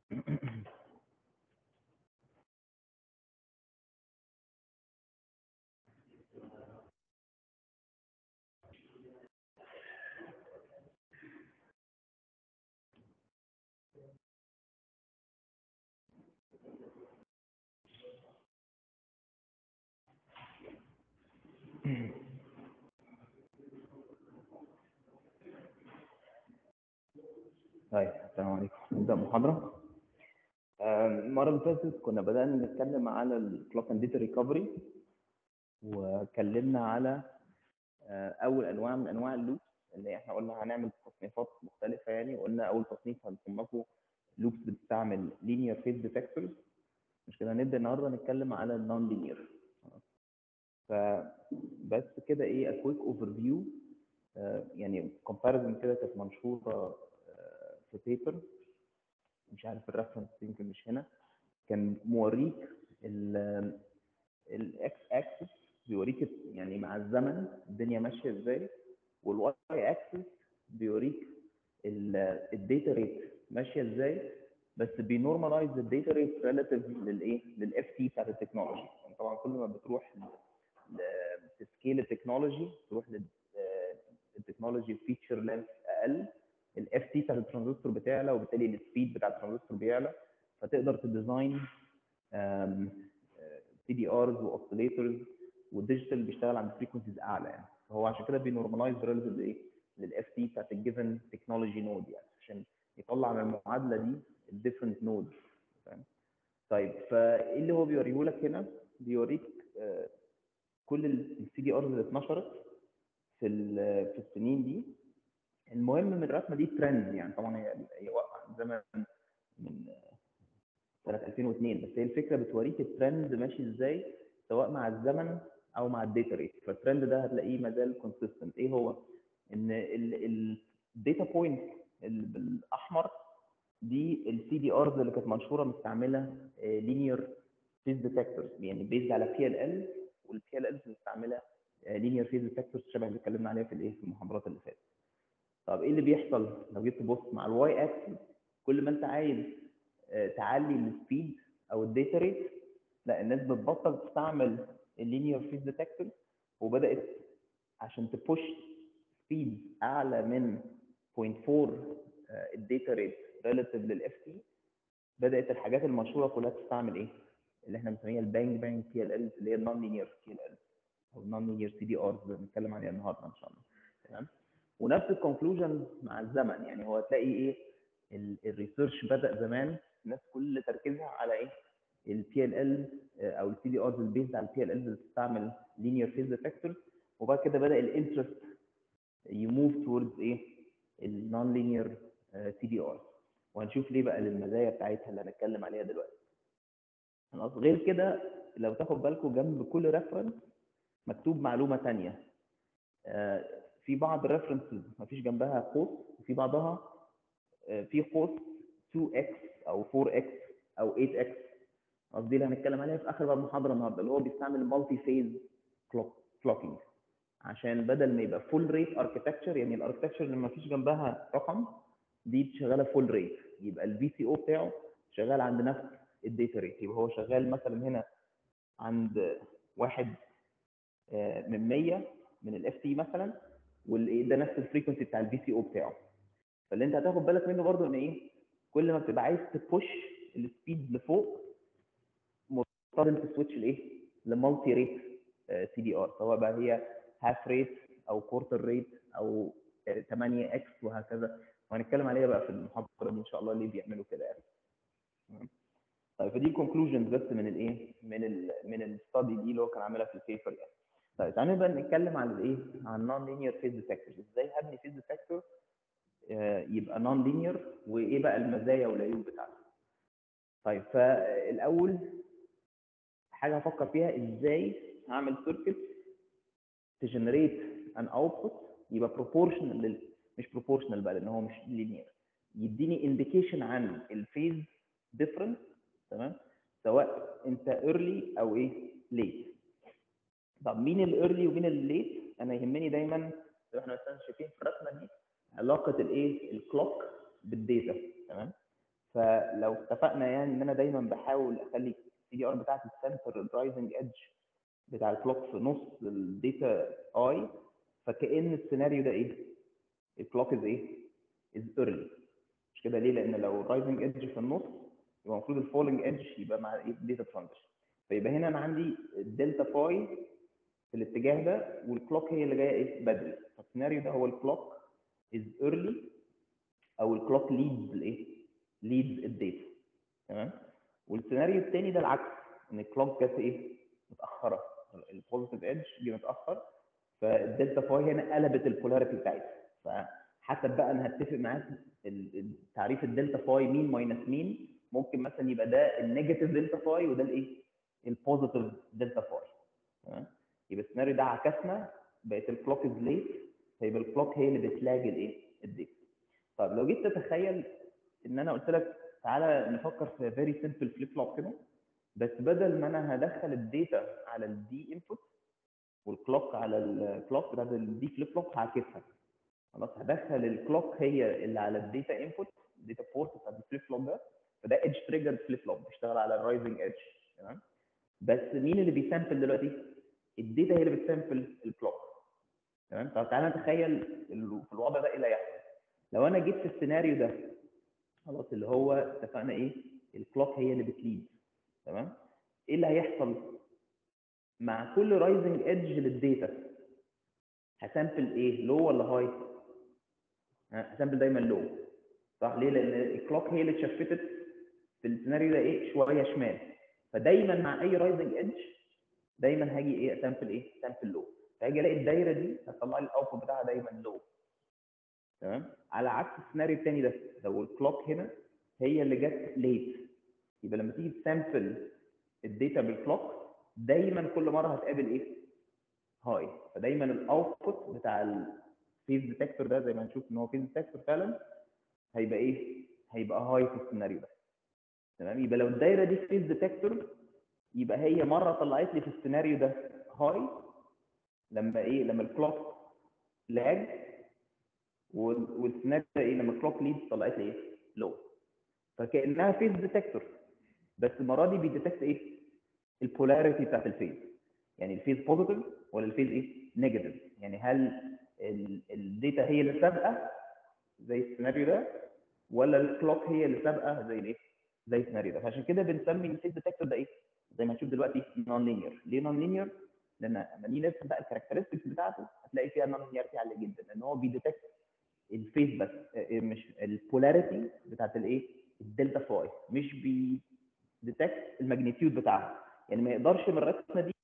طيب السلام عليكم نبدأ المحاضرة آم، المرة اللي فاتت كنا بدأنا نتكلم على الكلوك اند داتا ريكفري واتكلمنا على آه، أول أنواع من أنواع اللوبس اللي احنا قلنا هنعمل تصنيفات مختلفة يعني وقلنا أول تصنيف هنصنفه لوبس بتستعمل linear phase detectors مش كده هنبدأ النهاردة نتكلم على النون linear فبس كده ايه a quick overview آه، يعني comparison كده كانت منشورة آه، في بيبر مش عارف الريفرنس يمكن مش هنا كان موريك الاكس اكسس بيوريك يعني مع الزمن الدنيا ماشيه ازاي والواي اكسس بيوريك الداتا ريت ماشيه ازاي بس بينورماليز الداتا ريت ريلاتيف للايه للاف تي بتاعت التكنولوجي يعني طبعا كل ما بتروح تسكيل التكنولوجي تروح للتكنولوجي فيتشر لينث اقل الاف تي بتاع الترانزستور بتعلى وبالتالي السبيد بتاع الترانزستور بيعلى فتقدر تديزاين سي دي ارز واوسيليتورز والديجيتال بيشتغل عند فريكونسيز اعلى يعني فهو عشان كده بينورماليز ريليتيف لايه؟ للاف تي بتاعت الجيفن تكنولوجي نود يعني عشان يطلع من المعادله دي الديفرنت نود فاهم؟ طيب فايه اللي هو بيوريه لك هنا؟ بيوريك آه، كل السي دي ارز اللي اتنشرت في ال- في السنين دي المهم من الرسمه دي ترند يعني طبعا هي هي واقعه زمان من سنه 2002 بس هي الفكره بتوريك الترند ماشي ازاي سواء مع الزمن او مع الداتا ريت فالترند ده هتلاقيه ما زال كونسيستنت ايه هو؟ ان الداتا بوينت بالاحمر دي السي دي ارز اللي كانت منشوره مستعمله لينير فيز ديتكتورز يعني بيزد على بي ال ال والبي ال ال مستعمله لينير فيز ديتكتورز شبه اللي اتكلمنا عليها في الايه في المحاضرات اللي فاتت طب ايه اللي بيحصل لو جيت تبص مع الواي اكسس كل ما انت عايز آه، تعلي السبيد او الداتا ريت لا الناس بتبطل تستعمل اللينير فيز ديتكتور وبدات عشان تبوش سبيد اعلى من 0.4 الداتا ريت ريلاتيف للاف تي بدات الحاجات المشهوره كلها تستعمل ايه؟ اللي احنا بنسميها البانج بانج بي ال ال اللي هي النون لينير بي ال ال او النون لينير سي دي ارز اللي بنتكلم عليها النهارده ان شاء الله تمام؟ ونفس الكونكلوجن مع الزمن يعني هو تلاقي ايه الريسيرش بدا زمان الناس كل تركيزها على ايه البي ال ال او السي دي ارز البيزد على البي ال ال اللي بتستعمل لينير فيز ديتكتور وبعد كده بدا الانترست يموف توردز ايه النون لينير سي دي ار وهنشوف ليه بقى للمزايا بتاعتها اللي هنتكلم عليها دلوقتي خلاص غير كده لو تاخد بالكم جنب كل ريفرنس مكتوب معلومه ثانيه في بعض الريفرنسز مفيش جنبها قوس وفي بعضها آه، في قوس 2x او 4x او 8x قصدي اللي هنتكلم عليها في اخر بقى المحاضره النهارده اللي هو بيستعمل مالتي فيز كلوكينج عشان بدل ما يبقى فول ريت اركتكتشر يعني الاركتكتشر اللي ما فيش جنبها رقم دي شغاله فول ريت يبقى الفي سي او بتاعه شغال عند نفس الداتا ريت يبقى هو شغال مثلا هنا عند واحد آه، من 100 من الاف تي مثلا والايه ده نفس الفريكونسي بتاع الفي سي او بتاعه فاللي انت هتاخد بالك منه برضو ان ايه كل ما بتبقى عايز تبوش السبيد لفوق مضطر تسويتش لايه لمالتي ريت سي دي ار سواء بقى هي هاف ريت او كورتر ريت او 8 اكس وهكذا وهنتكلم عليها بقى في المحاضره دي ان شاء الله ليه بيعملوا كده يعني تمام؟ طيب فدي كونكلوجنز بس من الايه من ال من الستادي دي اللي هو كان عاملها في البيبر يعني طيب تعالى بقى نتكلم عن الايه عن نون لينير فيز ديتكتورز ازاي هبني فيز ديتكتور يبقى نون لينير وايه بقى المزايا والعيوب بتاعته طيب فالاول حاجه هفكر فيها ازاي هعمل سيركت تجنريت ان اوتبوت يبقى بروبورشنال لل... مش بروبورشنال بقى لان هو مش لينير يديني انديكيشن عن الفيز ديفرنس تمام سواء انت ايرلي او ايه ليت طب مين الايرلي ومين الليت انا يهمني دايما زي ما احنا مثلا شايفين في الرسمه دي علاقه الايه الكلوك بالداتا تمام فلو اتفقنا يعني ان انا دايما بحاول اخلي السي دي ار بتاعتي السنتر الرايزنج ايدج بتاع الكلوك في نص الداتا اي فكأن السيناريو ده ايه؟ الكلوك از ايه؟ از ايرلي مش كده ليه؟ لان لو الرايزنج ايدج في النص يبقى المفروض الفولنج ايدج يبقى مع ايه؟ داتا ترانزيشن فيبقى هنا انا عندي الدلتا فاي في الاتجاه ده والكلوك هي اللي جايه ايه؟ بدري فالسيناريو ده هو الكلوك از ايرلي او الكلوك ليدز الايه؟ ليدز الداتا تمام؟ والسيناريو الثاني ده العكس ان الكلوك جت ايه؟ متاخره البوزيتيف ايدج جه متاخر فالدلتا فاي هنا قلبت البولاريتي بتاعتها فحسب بقى انا هتفق معاك تعريف الدلتا فاي مين ماينس مين ممكن مثلا يبقى ده النيجاتيف دلتا فاي وده الايه؟ البوزيتيف دلتا فاي تمام؟ يبقى السيناريو ده عكسنا بقت الكلوك از ليت فيبقى الكلوك هي اللي بتلاقي الايه؟ الداتا طب لو جيت تتخيل ان انا قلت لك تعالى نفكر في فيري سمبل فليب فلوب كده بس بدل ما انا هدخل الداتا على الدي انبوت والكلوك على الكلوك بتاعت الدي فليب فلوب هعكسها خلاص هدخل الكلوك هي اللي على الداتا انبوت الداتا بورت بتاعت الفليب فلوب ده فده ايدج تريجر فليب فلوب بيشتغل على الرايزنج ايدج تمام بس مين اللي بيسامبل دلوقتي؟ الداتا هي اللي بتسامبل الكلوك تمام طب تعالى نتخيل في الوضع ده ايه اللي هيحصل لو انا جيت في السيناريو ده خلاص اللي هو اتفقنا ايه الكلوك هي اللي بتليد تمام ايه اللي هيحصل مع كل رايزنج ايدج للداتا هسامبل ايه لو ولا هاي هسامبل دايما لو صح ليه لان الكلوك هي اللي اتشفتت في السيناريو ده ايه شويه شمال فدايما مع اي رايزنج ايدج دايما هاجي ايه اسامبل ايه اسامبل لو فهاجي الاقي الدايره دي هتطلع لي الاوتبوت بتاعها دايما لو تمام على عكس السيناريو الثاني ده لو الكلوك هنا هي اللي جت ليت يبقى لما تيجي تسامبل الداتا بالكلوك دايما كل مره هتقابل ايه هاي فدايما الاوتبوت بتاع الفيز ديتكتور ده زي ما هنشوف ان هو فيز ديتكتور فعلا هيبقى ايه هيبقى هاي في السيناريو ده تمام يبقى لو الدايره دي فيز ديتكتور يبقى هي مره طلعت لي في السيناريو ده هاي لما ايه لما الكلوك لاج والسيناريو ده ايه لما الكلوك ليد طلعت لي ايه لو فكانها فيز ديتكتور بس المره دي بيديتكت ايه البولاريتي بتاعت الفيز يعني الفيز بوزيتيف ولا الفيز ايه نيجاتيف يعني هل الداتا هي اللي سابقه زي السيناريو ده ولا الكلوك هي اللي سابقه زي الايه زي السيناريو ده فعشان كده بنسمي الفيز ديتكتور ده ايه زي ما هنشوف دلوقتي نون لينير ليه نون لينير لان لما نيجي نرسم بقى الكاركترستكس بتاعته هتلاقي فيها نون لينيرتي عاليه جدا لان هو بيديتكت الفيز بس مش البولاريتي بتاعت الايه الدلتا فاي مش بي ديتكت الماجنتيود بتاعها يعني ما يقدرش من الرسمه دي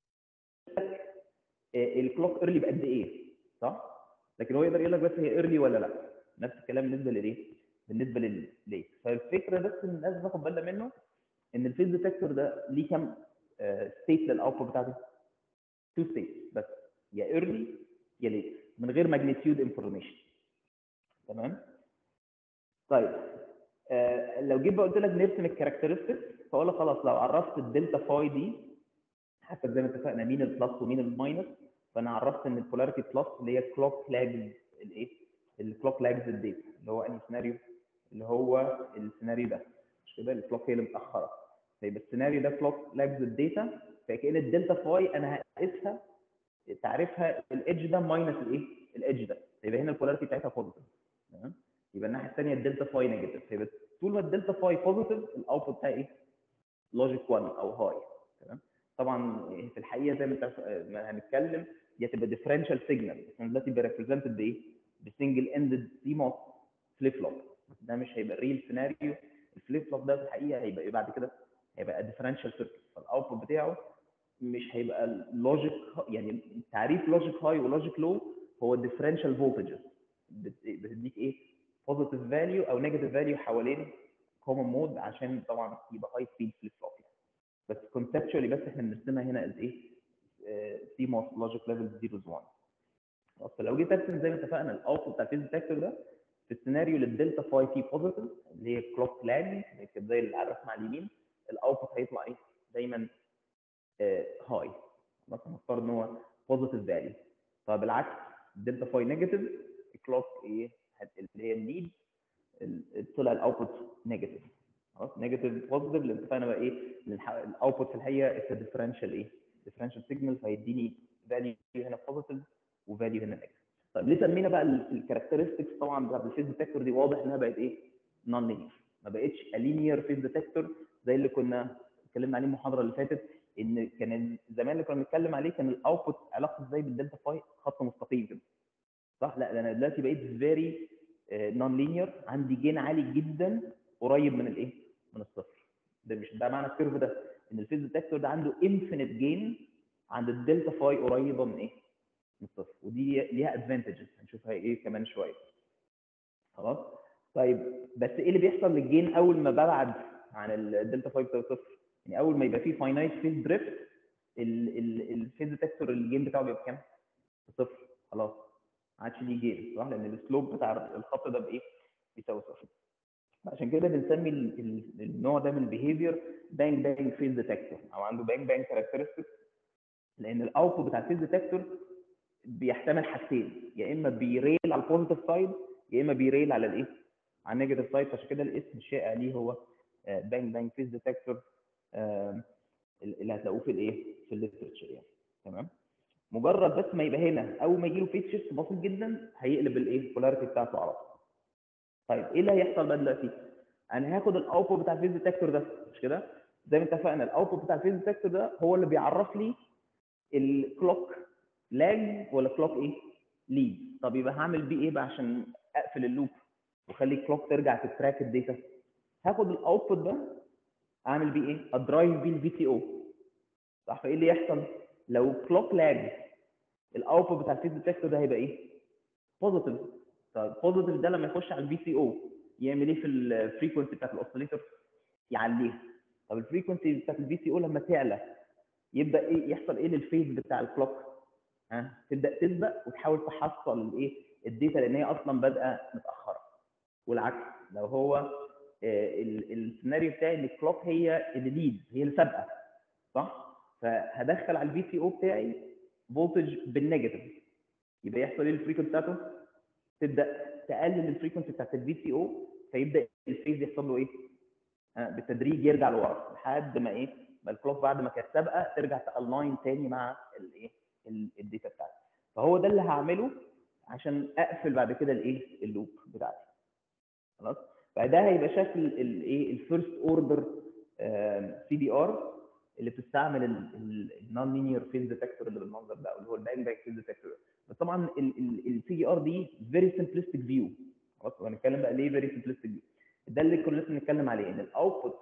الكلوك ايرلي بقد ايه صح لكن هو يقدر يقول لك بس هي ايرلي ولا لا نفس الكلام بالنسبه للايه بالنسبه للليت فالفكره بس ان الناس تاخد بالها منه ان الفيز ديتكتور ده ليه كام ستيت للاوتبوت بتاعته تو ستيت بس يا ايرلي يا ليت من غير ماجنتيود انفورميشن تمام طيب آه لو جيت بقى قلت لك نرسم الكاركترستكس فاقول لك خلاص لو عرفت الدلتا فاي دي حتى زي ما اتفقنا مين البلس ومين الماينس فانا عرفت ان البولاريتي بلس اللي هي كلوك لاجز الايه الكلوك لاجز الداتا اللي هو انهي سيناريو اللي هو السيناريو ده مش كده الكلوك هي اللي متاخره فيبقى السيناريو ده كلوك لاجز الداتا فكأن الدلتا فاي انا هقيسها تعرفها الايدج ده ماينس الايه الايدج ده يبقى هنا البولاريتي بتاعتها بوزيتيف تمام يبقى الناحيه الثانيه الدلتا فاي نيجاتيف يبقى طول ما الدلتا فاي بوزيتيف الاوتبوت بتاعي ايه لوجيك 1 او هاي تمام طبعا في الحقيقه زي ما انت ما هنتكلم دي هتبقى ديفرنشال سيجنال احنا دلوقتي بريبريزنتد بايه بسنجل اندد سي موس فليب فلوب ده مش هيبقى ريل سيناريو الفليب فلوب ده في الحقيقه هيبقى ايه بعد كده هيبقى ديفرنشال سيركت فالاوتبوت بتاعه مش هيبقى لوجيك يعني تعريف لوجيك هاي ولوجيك لو هو ديفرنشال فولتجز بتديك ايه بوزيتيف فاليو او نيجاتيف فاليو حوالين كومن مود عشان طبعا يبقى هاي سبيد فليب فلوب يعني. بس كونسبشوالي بس احنا بنرسمها هنا از ايه سي موس لوجيك ليفل 0 1 فلو جيت ارسم زي ما اتفقنا الاوتبوت بتاع الفيز ديتكتور ده في السيناريو للدلتا فاي فيه بوزيتيف اللي هي كلوك لاج زي اللي على الرسمه على اليمين الاوتبوت هيطلع ايه دايما هاي مثلا نفترض ان هو بوزيتيف فاليو طب بالعكس الدلتا فاي نيجاتيف الكلوك ايه اللي هي الليد طلع الاوتبوت نيجاتيف خلاص نيجاتيف بوزيتيف لان اتفقنا بقى ايه الاوتبوت في الحقيقه اتس ديفرنشال ايه ديفرنشال سيجنال فيديني فاليو هنا بوزيتيف وفاليو هنا نيجاتيف طيب ليه سمينا بقى الكاركترستكس طبعا بتاعت الفيز ديتكتور دي واضح انها بقت ايه نون لينير ما بقتش لينير فيز ديتكتور زي اللي كنا اتكلمنا عليه المحاضره اللي فاتت ان كان زمان اللي كنا بنتكلم عليه كان الاوتبوت علاقته ازاي بالدلتا فاي خط مستقيم كده صح لا ده انا دلوقتي بقيت فيري نون لينير عندي جين عالي جدا قريب من الايه من الصفر ده مش ده معنى الكيرف ده ان الفيز ديتكتور ده عنده انفينيت جين عند الدلتا فاي قريبه من ايه من الصفر ودي ليها ادفانتجز هنشوفها ايه كمان شويه خلاص طيب بس ايه اللي بيحصل للجين اول ما ببعد عن الدلتا فاي بتاع الصفر يعني اول ما يبقى فيه فاينايت فيز دريفت الفيز ديتكتور الجين بتاعه بيبقى بكام؟ صفر خلاص ما عادش ليه جين صح لان السلوب بتاع الخط ده بايه؟ بيساوي صفر عشان كده بنسمي النوع ده من البيهيفير بانج بانج فيز ديتكتور او عنده بانج بانج كاركترستكس لان الاوتبوت بتاع الفيز ديتكتور بيحتمل حاجتين يا اما بيريل على البوزيتيف سايد يا اما بيريل على الايه؟ على النيجاتيف سايد فعشان كده الاسم الشائع ليه هو بانج بانج فيز ديتكتور اللي هتلاقوه في الايه؟ في الليترشر يعني تمام؟ مجرد بس ما يبقى هنا اول ما يجي له فيت شيفت بسيط جدا هيقلب الايه؟ البولاريتي بتاعته على طول. طيب ايه اللي هيحصل بقى دلوقتي؟ انا هاخد الاوتبوت بتاع الفيز ديتكتور ده مش كده؟ زي ما اتفقنا الاوتبوت بتاع الفيز ديتكتور ده هو اللي بيعرف لي الكلوك لاج ولا كلوك ايه؟ ليد طب يبقى هعمل بيه ايه بقى عشان اقفل اللوب واخلي الكلوك ترجع تتراك الداتا هاخد الاوتبوت ده اعمل بيه ايه؟ ادرايف بيه الفي تي او صح فايه اللي يحصل؟ لو كلوك لاج الاوتبوت بتاع الفيز ديتكتور ده هيبقى ايه؟ بوزيتيف طب البوزيتيف ده لما يخش على الفي سي او يعمل ايه في الفريكونسي بتاعت الاوسيليتور؟ يعليها طب الفريكونسي بتاعت الفي سي او لما تعلى يبدا ايه يحصل ايه للفيز بتاع الكلوك؟ ها تبدا تسبق وتحاول تحصل الايه؟ الداتا لان هي اصلا بادئه متاخره والعكس لو هو السيناريو بتاعي ان الكلوك هي اللي ليد هي اللي سابقه صح؟ فهدخل على الفي سي او بتاعي فولتج بالنيجاتيف يبقى يحصل ايه الفريكونسي بتاعته؟ تبدا تقلل الفريكونسي بتاعت الفي سي او فيبدا الفيز يحصل له ايه؟ آه بالتدريج يرجع لورا لحد ما ايه؟ ما الكلوك بعد ما كانت سابقه ترجع تالاين تاني مع الايه؟ الداتا بتاعتي فهو ده اللي هعمله عشان اقفل بعد كده الايه؟ اللوب بتاعتي خلاص؟ فده هيبقى شكل الايه؟ الفيرست اوردر سي دي ار اللي بتستعمل النون لينير فيز ديتكتور اللي بالمنظر ده اللي هو البانج بانج فيز ديتكتور بس طبعا السي دي ار دي فيري سمبلستيك فيو خلاص وهنتكلم بقى ليه فيري سمبلستيك فيو ده اللي كنا لسه بنتكلم عليه ان الاوتبوت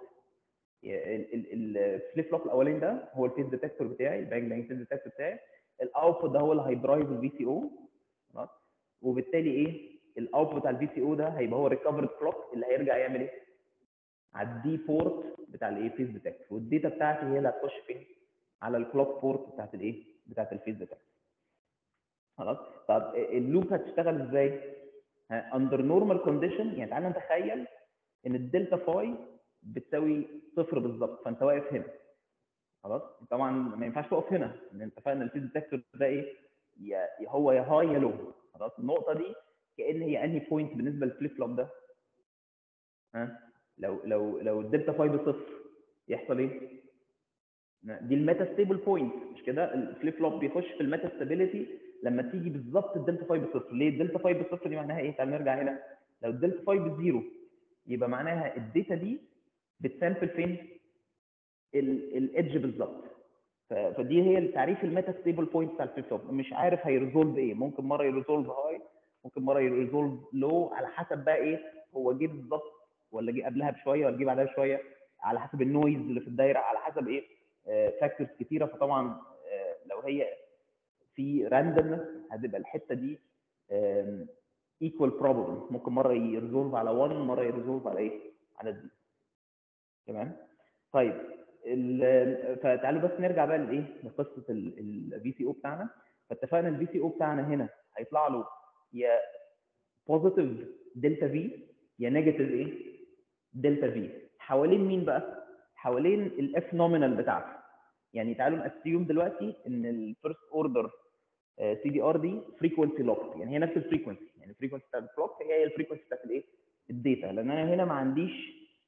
الفليب فلوب الاولاني ده هو الفيز ديتكتور بتاعي البانج بانج فيز ديتكتور بتاعي الاوتبوت ده هو اللي هيدرايف الفي سي او خلاص وبالتالي ايه الاوتبوت بتاع الفي سي او ده هيبقى هو ريكفرد كلوك اللي هيرجع يعمل ايه على الدي بورت بتاع الايه فيز ديتكتور والداتا بتاعتي هي اللي هتخش فين على الكلوك بورت بتاعت الايه بتاعت الفيز ديتكتور خلاص طب اللوب هتشتغل ازاي اندر نورمال كونديشن يعني تعالى نتخيل ان الدلتا فاي بتساوي صفر بالظبط فانت واقف هنا خلاص طبعا ما ينفعش تقف هنا لان انت فاهم الفيز ديتكتور ده ايه يا هو يا هاي يا لو خلاص النقطه دي كان هي انهي بوينت بالنسبه للفليب فلوب ده ها لو لو لو الدلتا فاي بصفر يحصل ايه؟ دي الميتا ستيبل بوينت مش كده؟ الفليب فلوب بيخش في الميتا ستابيليتي لما تيجي بالظبط الدلتا فاي بصفر، ليه الدلتا فاي بصفر دي معناها ايه؟ تعال نرجع هنا لو الدلتا فاي بزيرو يبقى معناها الداتا دي بتسامبل فين؟ الايدج بالظبط فدي هي تعريف الميتا ستيبل بوينت بتاع الفليب فلوب مش عارف هيريزولف ايه ممكن مره يريزولف هاي ممكن مره يريزولف لو على حسب بقى ايه هو جه بالظبط ولا جه قبلها بشويه ولا جه بعدها بشويه على حسب النويز اللي في الدايره على حسب ايه فاكتورز كتيره فطبعا آه لو هي في راندومنس هتبقى الحته دي ايكوال بروبابل ممكن مره يريزولف على 1 مره يريزولف على ايه على دي تمام طيب فتعالوا بس نرجع بقى لايه لقصه الفي سي او بتاعنا فاتفقنا الفي سي او بتاعنا هنا هيطلع له يا بوزيتيف دلتا في يا نيجاتيف ايه دلتا في حوالين مين بقى حوالين الاف نومينال بتاعته يعني تعالوا نأسيوم دلوقتي ان الفيرست اوردر سي دي ار دي فريكونسي لوك يعني هي نفس الفريكونسي يعني الفريكونسي بتاعت الكلوك هي هي الفريكونسي بتاعت الايه الداتا لان انا هنا ما عنديش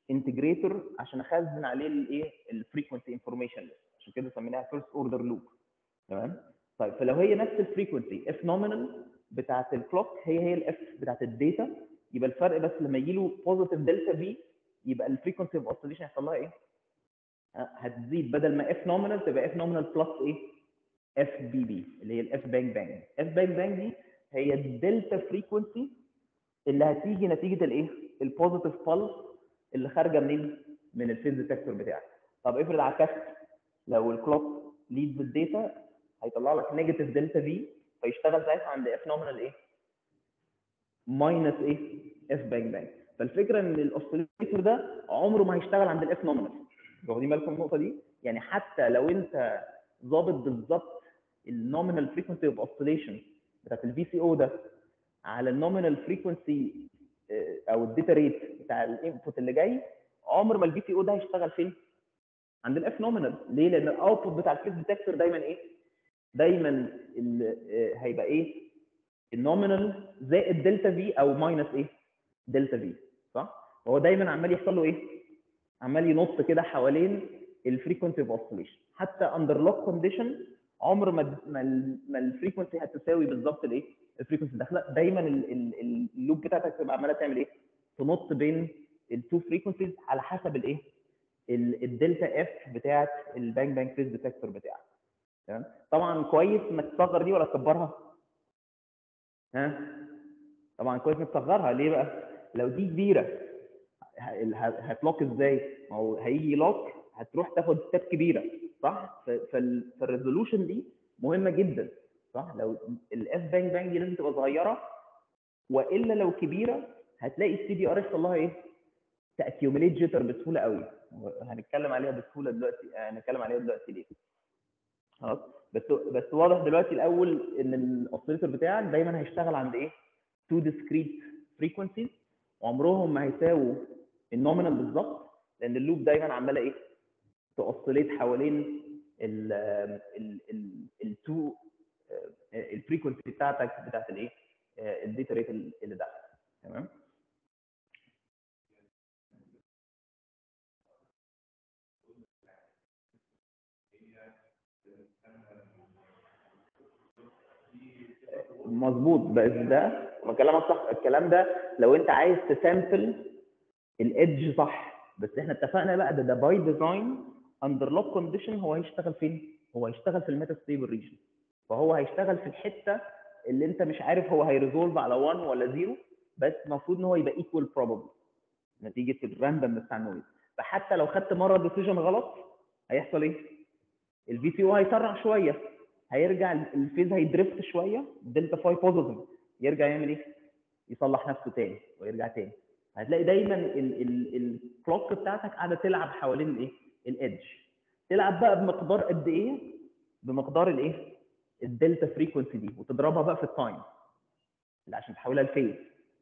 انتجريتور عشان اخزن عليه الايه الفريكونسي انفورميشن عشان كده سميناها فيرست اوردر لوب تمام طيب فلو هي نفس الفريكونسي اف نومينال بتاعت الكلوك هي هي الاف بتاعت الداتا يبقى الفرق بس لما يجي له بوزيتيف دلتا في يبقى الفريكونسي اوف اوسيليشن هيحصل لها ايه؟ هتزيد بدل ما اف نومينال تبقى اف نومينال بلس ايه؟ اف بي بي اللي هي الاف بانج بانج اف بانج بانج دي هي الدلتا فريكونسي اللي هتيجي نتيجه الايه؟ البوزيتيف بالس اللي خارجه منين؟ من الفيز ديتكتور بتاعك طب افرض عكست لو الكلوك ليدز الداتا هيطلع لك نيجاتيف دلتا في فيشتغل ساعتها عند اف نومينال ايه؟ ماينس ايه؟ اف بانج بانج فالفكره ان الاوسيليتور ده عمره ما هيشتغل عند الاف نومينال واخدين بالكم من النقطه دي؟ يعني حتى لو انت ظابط بالظبط النومينال فريكونسي اوف اوسيليشن بتاعت الفي سي او ده على النومينال فريكونسي او الداتا ريت بتاع الانبوت اللي جاي عمر ما الفي سي او ده هيشتغل فين؟ عند الاف نومينال ليه؟ لان الاوتبوت بتاع الفيز ديتكتور دايما ايه؟ دايما هيبقى ايه؟ النومينال زائد دلتا في او ماينس ايه؟ دلتا في صح؟ هو دايما عمال يحصل له ايه؟ عمال ينط كده حوالين الفريكونسي اوف اوسيليشن حتى اندر لوك كونديشن عمر ما ما الفريكونسي هتساوي بالظبط الايه؟ الفريكونسي داخله دايما اللوب بتاعتك تبقى عماله تعمل ايه؟ تنط بين التو فريكونسيز على حسب الايه؟ الدلتا اف بتاعت البانج بانج فيز ديتكتور بتاعك تمام طبعا كويس انك تصغر دي ولا تكبرها ها طبعا كويس انك تصغرها ليه بقى لو دي كبيره هتلوك ازاي ما هو هيجي لوك هتروح تاخد ستيب كبيره صح فالريزولوشن دي مهمه جدا صح لو الاف بانج بانج دي لازم تبقى صغيره والا لو كبيره هتلاقي السي دي ار يحصل لها ايه تاكيوميليت جيتر بسهوله قوي هنتكلم عليها بسهوله دلوقتي هنتكلم عليها دلوقتي ليه خلاص بس بس واضح دلوقتي الاول ان الاوسيليتور بتاعك دايما هيشتغل عند ايه تو ديسكريت فريكونسيز وعمرهم ما هيساووا النومينال بالظبط لان اللوب دايما عماله ايه تاوسيليت حوالين ال ال ال التو الفريكونسي بتاعتك بتاعت الايه الداتا ريت اللي داخل تمام مظبوط بس ده كلامك صح الكلام ده لو انت عايز تسامبل الايدج صح بس احنا اتفقنا بقى ده ده باي ديزاين اندر لوك كونديشن هو هيشتغل فين؟ هو هيشتغل في الميتا ستيبل ريجن فهو هيشتغل في الحته اللي انت مش عارف هو هيريزولف على 1 ولا 0 بس المفروض ان هو يبقى ايكوال بروبابل نتيجه الراندوم بتاع النويز فحتى لو خدت مره ديسيجن غلط هيحصل ايه؟ الفي سي او هيسرع شويه هيرجع الفيز هيدريفت شويه دلتا 5 بوزيتيف يرجع يعمل ايه؟ يصلح نفسه تاني ويرجع تاني هتلاقي دايما الكلوك بتاعتك قاعده تلعب حوالين الايه؟ الايدج تلعب بقى بمقدار قد ايه؟ بمقدار الايه؟ الدلتا فريكونسي دي وتضربها بقى في التايم عشان تحولها لفيز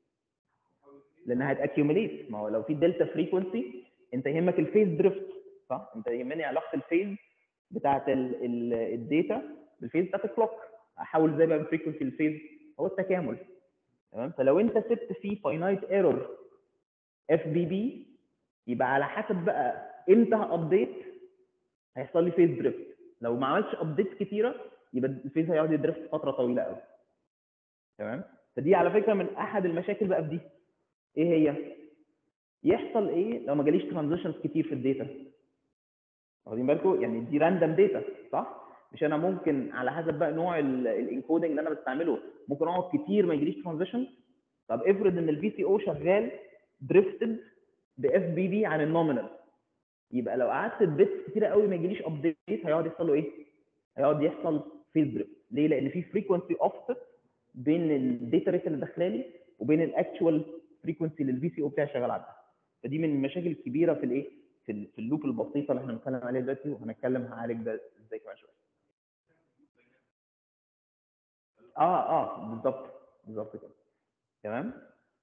لانها هتاكيوميليت ما هو لو في دلتا فريكونسي انت يهمك الفيز دريفت صح؟ انت يهمني علاقه الفيز بتاعت الداتا بالفيز بتاعت الكلوك احول ازاي بقى من فريكونسي لفيز هو التكامل تمام فلو انت سبت فيه فاينايت ايرور اف بي بي يبقى على حسب بقى امتى هابديت هيحصل لي فيز دريفت لو ما عملتش ابديت كتيره يبقى الفيز هيقعد يدريفت فتره طويله قوي تمام فدي على فكره من احد المشاكل بقى في دي ايه هي يحصل ايه لو ما جاليش ترانزيشنز كتير في الداتا واخدين بالكم يعني دي راندوم داتا صح مش انا ممكن على حسب بقى نوع الانكودنج اللي انا بستعمله ممكن اقعد كتير ما يجيليش ترانزيشن طب افرض ان الفي سي او شغال دريفتد باف بي بي عن النومينال يبقى لو قعدت بيتس كتيره قوي ما يجيليش ابديت هيقعد يحصل له ايه؟ هيقعد يحصل فيز دريفت ليه؟ لان في فريكونسي اوفست بين الداتا ريت اللي داخله لي وبين الاكشوال فريكونسي اللي الفي سي او بتاعي شغال عنها فدي من المشاكل الكبيره في الايه؟ في في اللوب البسيطه اللي احنا بنتكلم عليها دلوقتي وهنتكلم هعالج ده ازاي كمان شويه. اه اه بالظبط بالظبط كده تمام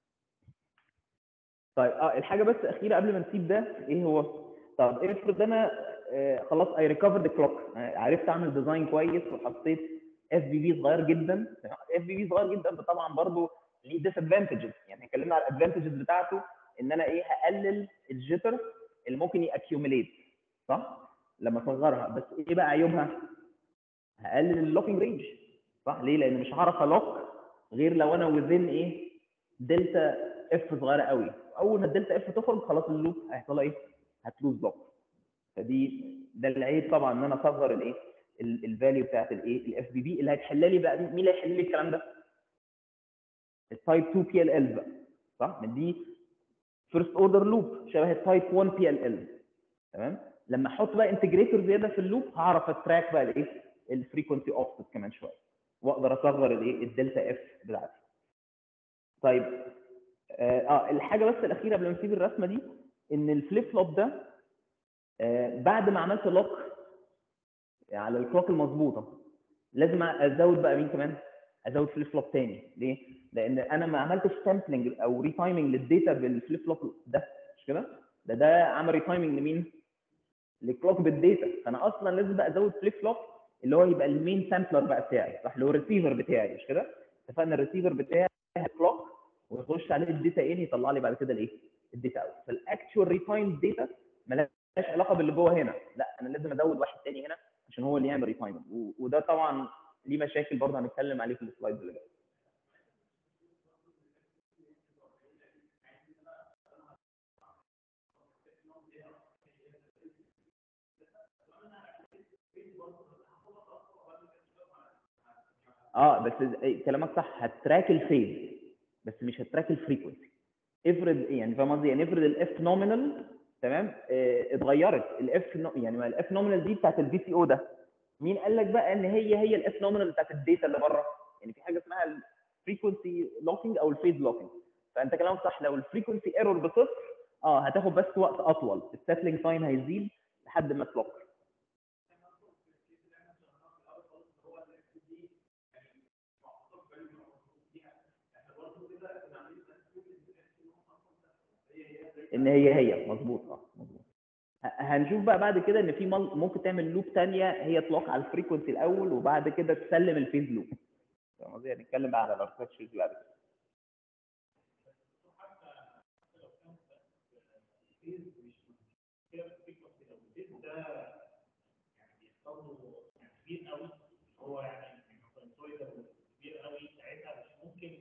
طيب اه الحاجه بس اخيره قبل ما نسيب ده ايه هو طب افرض انا آه خلاص اي ريكفرد كلوك عرفت اعمل ديزاين كويس وحطيت اف بي بي صغير جدا اف بي بي صغير جدا طبعا برضه ليه ديس ادفانتجز يعني اتكلمنا على الادفانتجز بتاعته ان انا ايه هقلل الجيتر اللي ممكن ياكيوميليت صح لما اصغرها بس ايه بقى عيوبها هقلل اللوكينج رينج صح ليه لان مش هعرف الوك غير لو انا وذين ايه دلتا اف صغيره قوي اول ما الدلتا اف تخرج خلاص اللوب هيحصل لها ايه هتلوز لوك فدي ده العيب طبعا ان انا اصغر الايه الفاليو بتاعت الايه الاف بي بي اللي هتحل لي بقى مين اللي هيحل لي الكلام ده التايب 2 بي ال ال بقى صح من دي فيرست اوردر لوب شبه التايب 1 بي ال ال تمام لما احط بقى انتجريتور زياده في اللوب هعرف اتراك بقى الايه الفريكونسي اوفست كمان شويه واقدر اصغر الايه الدلتا اف بتاعتي طيب اه, آه الحاجه بس الاخيره قبل ما نسيب الرسمه دي ان الفليب فلوب ده آه بعد ما عملت لوك على الكلوك المظبوطه لازم ازود بقى مين كمان ازود فليب فلوب تاني ليه لان انا ما عملتش سامبلنج او ريتايمنج للداتا بالفليب فلوب ده مش كده ده ده عمل ريتايمنج لمين للكلوك بالداتا فانا اصلا لازم بقى ازود فليب فلوب اللي هو يبقى المين سامبلر بقى بتاعي صح اللي هو الريسيفر بتاعي مش كده اتفقنا الريسيفر بتاعي كلوك ويخش عليه الداتا ان يطلع لي بعد كده الايه الداتا اوت فالاكتشوال ريتايم داتا مالهاش علاقه باللي جوه هنا لا انا لازم ازود واحد تاني هنا عشان هو اللي يعمل ريتايمنج وده طبعا ليه مشاكل برضه هنتكلم عليه في السلايدز اللي جايه اه بس كلامك صح هتراك الفيز بس مش هتراك الفريكونسي افرض يعني فاهم قصدي يعني افرض الاف نومينال تمام اه اتغيرت الاف يعني ما الاف نومينال دي بتاعت البي سي او ده مين قال لك بقى ان هي هي الاف نومينال بتاعت الداتا اللي بره يعني في حاجه اسمها الفريكونسي لوكينج او الفيز لوكينج فانت كلامك صح لو الفريكونسي ايرور بصفر اه هتاخد بس وقت اطول السيتلينج تايم هيزيد لحد ما تلوك ان هي هي مظبوط اه مظبوط هنشوف بقى بعد كده ان في ممكن تعمل لوب ثانيه هي تلوك على الفريكونسي الاول وبعد كده تسلم الفيز لوب فاهم قصدي هنتكلم بقى على الاركتشرز بعد كده كبير قوي هو يعني ساينسويدر كبير قوي ساعتها مش ممكن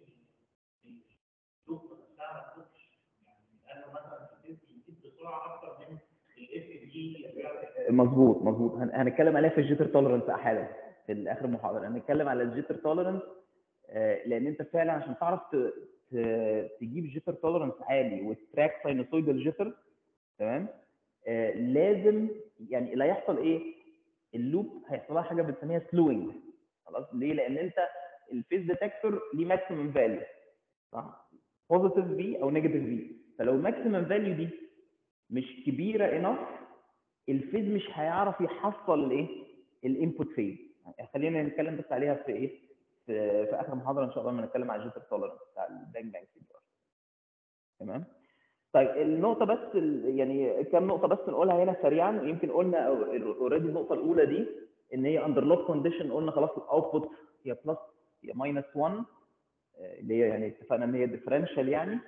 اللوب نفسها ما تفوتش يعني انا مثلا يزيد بسرعه اكتر من الاف دي مظبوط مظبوط هنتكلم عليها في الجيتر تولرنس حالا في اخر المحاضره هنتكلم على الجيتر تولرنس لان انت فعلا عشان تعرف تجيب جيتر تولرنس عالي وتراك ساينوسويدال جيتر تمام لازم يعني لا يحصل ايه اللوب هيحصل لها حاجه بنسميها سلوينج خلاص ليه لان انت الفيز ديتكتور ليه ماكسيمم فاليو صح بوزيتيف في او نيجاتيف في فلو الماكسيمم فاليو دي مش كبيره انف الفيز مش هيعرف يحصل الايه الانبوت فيز خلينا نتكلم بس عليها في ايه في, في اخر محاضره ان شاء الله لما نتكلم على الجيتر تولرنس بتاع البانج بانج سي تمام طيب النقطه بس يعني كم نقطه بس نقولها هنا سريعا ويمكن قلنا اوريدي النقطه الاولى دي ان هي اندر لوك كونديشن قلنا خلاص الاوتبوت هي بلس هي ماينس 1 اللي هي يعني اتفقنا ان هي ديفرنشال يعني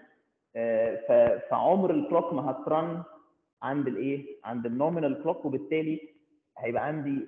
فعمر الكلوك ما هترن عند الايه عند النومينال كلوك وبالتالي هيبقى عندي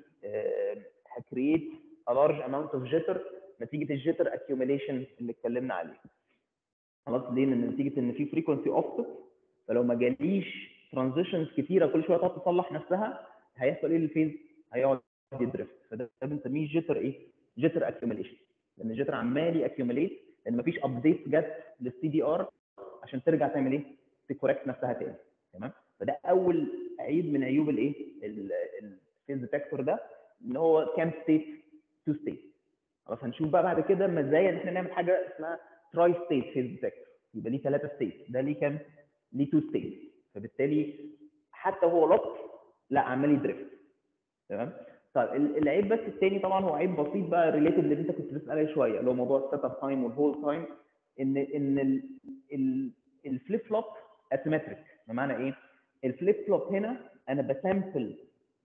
هكريت a large amount of jitter نتيجه الجيتر accumulation اللي اتكلمنا عليه خلاص ليه؟ لان نتيجه ان في فريكونسي اوفست فلو ما جاليش ترانزيشنز كتيره كل شويه تقعد تصلح نفسها هيحصل ايه للفيز؟ هيقعد يدرفت فده بنسميه جيتر ايه؟ جيتر اكيوميليشن لان الجيتر عمال ياكيوميليت لان مفيش ابديت جت للسي دي ار عشان ترجع تعمل ايه؟ تكوركت نفسها تاني تمام؟ فده اول عيب من عيوب الايه؟ الفيز ديتكتور ده ان هو كام ستيت؟ تو ستيت خلاص هنشوف بقى بعد كده مزايا ان احنا نعمل حاجه اسمها تراي ستيت فيز ديتكتور يبقى ليه ثلاثه ستيت ده ليه كام؟ ليه تو ستيت فبالتالي حتى وهو لوك لا عمال يدرفت تمام؟ طيب العيب بس الثاني طبعا هو عيب بسيط بقى ريليتد اللي انت كنت بتسال عليه شويه اللي هو موضوع السيت اب تايم والهول تايم ان ان الفليب فلوب اسيمتريك بمعنى ايه؟ الفليب فلوب هنا انا بسامبل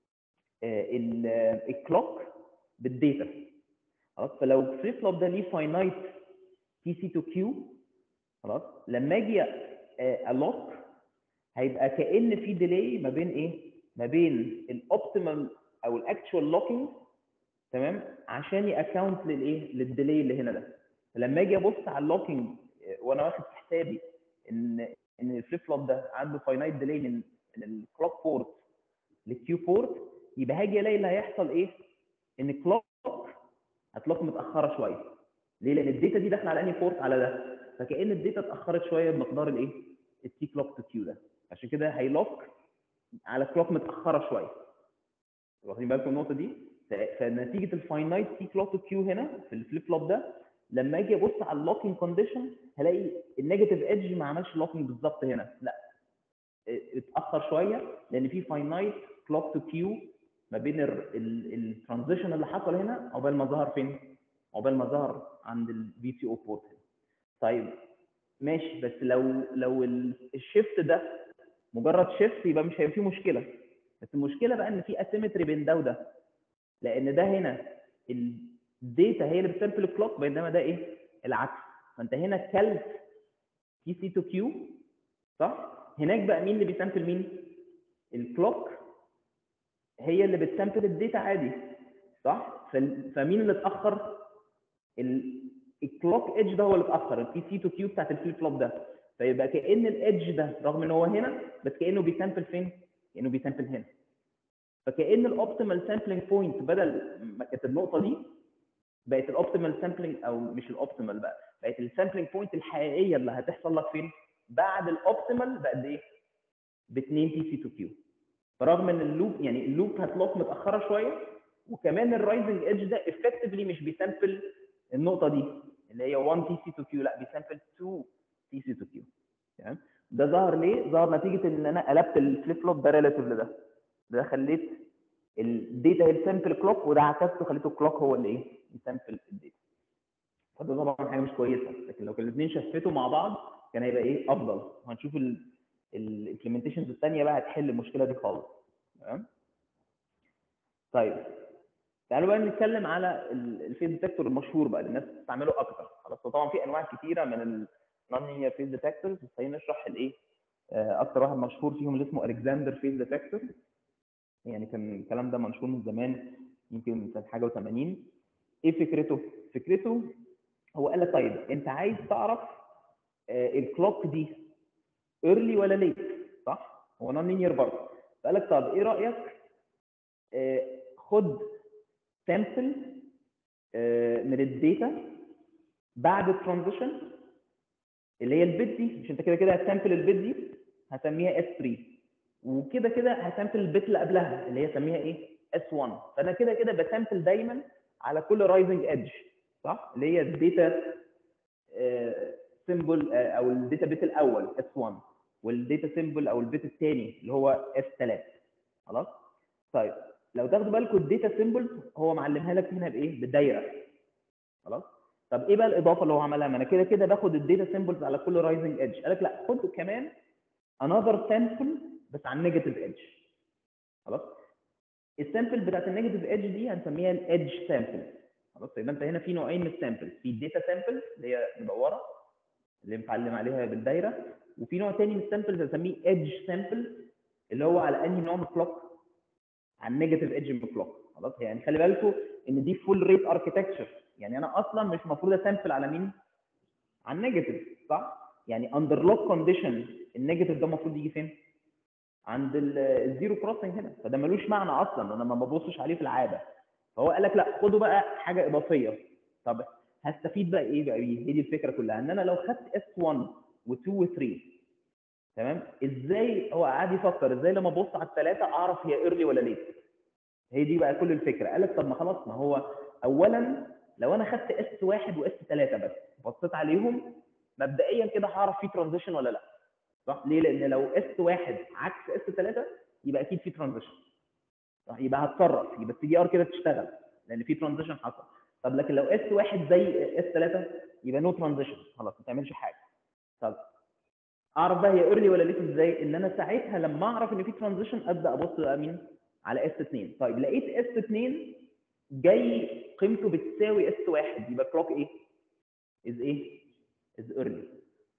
الكلوك بالداتا خلاص فلو الفليب فلوب ده ليه فاينايت تي سي تو كيو خلاص لما اجي لوك هيبقى كان في ديلي ما بين ايه ما بين الاوبتيمال او الاكتشوال لوكينج تمام عشان ياكونت للايه للديلي اللي هنا ده فلما اجي ابص على اللوكينج وانا واخد في حسابي ان ان الفليب فلوب ده عنده فاينايت ديلي من من الكلوك بورت للكيو بورت يبقى هاجي الاقي اللي هيحصل ايه ان الكلوك هتلوك متاخره شويه ليه لان الداتا دي داخله على انهي بورت على ده فكان الداتا اتاخرت شويه بمقدار الايه التي كلوك تو كيو ده عشان كده هيلوك على كلوك متاخره شويه واخدين بالكم النقطه دي فنتيجه الفاينايت تي كلوك تو كيو هنا في الفليب فلوب ده لما اجي ابص على اللوكينج كونديشن هلاقي النيجاتيف ايدج ما عملش لوكينج بالظبط هنا لا اتاخر شويه لان في فاينايت كلوك تو كيو ما بين الترانزيشن اللي حصل هنا عقبال ما ظهر فين؟ عقبال ما ظهر عند الفي سي او بورت طيب ماشي بس لو لو الشيفت ده مجرد شيفت يبقى مش هيبقى فيه مشكله بس المشكله بقى ان في اسيمتري بين ده وده لان ده هنا الداتا هي اللي بتسامبل الكلوك بينما ده ايه العكس فانت هنا كلت تي سي تو كيو صح هناك بقى مين اللي بيسامبل مين الكلوك هي اللي بتسامبل الداتا عادي صح فمين اللي اتاخر الكلوك ايدج ده هو اللي اتاخر التي سي تو كيو بتاعت الفليب فلوب ده فيبقى كان الايدج ده رغم ان هو هنا بس كانه بيسامبل فين؟ كانه بيسامبل هنا فكان الاوبتيمال سامبلنج بوينت بدل ما كانت النقطه دي بقت الاوبتيمال سامبلنج او مش الاوبتيمال بقى بقت السامبلنج بوينت الحقيقيه اللي هتحصل لك فين؟ بعد الاوبتيمال بقد ايه؟ ب 2 تي سي تو كيو فرغم ان اللوب يعني اللوب هتلوك متاخره شويه وكمان الرايزنج ايدج ده افكتفلي مش بيسامبل النقطه دي اللي هي 1 تي سي تو كيو لا بيسامبل 2 تي سي تو كيو تمام ده ظهر ليه؟ ظهر نتيجه ان انا قلبت الفليب فلوب ده ريلاتيف لده ده خليت الداتا هي السامبل كلوك وده عكسته خليته الكلوك هو اللي ايه؟ يسامبل الداتا فده طبعا حاجه مش كويسه لكن لو كان الاثنين شفتوا مع بعض كان هيبقى ايه؟ افضل وهنشوف الامبلمنتيشنز الثانيه بقى هتحل المشكله دي خالص تمام؟ طيب تعالوا بقى نتكلم على الفيز ديتكتور المشهور بقى اللي الناس بتستعمله اكتر خلاص طبعا في انواع كثيره من النون لينير فيز ديتكتورز بس خلينا نشرح الايه اكتر واحد مشهور فيهم اللي اسمه الكسندر فيز ديتكتور يعني كان الكلام ده منشور من زمان يمكن من سنه حاجه و80 ايه فكرته؟ فكرته هو قال لك طيب انت عايز تعرف الكلوك دي ايرلي ولا ليت صح؟ هو نون لينير برضه فقال لك طب ايه رايك خد سامبل من الداتا بعد الترانزيشن اللي هي البت دي مش انت كده كده هتسامبل البت دي هسميها اس 3 وكده كده هسامبل البت اللي قبلها اللي هي سميها ايه اس 1 فانا كده كده بسامبل دايما على كل رايزنج ايدج صح اللي هي الداتا سيمبل او الداتا بت الاول اس 1 والداتا سيمبل او البت الثاني اللي هو اس 3 خلاص طيب لو تاخدوا بالكم الداتا سيمبلز هو معلمها لك هنا بايه بالدايره خلاص طب ايه بقى الاضافه اللي هو عملها ما انا كده كده باخد الداتا سيمبلز على كل رايزنج ايدج قال لك لا خد كمان انذر سامبل بس على النيجاتيف ايدج خلاص السامبل بتاعت النيجاتيف ايدج دي هنسميها الايدج سامبل خلاص يبقى انت هنا في نوعين من السامبل في الداتا سامبل اللي هي مدوره اللي متعلم عليها بالدايره وفي نوع تاني من السامبل هنسميه ايدج سامبل اللي هو على انهي نوع من الكلوك على النيجاتيف ايدج من الكلوك خلاص يعني خلي بالكم ان دي فول ريت اركتكتشر يعني انا اصلا مش المفروض اسامبل على مين؟ على النيجاتيف صح؟ يعني اندر لوك كونديشن النيجاتيف ده المفروض يجي فين؟ عند الزيرو كروسنج هنا فده ملوش معنى اصلا انا ما ببصش عليه في العاده فهو قال لك لا خدوا بقى حاجه اضافيه طب هستفيد بقى ايه بقى هي دي الفكره كلها ان انا لو خدت اس 1 و2 و3 تمام ازاي هو قاعد يفكر ازاي لما ابص على الثلاثه اعرف هي ايرلي ولا ليت هي دي بقى كل الفكره قال لك طب ما خلاص ما هو اولا لو انا خدت اس 1 واس 3 بس بصيت عليهم مبدئيا كده هعرف في ترانزيشن ولا لا صح ليه لان لو اس 1 عكس اس 3 يبقى اكيد في ترانزيشن صح يبقى هتصرف يبقى السي دي ار كده تشتغل لان في ترانزيشن حصل طب لكن لو اس 1 زي اس 3 يبقى نو ترانزيشن خلاص ما تعملش حاجه طب اعرف بقى هي ايرلي ولا ليت ازاي ان انا ساعتها لما اعرف ان في ترانزيشن ابدا ابص بقى مين على اس 2 طيب لقيت اس 2 جاي قيمته بتساوي اس 1 يبقى كلوك ايه از ايه از ايرلي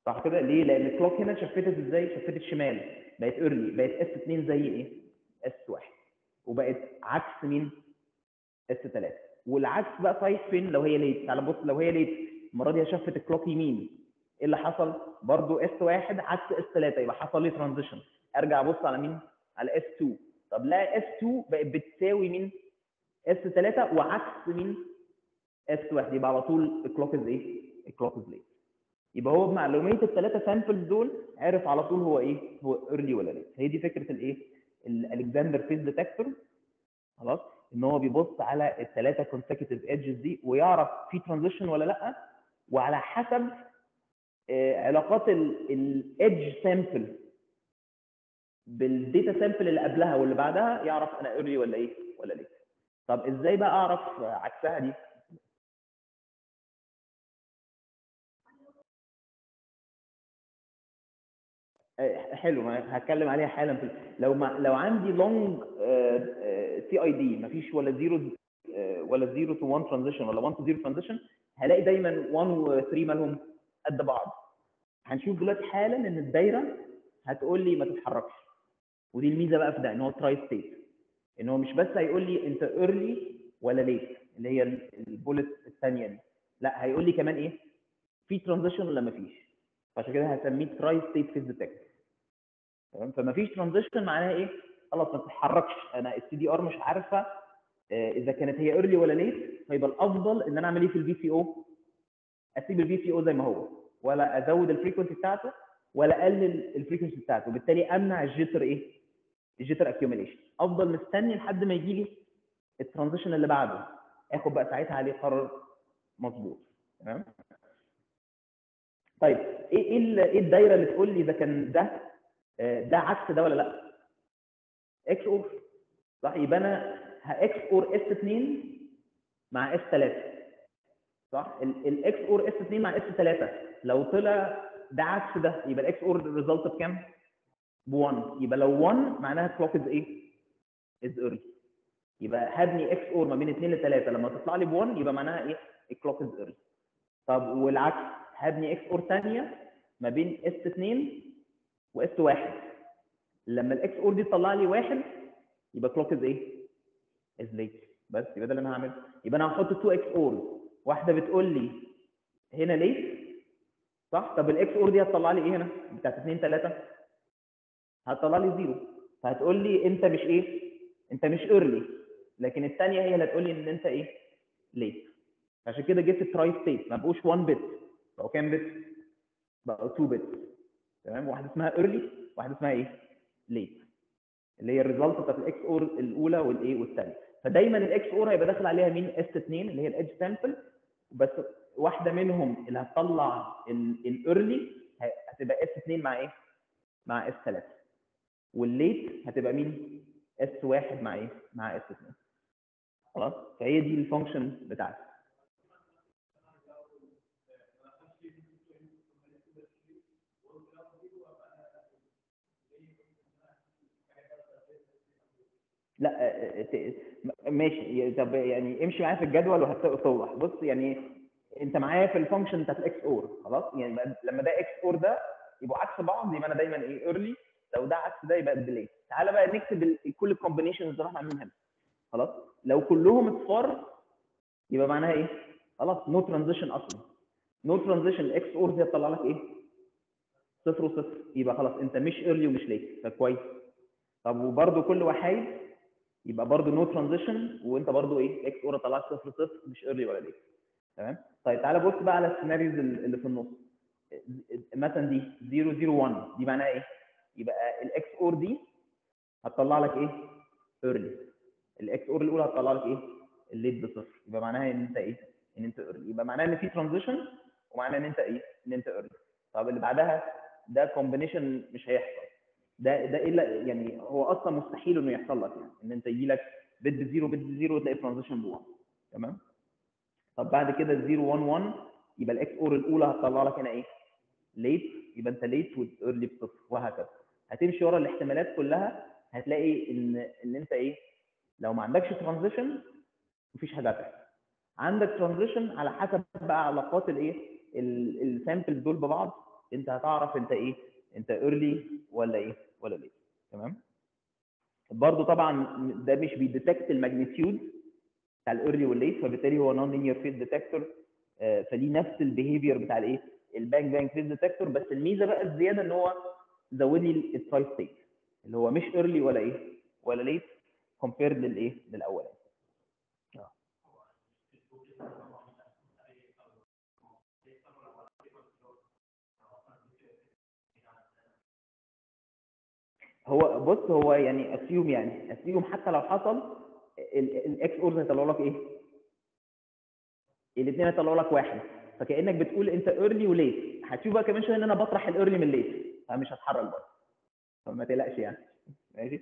صح كده ليه لان الكلوك هنا شفتت ازاي شفتت شمال بقت ايرلي بقت اس 2 زي ايه اس 1 وبقت عكس مين اس 3 والعكس بقى صحيح فين لو هي ليت تعال بص لو هي ليت المره دي شفت الكلوك يمين ايه اللي حصل برضو اس 1 عكس اس 3 يبقى حصل لي ترانزيشن ارجع ابص على مين على اس 2 طب لا اس 2 بقت بتساوي مين اس 3 وعكس مين اس 1 يبقى على طول الكلوك از ايه الكلوك از ليت يبقى هو بمعلوميه الثلاثه سامبلز دول عرف على طول هو ايه هو ايرلي ولا ليت هي دي فكره الايه الالكسندر فيز ديتكتور خلاص ان هو بيبص على الثلاثه كونسيكتيف ايدجز دي ويعرف في ترانزيشن ولا لا وعلى حسب آه، علاقات الايدج سامبل بالديتا سامبل اللي قبلها واللي بعدها يعرف انا ايرلي ولا ايه ولا ليت طب ازاي بقى اعرف عكسها دي آه، حلو ما هتكلم عليها حالا في لو ما لو عندي لونج سي اي دي مفيش ولا زيرو ولا زيرو تو 1 ترانزيشن ولا 1 تو 0 ترانزيشن هلاقي دايما 1 و 3 مالهم قد بعض هنشوف دلوقتي حالا ان الدايره هتقول لي ما تتحركش ودي الميزه بقى في ده ان هو تراي ستيت ان هو مش بس هيقول لي انت ايرلي ولا ليت اللي هي البولت الثانيه دي لا هيقول لي كمان ايه في ترانزيشن ولا ما فيش فعشان كده هسميه تراي ستيت فيز ديتكت تمام فما فيش ترانزيشن معناها ايه خلاص ما تتحركش انا السي دي ار مش عارفه آه، اذا كانت هي ايرلي ولا ليت فيبقى الافضل ان انا اعمل ايه في الفي سي او اسيب الفي سي او زي ما هو ولا ازود الفريكونسي بتاعته ولا اقلل الفريكونسي بتاعته وبالتالي امنع الجيتر ايه الجيتر اكيوميليشن افضل مستني لحد ما يجي لي الترانزيشن اللي بعده اخد بقى ساعتها عليه قرار مظبوط تمام طيب ايه ايه ال- ايه الدايره اللي تقول لي اذا كان ده آه، ده عكس ده ولا لا اكس اور صح يبقى انا هاكس اور اس 2 مع اس 3 صح الاكس اور اس 2 مع اس 3 لو طلع ده عكس ده يبقى الاكس اور ريزلت بكام؟ ب 1 يبقى لو 1 معناها كلوك از ايه؟ از ايرلي يبقى هبني اكس اور ما بين 2 ل 3 لما تطلع لي ب 1 يبقى معناها ايه؟ الكلوك از ايرلي طب والعكس هبني اكس اور ثانيه ما بين اس 2 واس 1 لما الاكس اور دي تطلع لي واحد يبقى كلوك از ايه؟ از ليت بس يبقى ده اللي انا هعمله يبقى انا هحط 2 اكس اور واحده بتقول لي هنا ليت صح طب الاكس اور دي هتطلع لي ايه هنا بتاعت 2 3 هتطلع لي زيرو فهتقول لي انت مش ايه انت مش ايرلي لكن الثانيه هي اللي هتقول لي ان انت ايه ليت عشان كده جبت التراي ستيت ما بقوش 1 بت بقوا كام بت بقوا 2 بت تمام واحده اسمها ايرلي واحده اسمها ايه ليت اللي هي الريزلت بتاعت الاكس اور الاولى والايه والثانيه فدايما الاكس اور هيبقى داخل عليها مين اس 2 اللي هي الايدج سامبل بس واحده منهم اللي هتطلع الايرلي هتبقى اس 2 مع ايه مع اس 3 والليت هتبقى مين اس 1 مع ايه مع اس 2 خلاص فهي دي الفانكشن بتاعتي لا آه، ت- ماشي طب يعني امشي معايا في الجدول وهتوضح بص يعني انت معايا في الفانكشن بتاعت الاكس اور خلاص يعني بقى- لما ده اكس اور ده يبقوا عكس بعض يبقى انا دايما ايه ايرلي لو ده عكس ده يبقى ديلي تعالى بقى نكتب ال- كل الكومبينيشنز اللي احنا عاملينها هنا خلاص لو كلهم اصفار يبقى معناها ايه خلاص نو ترانزيشن اصلا نو ترانزيشن الاكس اور دي هتطلع لك ايه صفر وصفر يبقى خلاص انت مش ايرلي ومش ليت فكويس طب وبرده كل وحايد يبقى برضه نو ترانزيشن وانت برضه ايه اكس اور طلعت صفر صفر مش ايرلي ولا ليت تمام طيب تعالى بص بقى على السيناريوز اللي في النص مثلا دي 0 0 1 دي معناها ايه؟ يبقى الاكس اور دي هتطلع لك ايه؟ ايرلي الاكس اور الاولى هتطلع لك ايه؟ الليت بصفر يبقى معناها ان انت ايه؟ ان انت ايرلي يبقى معناها ان في ترانزيشن ومعناها ان انت ايه؟ ان انت ايرلي طب اللي بعدها ده كومبينيشن مش هيحصل ده ده الا يعني هو اصلا مستحيل انه يحصل لك يعني ان انت يجي لك بت بزيرو بت بزيرو وتلاقي ترانزيشن ب 1 تمام طب بعد كده 0 1 1 يبقى الاكس اور الاولى هتطلع لك هنا ايه؟ ليت يبقى انت ليت وايرلي بصفر وهكذا هتمشي ورا الاحتمالات كلها هتلاقي ان ان انت ايه؟ لو ما عندكش ترانزيشن مفيش حاجه هتحصل عندك ترانزيشن على حسب بقى علاقات الايه؟ السامبلز دول ببعض انت هتعرف انت ايه انت ايرلي ولا ايه ولا ليت تمام برضه طبعا ده مش بيديتكت الماجنتيود بتاع الايرلي والليت فبالتالي هو نون لينير فيز ديتكتور فليه نفس البيهيفير بتاع الايه البانج بانج فيز ديتكتور بس الميزه بقى الزياده ان هو زود لي التراي ستيت اللي هو مش ايرلي ولا ايه ولا ليت كومبيرد للايه للاولاني هو بص هو يعني اسيوم يعني اسيوم حتى لو حصل الاكس اورز هيطلعوا لك ايه؟ الاثنين هيطلعوا لك واحد فكانك بتقول انت ايرلي وليت هتشوف بقى كمان شويه ان انا بطرح الايرلي من الليت فمش هتحرك برضه فما تقلقش يعني ماشي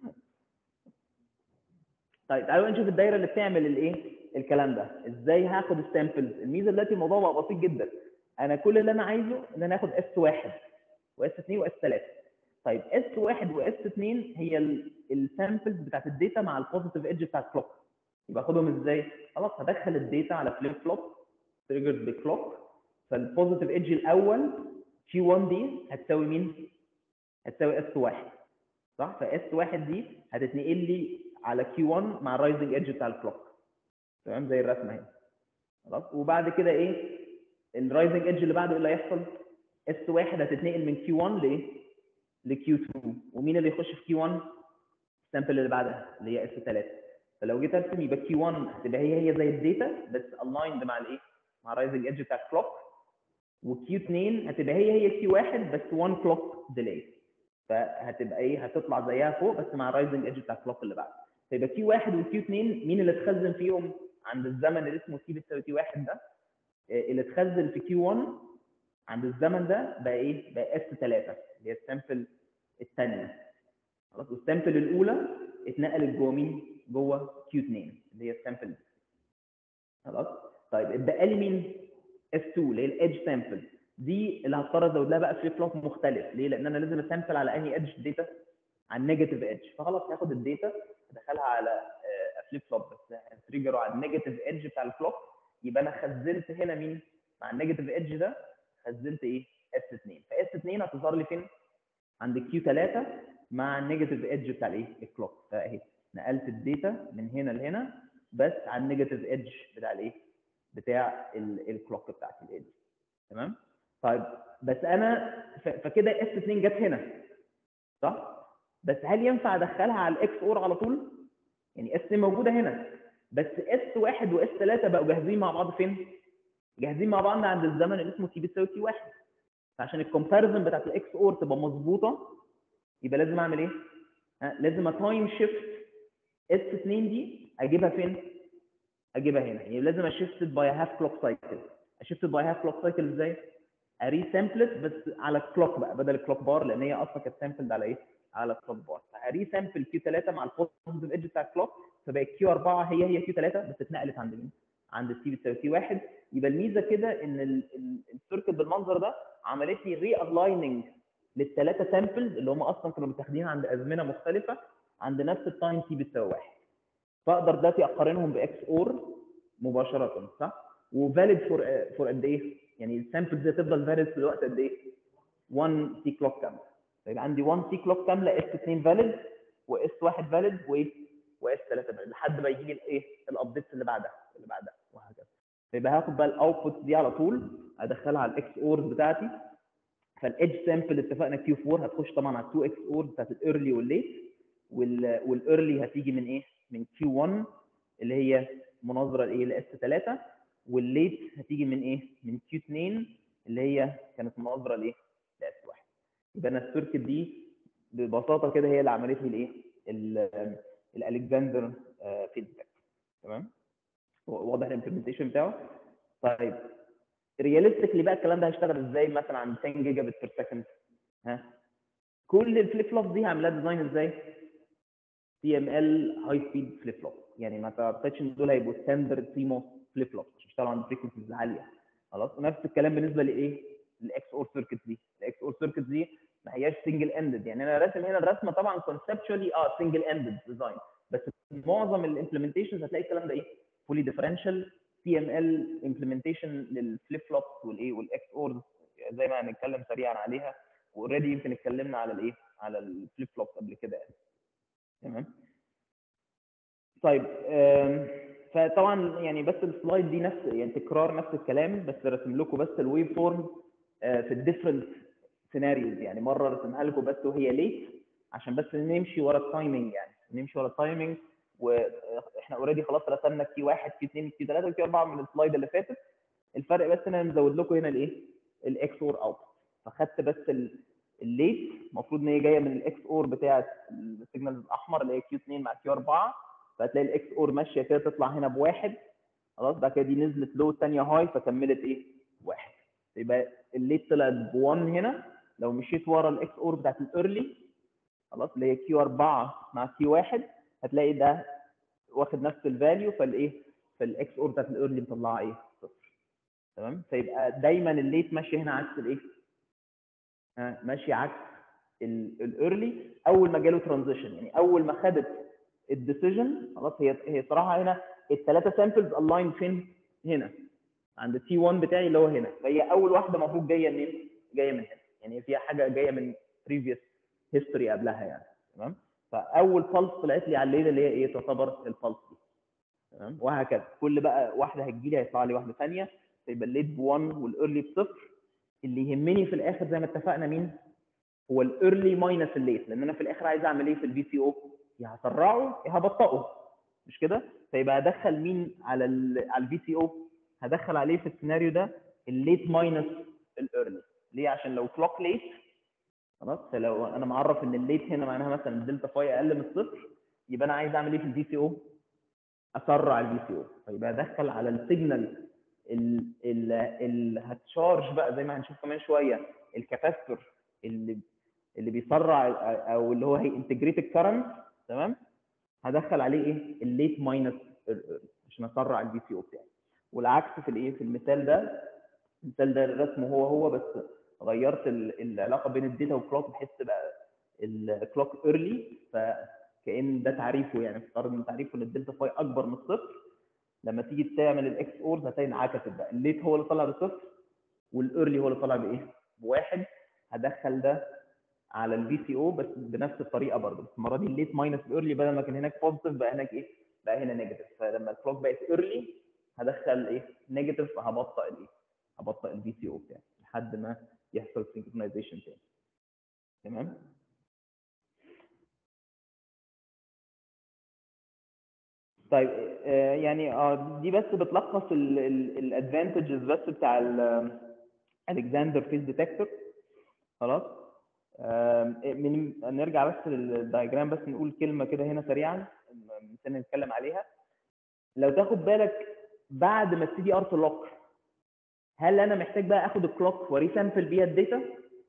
طيب تعالوا نشوف الدايره اللي بتعمل الايه الكلام ده ازاي هاخد السامبلز الميزه دلوقتي الموضوع بقى بسيط جدا انا كل اللي انا عايزه ان انا اخد اس 1 واس 2 واس 3 طيب اس 1 واس 2 هي السامبلز بتاعت الداتا مع البوزيتيف ايدج بتاع الكلوك يبقى اخدهم ازاي؟ خلاص هدخل الداتا على فليب فلوب تريجرد بكلوك فالبوزيتيف ايدج الاول كيو 1 دي هتساوي مين؟ هتساوي اس 1 صح؟ فاس 1 دي هتتنقل لي على كيو 1 مع الرايزنج ايدج بتاع الكلوك تمام زي الرسمه اهي خلاص وبعد كده ايه؟ الرايزنج ايدج اللي بعده ايه اللي هيحصل؟ اس 1 هتتنقل من كيو 1 لايه؟ لكيو 2 ومين اللي يخش في كيو 1 السامبل اللي بعدها اللي هي اس 3 فلو جيت ارسم يبقى كيو 1 هتبقى هي هي زي الداتا بس الايند مع الايه مع الرايزنج ايدج بتاع الكلوك وكيو 2 هتبقى هي هي كيو 1 بس 1 كلوك ديلي فهتبقى ايه هتطلع زيها فوق بس مع الرايزنج ايدج بتاع الكلوك اللي بعده فيبقى كيو 1 وكيو 2 مين اللي اتخزن فيهم عند الزمن اللي اسمه تي بتساوي تي 1 ده اللي اتخزن في كيو 1 عند الزمن ده بقى ايه بقى اس 3 اللي هي السامبل الثانيه خلاص والسامبل الاولى اتنقلت جوه مين جوه كيو 2 اللي هي السامبل دي خلاص طيب اتبقى لي مين اس 2 اللي هي الايدج سامبل دي اللي هضطر ازود لها بقى فليب فلوب مختلف ليه لان انا لازم اسامبل على انهي ايدج داتا على النيجاتيف ايدج فخلاص هاخد الداتا ادخلها على فليب فلوب بس هتريجر على النيجاتيف ايدج بتاع الكلوك يبقى انا خزنت هنا مين مع النيجاتيف ايدج ده خزنت ايه اس 2 فاس 2 هتظهر لي فين عند كيو 3 مع النيجاتيف ايدج بتاع الايه الكلوك فاهي نقلت الداتا من هنا لهنا بس على النيجاتيف ايدج بتاع الايه بتاع الكلوك بتاعت الايدج تمام طيب بس انا فكده اس 2 جت هنا صح بس هل ينفع ادخلها على الاكس اور على طول يعني اس 2 موجوده هنا بس اس 1 واس 3 بقوا جاهزين مع بعض فين جاهزين مع بعض عند الزمن اللي اسمه تي بتساوي تي 1 فعشان الكومباريزن بتاعت الاكس اور تبقى مظبوطه يبقى لازم اعمل ايه؟ ها لازم اتايم شيفت اس 2 دي اجيبها فين؟ اجيبها هنا يعني لازم اشيفت باي هاف كلوك سايكل اشيفت باي هاف كلوك سايكل ازاي؟ اري سامبلت بس على الكلوك بقى بدل الكلوك بار لان هي اصلا كانت سامبلد على ايه؟ على الكلوك بار فاري سامبل كيو 3 مع البوزيتيف ايدج بتاع الكلوك فبقت كيو 4 هي هي كيو 3 بس اتنقلت عند مين؟ عند التي بتساوي تي 1 يبقى الميزه كده ان السيركت بالمنظر ده عملت لي ري الايننج للثلاثه سامبلز اللي هم اصلا كانوا متاخدين عند ازمنه مختلفه عند نفس التايم تي بتساوي 1 فاقدر دلوقتي اقارنهم باكس اور مباشره صح؟ وفاليد فور فور قد ايه؟ يعني السامبلز هتفضل فاليد في الوقت قد ايه؟ 1 تي كلوك كامله فيبقى عندي 1 تي كلوك كامله اس 2 فاليد واس 1 فاليد وايه؟ واس 3 فاليد لحد ما يجي لي الايه؟ الابديتس اللي بعدها اللي بعدها وهكذا فيبقى هاخد بقى الاوتبوت دي على طول ادخلها على الاكس اورز بتاعتي فالايدج سامبل اتفقنا كيو 4 هتخش طبعا على 2 اكس اورز بتاعت الايرلي والليت والايرلي هتيجي من ايه؟ من كيو 1 اللي هي مناظره لايه؟ لاس 3 والليت هتيجي من ايه؟ من كيو 2 اللي هي كانت مناظره لايه؟ لاس 1 يبقى انا السيركت دي ببساطه كده هي اللي عملت لي الايه؟ الالكسندر فيدباك تمام؟ واضح الامبلمنتيشن بتاعه طيب رياليستيكلي بقى الكلام ده هيشتغل ازاي مثلا عند 10 جيجا بت بير سكند ها كل الفليب فلوب دي عاملاها ديزاين ازاي سي ام ال هاي سبيد فليب فلوب يعني ما تعتقدش ان دول هيبقوا ستاندرد سيموس فليب فلوب مش بيشتغلوا عند فريكونسيز عاليه خلاص ونفس الكلام بالنسبه لايه الاكس اور سيركت دي الاكس اور سيركت دي ما هياش سنجل اندد يعني انا راسم هنا الرسمه طبعا كونسبشوالي اه سنجل اندد ديزاين بس معظم الامبلمنتيشنز هتلاقي الكلام ده ايه فولي ديفرنشال سي ام ال امبلمنتيشن للفليب فلوبس والايه والاكس اورز زي ما هنتكلم سريعا عليها واوريدي يمكن اتكلمنا على الايه على الفليب فلوب قبل كده يعني تمام طيب آم، فطبعا يعني بس السلايد دي نفس يعني تكرار نفس الكلام بس رسم لكم بس الويف فورم في الديفرنت سيناريوز يعني مره رسمها لكم بس وهي ليت عشان بس نمشي ورا التايمنج يعني نمشي ورا التايمنج واحنا اوريدي خلاص رسمنا كي واحد كي اثنين كي ثلاثه كي اربعه من السلايد اللي فاتت الفرق بس ان انا مزود لكم هنا الايه الاكس اور اوت فخدت بس ال- الليت المفروض ان هي جايه من الاكس اور بتاعه السيجنال الاحمر اللي هي كيو 2 مع كيو 4 فهتلاقي الاكس اور ماشيه كده تطلع هنا بواحد خلاص بعد كده دي نزلت لو الثانيه هاي فكملت ايه؟ واحد يبقى الليت طلعت ب 1 هنا لو مشيت ورا الاكس اور بتاعت الايرلي خلاص اللي هي كيو 4 مع كيو 1 هتلاقي ده واخد نفس الفاليو فالايه؟ فالاكس اور بتاعت الايرلي مطلعه ايه؟ صفر تمام فيبقى دايما الليت ماشي هنا عكس الايه؟ ها ماشي عكس الايرلي اول ما جاله ترانزيشن يعني اول ما خدت الديسيجن خلاص هي هي صراحه هنا الثلاثه سامبلز الاين فين؟ هنا عند تي 1 بتاعي اللي هو هنا فهي اول واحده المفروض جايه منين؟ جايه من هنا يعني فيها حاجه جايه من بريفيوس هيستوري قبلها يعني تمام فاول بلس طلعت لي على الليله اللي هي ايه تعتبر البلس دي تمام وهكذا كل بقى واحده هتجي لي هيطلع لي واحده ثانيه فيبقى الليت ب 1 والايرلي بصفر اللي يهمني في الاخر زي ما اتفقنا مين؟ هو الايرلي ماينس الليت لان انا في الاخر عايز اعمل ايه في الفي سي او؟ يا هسرعه يا هبطئه مش كده؟ فيبقى هدخل مين على ال على الفي سي او؟ هدخل عليه في السيناريو ده الليت ماينس الايرلي ليه؟ عشان لو كلوك ليت خلاص فلو انا معرف ان الليت هنا معناها مثلا الدلتا فاي اقل من الصفر يبقى انا عايز اعمل ايه في الفي سي او؟ اسرع الفي سي او فيبقى ادخل على السيجنال اللي هتشارج بقى زي ما هنشوف كمان شويه الكاباستور اللي اللي بيسرع او اللي هو هي انتجريت الكرنت تمام هدخل عليه ايه الليت ماينس عشان اسرع الفي سي او بتاعي والعكس في الايه في المثال ده المثال ده الرسم هو هو بس غيرت ال- العلاقه بين الداتا والكلوك بحيث تبقى الكلوك ايرلي فكان ده تعريفه يعني افترض ان تعريفه ان الدلتا فاي اكبر من الصفر لما تيجي تعمل الاكس اورز هتلاقي انعكست بقى الليت هو اللي طالع بصفر والايرلي هو اللي طالع بايه؟ بواحد هدخل ده على الفي سي او بس بنفس الطريقه برضه بس المره دي الليت ماينس الايرلي بدل ما كان هناك بوزيتيف بقى هناك ايه؟ بقى هنا نيجاتيف فلما الكلوك بقت ايرلي هدخل ايه؟ نيجاتيف فهبطئ الايه؟ هبطئ الفي سي او بتاعي لحد ما يحصل سنكرونايزيشن تاني تمام؟ طيب آه، يعني اه دي بس بتلخص الادفانتجز بس بتاع الكساندر فيز ديتكتور خلاص آم، من نرجع بس للدايجرام بس نقول كلمه كده هنا سريعا نستنى نتكلم عليها لو تاخد بالك بعد ما السي دي ار تلوك هل انا محتاج بقى اخد الكلوك وريسامبل بيها الداتا؟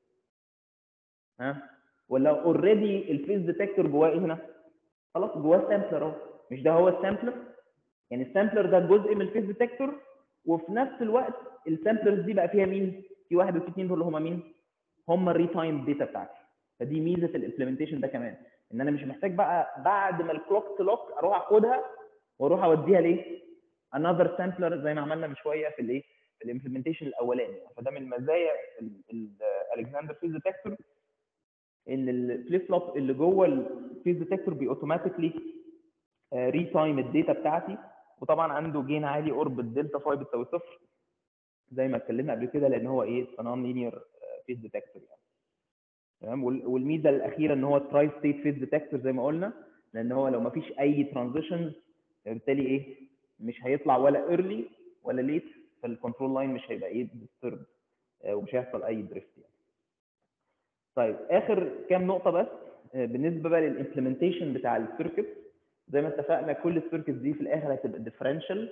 ها؟ ولا اوريدي الفيز ديتكتور جواه ايه هنا؟ خلاص جواه سامبلر اهو مش ده هو السامبلر؟ يعني السامبلر ده جزء من الفيز ديتكتور وفي نفس الوقت السامبلرز دي بقى فيها مين؟ في واحد وفي اثنين دول اللي هم مين؟ هم الري تايم داتا بتاعتي فدي ميزه الامبلمنتيشن ده كمان ان انا مش محتاج بقى بعد ما الكلوك تلوك اروح اخدها واروح اوديها لايه؟ انذر سامبلر زي ما عملنا من شويه في الايه؟ في الامبلمنتيشن الاولاني فده من مزايا الكساندر فيز ديتكتور ان الفليب فلوب اللي جوه الفيز ديتكتور بي اوتوماتيكلي ري تايم الداتا بتاعتي وطبعا عنده جين عالي قرب الدلتا فاي بتساوي صفر زي ما اتكلمنا قبل كده لان هو ايه نون لينير فيز ديتكتور يعني تمام وال- والميزه الاخيره ان هو تراي ستيت فيز ديتكتور زي ما قلنا لان هو لو ما فيش اي ترانزيشنز بالتالي ايه مش هيطلع ولا ايرلي ولا ليت فالكنترول لاين مش هيبقى ايه ديسترب ومش هيحصل اي دريفت يعني طيب اخر كام نقطه بس آه، بالنسبه بقى للامبلمنتيشن بتاع السيركت زي ما اتفقنا كل السيركت دي في الاخر هتبقى ديفرنشال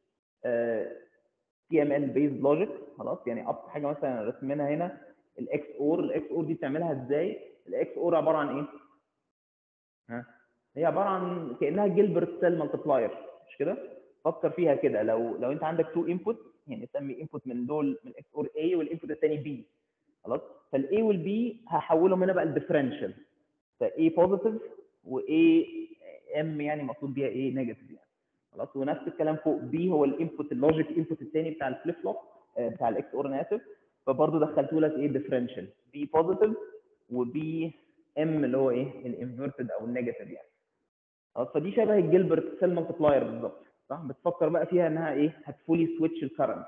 تي ام ال بيز لوجيك خلاص يعني ابسط حاجه مثلا رسمينها هنا الاكس اور الاكس اور دي بتعملها ازاي الاكس اور عباره عن ايه ها هي عباره عن كانها جيلبرت سيل مالتبلاير مش كده فكر فيها كده لو لو انت عندك تو انبوت يعني سمي انبوت من دول من اكس اور اي والانبوت الثاني بي خلاص فالاي والبي هحولهم هنا بقى الديفرنشال فاي بوزيتيف واي ام يعني مقصود بيها ايه نيجاتيف يعني خلاص ونفس الكلام فوق بي هو الانبوت اللوجيك انبوت الثاني بتاع الفليب فلوب بتاع الاكس اور انا اسف فبرضه دخلت لك ايه ديفرنشال بي بوزيتيف وبي ام اللي هو ايه الانفيرتد او النيجاتيف يعني خلاص فدي شبه الجيلبرت سيل مالتبلاير بالظبط صح بتفكر بقى فيها انها ايه هتفولي سويتش الكرنت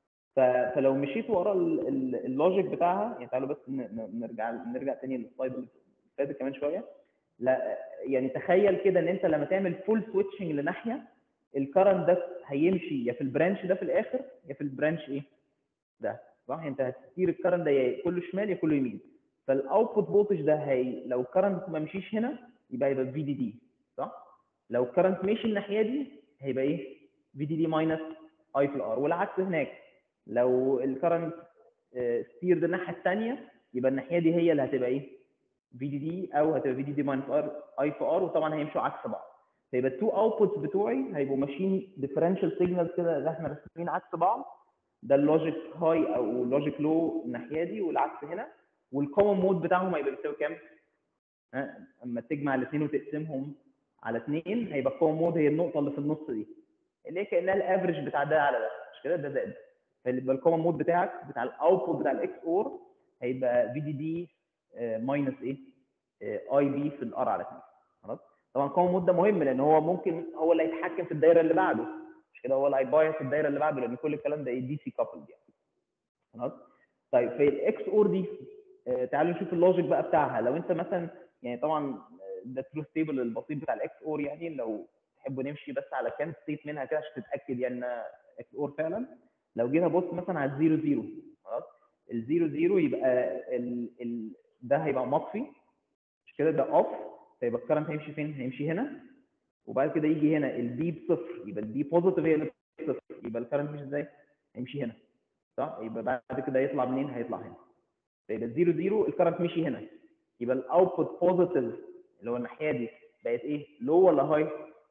فلو مشيت ورا ال- ال- اللوجيك بتاعها يعني تعالوا بس ن- ن- نرجع نرجع تاني للسلايد اللي فاتت كمان شويه لا يعني تخيل كده ان انت لما تعمل فول سويتشنج لناحيه الكرنت ده هيمشي يا في البرانش ده في الاخر يا في البرانش ايه ده صح انت هتستير الكرنت ده يا كله شمال يا كله يمين فالاوتبوت فولتج ده هي لو الكرنت ما مشيش هنا يبقى هيبقى في دي دي صح لو الكرنت مشي الناحيه دي هيبقى ايه في دي دي ماينس اي في الار والعكس هناك لو الكرنت ستيرد الناحيه الثانيه يبقى الناحيه دي هي اللي هتبقى ايه في دي دي او هتبقى في دي دي ماينس ار اي في ار وطبعا هيمشوا عكس بعض فيبقى التو اوتبوتس بتوعي هيبقوا ماشيين ديفرنشال سيجنالز كده اللي احنا راسمين عكس بعض ده اللوجيك هاي او لوجيك لو الناحيه دي والعكس هنا والكومن مود بتاعهم هيبقى بيساوي كام؟ ها اما تجمع الاثنين وتقسمهم على اثنين هيبقى الكومن مود هي النقطه اللي في النص دي اللي هي كانها الافرج بتاع ده على ده مش كده ده زائد ده فيبقى الكومن مود بتاعك بتاع الاوتبوت بتاع الاكس اور هيبقى في دي دي ماينس ايه اي بي في الار على 2 خلاص طبعا الكومن مود ده مهم لان هو ممكن هو اللي هيتحكم في الدايره اللي بعده مش كده هو اللي هيبايس الدايره اللي بعده لان كل الكلام ده دي سي كابلد يعني خلاص طيب في الاكس اور دي آه، تعالوا نشوف اللوجيك بقى بتاعها لو انت مثلا يعني طبعا آه، ده تروث تيبل البسيط بتاع الاكس اور يعني لو تحبوا نمشي بس على كام ستيت منها كده عشان تتاكد يعني انها اكس اور فعلا لو جينا بص مثلا على الزيرو زيرو خلاص الزيرو زيرو يبقى ال ال ده هيبقى مطفي مش كده ده اوف فيبقى الكرنت هيمشي فين؟ هيمشي هنا وبعد كده يجي هنا البي بصفر يبقى البي بوزيتيف هي اللي بصفر يبقى الكرنت مش ازاي؟ هيمشي هنا صح؟ يبقى بعد كده يطلع منين؟ هيطلع هنا فيبقى الزيرو زيرو الكرنت مشي هنا يبقى الاوتبوت بوزيتيف اللي هو الناحيه دي بقت ايه؟ لو ولا هاي؟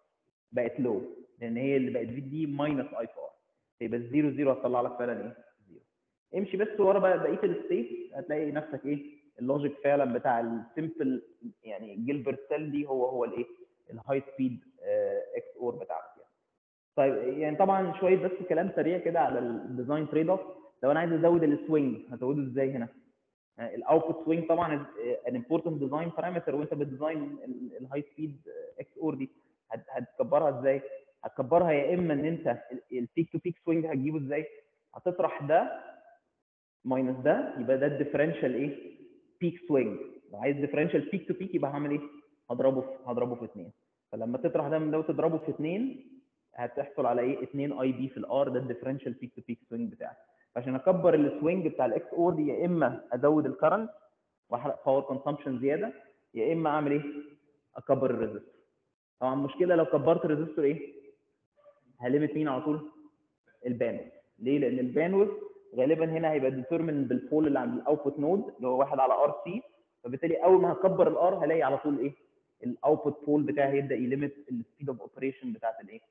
بقت لو لان هي اللي بقت في دي ماينس اي في ار يبقى الزيرو زيرو هتطلع لك فعلا ايه؟ زيرو امشي بس ورا بقى بقيه الستيت هتلاقي نفسك ايه؟ اللوجيك فعلا بتاع السمبل يعني جيلبرت سيل دي هو هو الايه؟ الهاي سبيد اكس اور بتاعك يعني. طيب يعني طبعا شويه بس كلام سريع كده على الديزاين تريد اوف لو انا عايز ازود السوينج هزوده ازاي هنا؟ الاوتبوت سوينج طبعا ان امبورتنت ديزاين بارامتر وانت بتديزاين الهاي سبيد اكس اور دي هت- هتكبرها ازاي؟ هتكبرها يا اما ان انت البيك تو بيك سوينج هتجيبه ازاي؟ هتطرح ده ماينس ده يبقى ده الديفرنشال ايه؟ بيك سوينج لو عايز ديفرنشال بيك تو بيك يبقى هعمل ايه؟ هضربه في هضربه في 2 فلما تطرح ده من ده وتضربه في 2 هتحصل على ايه 2 اي بي في الار ده الديفرنشال بيك تو بيك سوينج بتاعك فعشان اكبر السوينج بتاع الاكس اور دي يا اما ازود الكرنت واحرق باور كونسامشن زياده يا اما اعمل ايه اكبر الريزستور طبعا المشكله لو كبرت الريزستور ايه هلمت مين على طول الباندوث ليه لان الباندوث غالبا هنا هيبقى ديترمن بالبول اللي عند الاوتبوت نود اللي هو واحد على ار سي فبالتالي اول ما هكبر الار هلاقي على طول ايه الاوتبوت بول بتاعي هيبدا يليمت السبيد اوف اوبريشن بتاعت الايه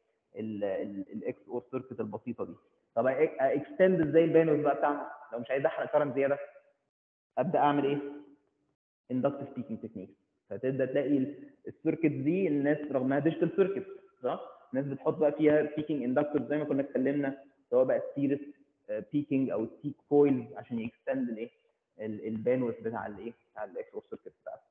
الاكس اور سيركت البسيطه دي طب اكستند ازاي الباندوث بقى بتاعنا لو مش عايز احرق كرنت زياده ابدا اعمل ايه اندكتيف بيكينج تكنيك فتبدا تلاقي السيركت دي الناس رغم انها ديجيتال سيركت صح الناس بتحط بقى فيها بيكينج اندكتور زي ما كنا اتكلمنا سواء بقى ستيرس بيكينج او ستيك كويلز عشان يكستند الايه البانوث بتاع الايه بتاع الاكس اور سيركت بتاعته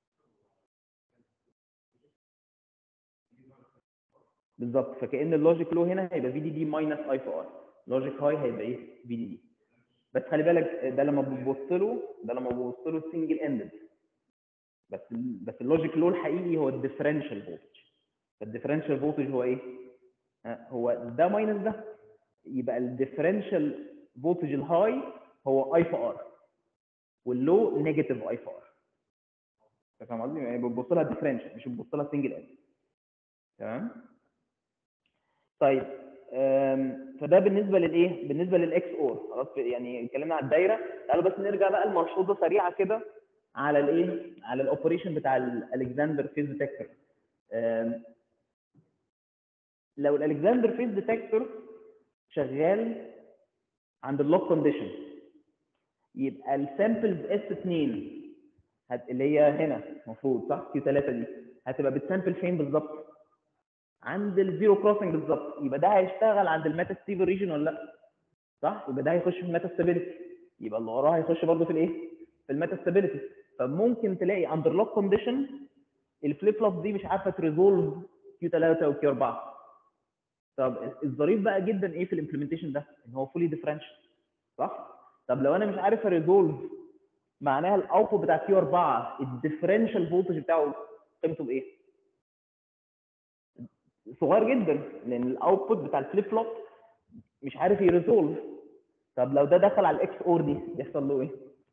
بالظبط فكان اللوجيك لو هنا هيبقى في دي دي ماينس اي في ار لوجيك هاي هيبقى ايه في دي دي بس خلي بالك ده لما بتبص له ده لما بتبص له سنجل اندد بس بس اللوجيك لو الحقيقي هو الديفرنشال فولتج فالديفرنشال فولتج هو ايه؟ ها، هو ده ماينس ده يبقى الديفرنشال فولتج الهاي هو اي في ار واللو نيجاتيف اي في ار أنت فاهم قصدي؟ يعني بتبص لها ديفرنشال مش بتبص لها سنجل اند تمام؟ طيب أم، فده بالنسبه للايه؟ بالنسبه للاكس اور خلاص يعني اتكلمنا على الدايره تعالوا بس نرجع بقى الملحوظه سريعه كده على الايه؟ على الاوبريشن بتاع الالكسندر فيز ديتكتور لو الالكسندر فيز ديتكتور شغال عند اللوك كونديشن يبقى السامبلز اس 2 هت... اللي هي هنا المفروض صح كيو 3 دي هتبقى بتسامبل فين بالظبط؟ عند الزيرو كروسنج بالظبط يبقى ده هيشتغل عند الميتا ستيبل ريجن ولا لا؟ صح؟ يبقى ده هيخش في الميتا ستابيليتي يبقى اللي وراها هيخش برضه في الايه في الميتا ستابيليتي فممكن تلاقي اندر لوك كونديشن الفليب فلوب دي مش عارفه تريزولف كيو 3 وكيو 4 طب الظريف بقى جدا ايه في الامبلمنتيشن ده ان هو فولي ديفرنشال صح طب لو انا مش عارف اريزولف معناها الاوتبوت بتاع كيو 4 الديفرنشال فولتج بتاعه قيمته بايه صغير جدا لان الاوتبوت بتاع الفليب فلوب مش عارف يريزولف طب لو ده دخل على الاكس اور دي يحصل له ايه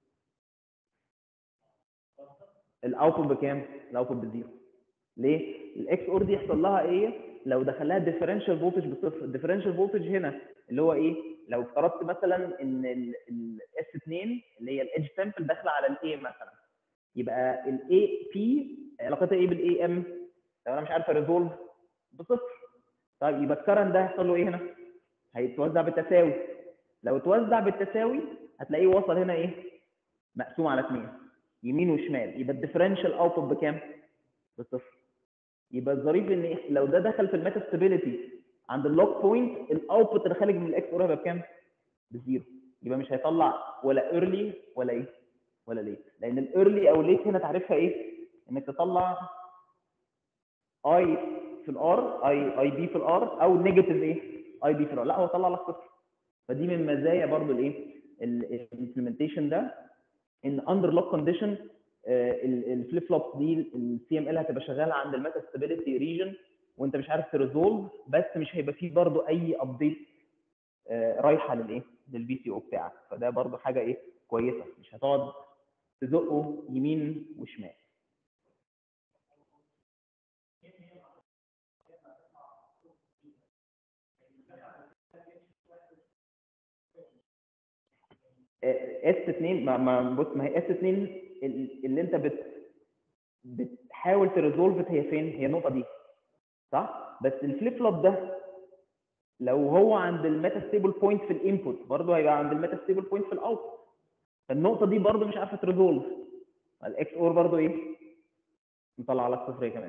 الاوتبوت بكام الاوتبوت بزيرو ليه الاكس اور دي يحصل لها ايه لو دخل لها ديفرنشال فولتج بصفر الديفرنشال فولتج هنا اللي هو ايه لو افترضت مثلا ان الاس 2 اللي هي الايدج سامبل داخله على الاي مثلا يبقى الاي بي علاقتها ايه بالاي ام لو انا مش عارف اريزولف بصفر طيب يبقى الكرنت ده هيحصل له ايه هنا هيتوزع بالتساوي لو اتوزع بالتساوي هتلاقيه وصل هنا ايه مقسوم على اثنين يمين وشمال يبقى الديفرنشال اوتبوت بكام بصفر يبقى الظريف ان إيه؟ لو ده دخل في الميتا ستابيليتي عند اللوك بوينت الاوتبوت اللي خارج من الاكس اور هيبقى بكام بزيرو يبقى مش هيطلع ولا ايرلي ولا ايه ولا ليت لان الايرلي او ليت هنا تعرفها ايه انك تطلع اي في الار اي اي بي في الار او نيجاتيف ايه اي بي في الار لا هو طلع لك صفر فدي من مزايا برضو الايه الامبلمنتيشن ده ان اندر لوك كونديشن الفليب فلوب دي السي ام ال هتبقى شغاله عند الميتا ستابيليتي ريجن وانت مش عارف تريزولف بس مش هيبقى فيه برضو اي ابديت رايحه للايه للبي سي او بتاعك فده برضو حاجه ايه كويسه مش هتقعد تزقه يمين وشمال اس 2 ما, ما بص ما هي اس 2 اللي انت بت بتحاول تريزولف هي فين؟ هي النقطه دي صح؟ بس الفليب فلوب ده لو هو عند الميتا ستيبل بوينت في الانبوت برضه هيبقى عند الميتا ستيبل بوينت في الاوتبوت فالنقطه دي برضه مش عارفه تريزولف الاكس اور برضه ايه؟ مطلع لك صفر كمان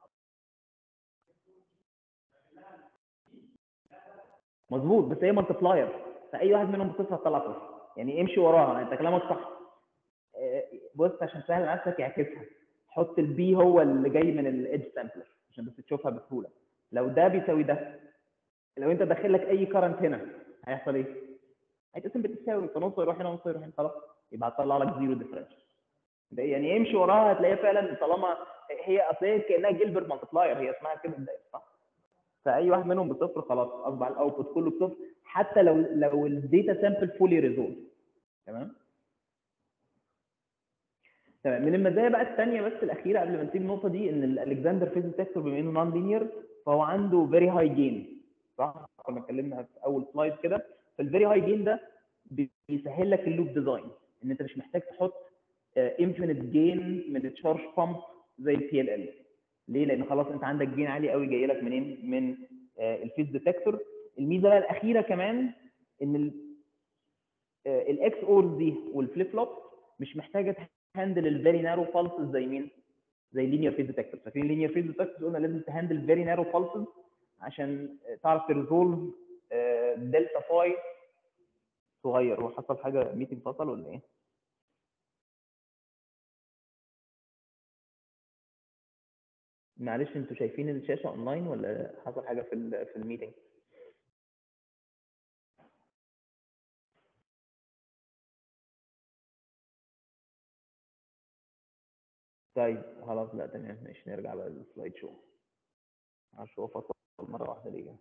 مظبوط بس هي مالتبلاير فاي واحد منهم بصفر هتطلع صفر يعني امشي وراها انت كلامك صح بص عشان تسهل نفسك اعكسها حط البي هو اللي جاي من الايدج سامبلر عشان بس تشوفها بسهوله لو ده بيساوي ده لو انت داخل لك اي كرنت هنا هيحصل ايه؟ هيتقسم بالتساوي فنص يروح هنا ونص يروح هنا خلاص يبقى هتطلع لك زيرو ديفرنشال يعني امشي وراها هتلاقيها فعلا طالما هي اصل هي كانها جيلبرت مالتبلاير هي اسمها كده بدايه صح؟ فاي واحد منهم بصفر خلاص اصبح الاوتبوت كله بصفر حتى لو لو الداتا سامبل فولي ريزولف تمام؟ تمام من المزايا بقى الثانيه بس الاخيره قبل ما نسيب النقطه دي ان الالكسندر فيز ديتكتور بما انه نون لينير فهو عنده فيري هاي جين صح كنا اتكلمنا في اول سلايد كده فالفيري هاي جين ده بيسهل لك اللوب ديزاين ان انت مش محتاج تحط انفينيت جين من التشارج بامب زي البي ال ال ليه؟ لان خلاص انت عندك جين عالي قوي جاي لك منين؟ من الفيز ديتكتور الميزه بقى الاخيره كمان ان الاكس اورز دي والفليب فلوب مش محتاجه تهندل الفيري نارو بالسز زي مين؟ زي لينير فيز ديتكتور فاكرين لينير فيز ديتكتور قلنا لازم تهندل فيري نارو بالسز عشان تعرف تريزولف دلتا فاي صغير هو حصل حاجه ميتنج فصل ولا ايه؟ معلش انتوا شايفين الشاشه اونلاين ولا حصل حاجه في في الميتنج؟ طيب خلاص لا تمام ماشي نرجع بقى للسلايد شو معرفش هو فصل مره واحده ليه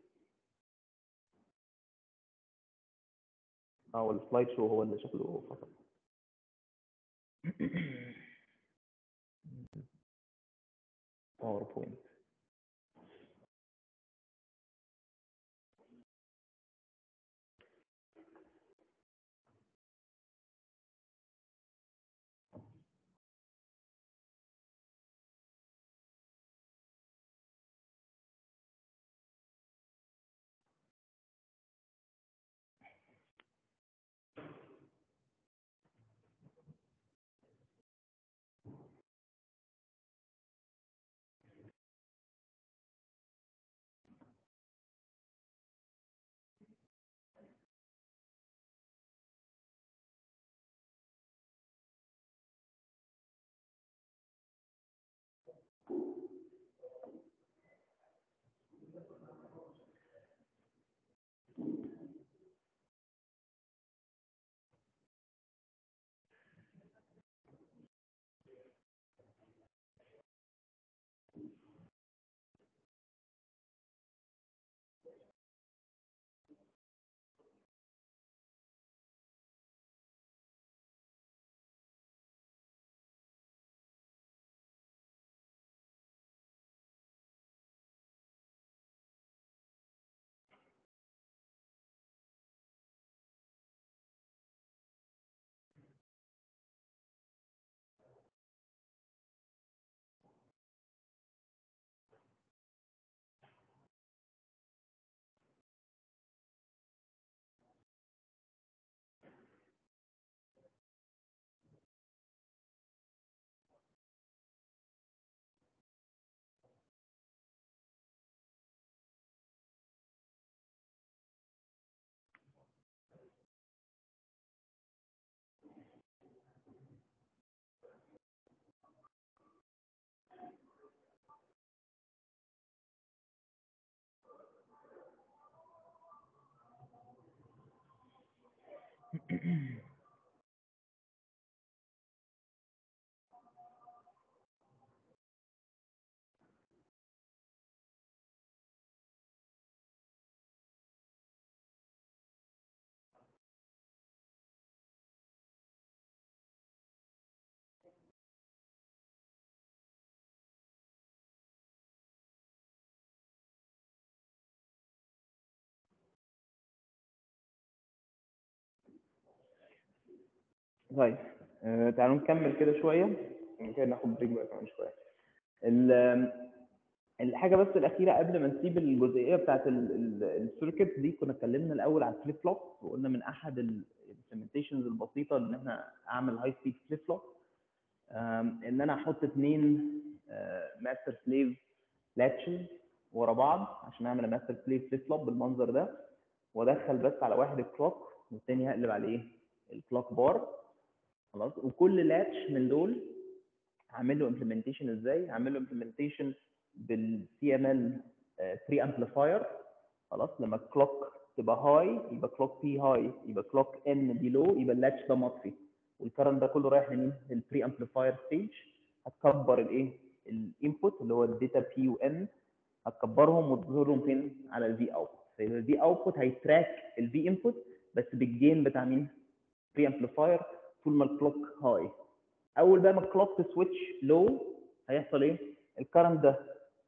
اه السلايد شو هو اللي شكله فصل باوربوينت طيب آه، تعالوا نكمل كده شويه كده ناخد بريك بقى كمان شويه ال- الحاجه بس الاخيره قبل ما نسيب الجزئيه بتاعت السيركت دي كنا اتكلمنا الاول على الفليب فلوب وقلنا من احد الامبلمنتيشنز البسيطه ان احنا اعمل هاي سبيد فليب فلوب ان انا احط اثنين ماستر سليف لاتشز ورا بعض عشان اعمل ماستر سليف فليب فلوب بالمنظر ده وادخل بس على واحد الكلوك والتاني هقلب على ايه الكلوك بار خلاص وكل لاتش من دول هعمل له امبلمنتيشن ازاي هعمل له امبلمنتيشن بالسي ام ال بري امبليفاير خلاص لما الكلوك تبقى هاي يبقى كلوك بي هاي يبقى كلوك ان دي لو يبقى اللاتش ده مطفي والكرنت ده كله رايح لمين للبري امبليفاير ستيج هتكبر الايه الانبوت اللي هو الداتا بي وان هتكبرهم وتظهرهم فين على الفي اوتبوت فيبقى الفي اوتبوت هيتراك الفي انبوت بس بالجين بتاع مين بري امبليفاير طول ما الكلوك هاي اول بقى ما الكلوك تسويتش لو هيحصل ايه الكرنت ده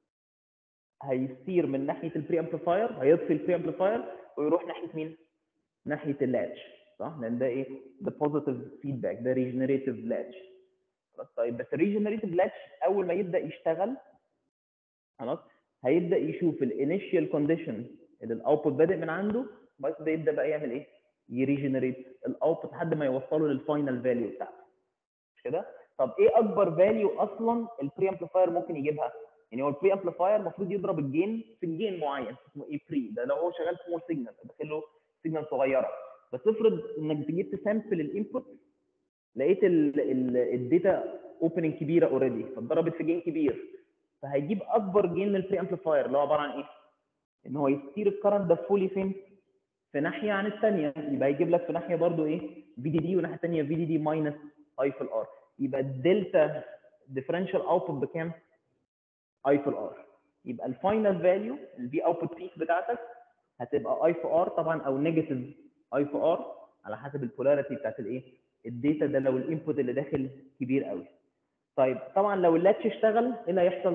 هيسير من ناحيه البري امبليفاير هيطفي البري امبليفاير ويروح ناحيه مين ناحيه اللاتش صح لان ده ايه ده بوزيتيف فيدباك ده ريجنريتيف لاتش خلاص طيب بس الريجنريتيف لاتش اول ما يبدا يشتغل خلاص هيبدا يشوف الانيشال كونديشن اللي الاوتبوت بادئ من عنده بعد كده يبدا بقى يعمل ايه يريجنريت الاوتبوت لحد ما يوصله للفاينل فاليو بتاعته مش كده طب ايه اكبر فاليو اصلا البري امبليفاير ممكن يجيبها يعني هو البري امبليفاير المفروض يضرب الجين في الجين معين اسمه اي بري ده لو هو شغال سمول سيجنال داخل له سيجنال صغيره بس افرض انك تجيب تسامبل الانبوت لقيت الداتا اوبننج كبيره اوريدي فاتضربت في جين كبير فهيجيب اكبر جين للبري امبليفاير اللي هو عباره عن ايه؟ ان هو يستير الكرنت ده فولي فين؟ في ناحيه عن الثانيه يبقى هيجيب لك في ناحيه برضو ايه؟ في دي دي والناحيه الثانيه في دي دي ماينس اي في الار يبقى الدلتا ديفرنشال اوتبوت بكام؟ اي في الار يبقى الفاينل فاليو الفي اوتبوت بيك بتاعتك هتبقى اي في ار طبعا او نيجاتيف اي في ار على حسب البولاريتي بتاعت الايه؟ الداتا ده لو الانبوت اللي داخل كبير قوي. طيب طبعا لو اللاتش اشتغل ايه اللي هيحصل؟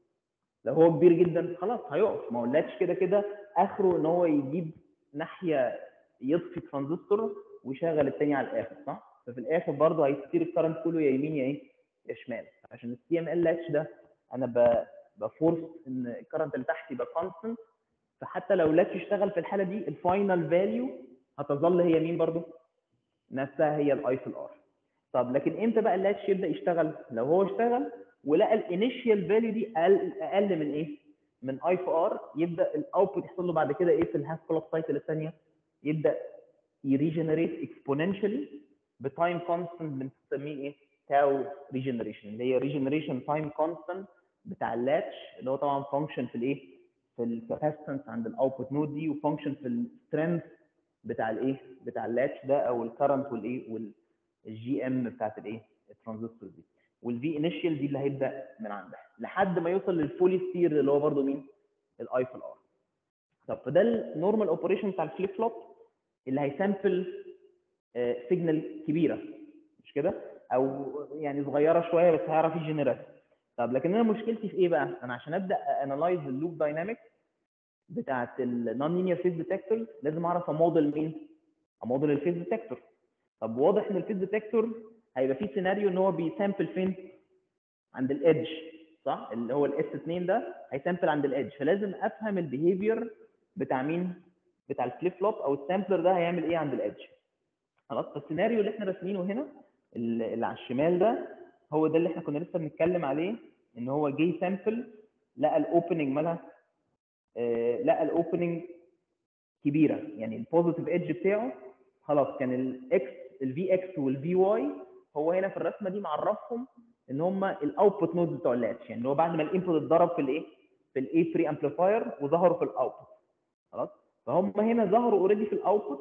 لو هو كبير جدا خلاص هيقف ما هو اللاتش كده كده اخره ان هو يجيب ناحيه يطفي ترانزستور ويشغل الثاني على الاخر صح؟ ففي الاخر برضه هيستير الكرنت كله يا يمين يا ايه؟ يا شمال عشان السي ام ال لاتش ده انا بفورس ان الكرنت اللي تحت يبقى كونستنت فحتى لو اللاتش اشتغل في الحاله دي الفاينل فاليو هتظل هي مين برضه؟ نفسها هي الاي في الار. طب لكن امتى بقى اللاتش يبدا يشتغل؟ لو هو اشتغل ولقى الانيشال فاليو دي اقل اقل من ايه؟ من اي في ار يبدا الاوتبوت يحصل له بعد كده ايه في الهاف كلوك سايكل الثانيه؟ يبدا يريجنريت اكسبوننشالي بتايم كونستنت بنسميه ايه؟ تاو ريجنريشن اللي هي ريجنريشن تايم كونستنت بتاع اللاتش اللي هو طبعا فانكشن في الايه؟ في الكاباسيتنس عند الاوتبوت نود دي وفانكشن في السترينث بتاع الايه؟ بتاع اللاتش ده او الكرنت والايه؟ والجي ام بتاعت الايه؟ الترانزستور دي. والفي انيشال دي اللي هيبدا من عندها لحد ما يوصل للفولي ستير اللي هو برده مين؟ الاي في الار. طب فده النورمال اوبريشن بتاع الفليب فلوب اللي هيسامبل سيجنال كبيره مش كده؟ او يعني صغيره شويه بس هيعرف يجنريت. طب لكن انا مشكلتي في ايه بقى؟ انا عشان ابدا انالايز اللوب داينامكس بتاعت النون لينير فيز ديتكتور لازم اعرف اموديل مين؟ اموديل الفيز ديتكتور. طب واضح ان الفيز ديتكتور هيبقى فيه سيناريو ان هو بيسامبل فين؟ عند الايدج صح؟ اللي هو الاس 2 ده هيسامبل عند الايدج فلازم افهم البيهيفير بتاع مين؟ بتاع الفليب فلوب او السامبلر ده هيعمل ايه عند الايدج. خلاص فالسيناريو اللي احنا راسمينه هنا اللي على الشمال ده هو ده اللي احنا كنا لسه بنتكلم عليه ان هو جه سامبل لقى الاوبننج مالها آه لقى الاوبننج كبيره يعني البوزيتيف ايدج بتاعه خلاص كان الاكس الفي اكس والفي واي هو هنا في الرسمه دي معرفهم ان هم الاوتبوت نودز بتوع اللاتش يعني هو بعد ما الانبوت اتضرب في الايه في الاي بري امبليفاير وظهروا في الاوتبوت خلاص فهم هنا ظهروا اوريدي في الاوتبوت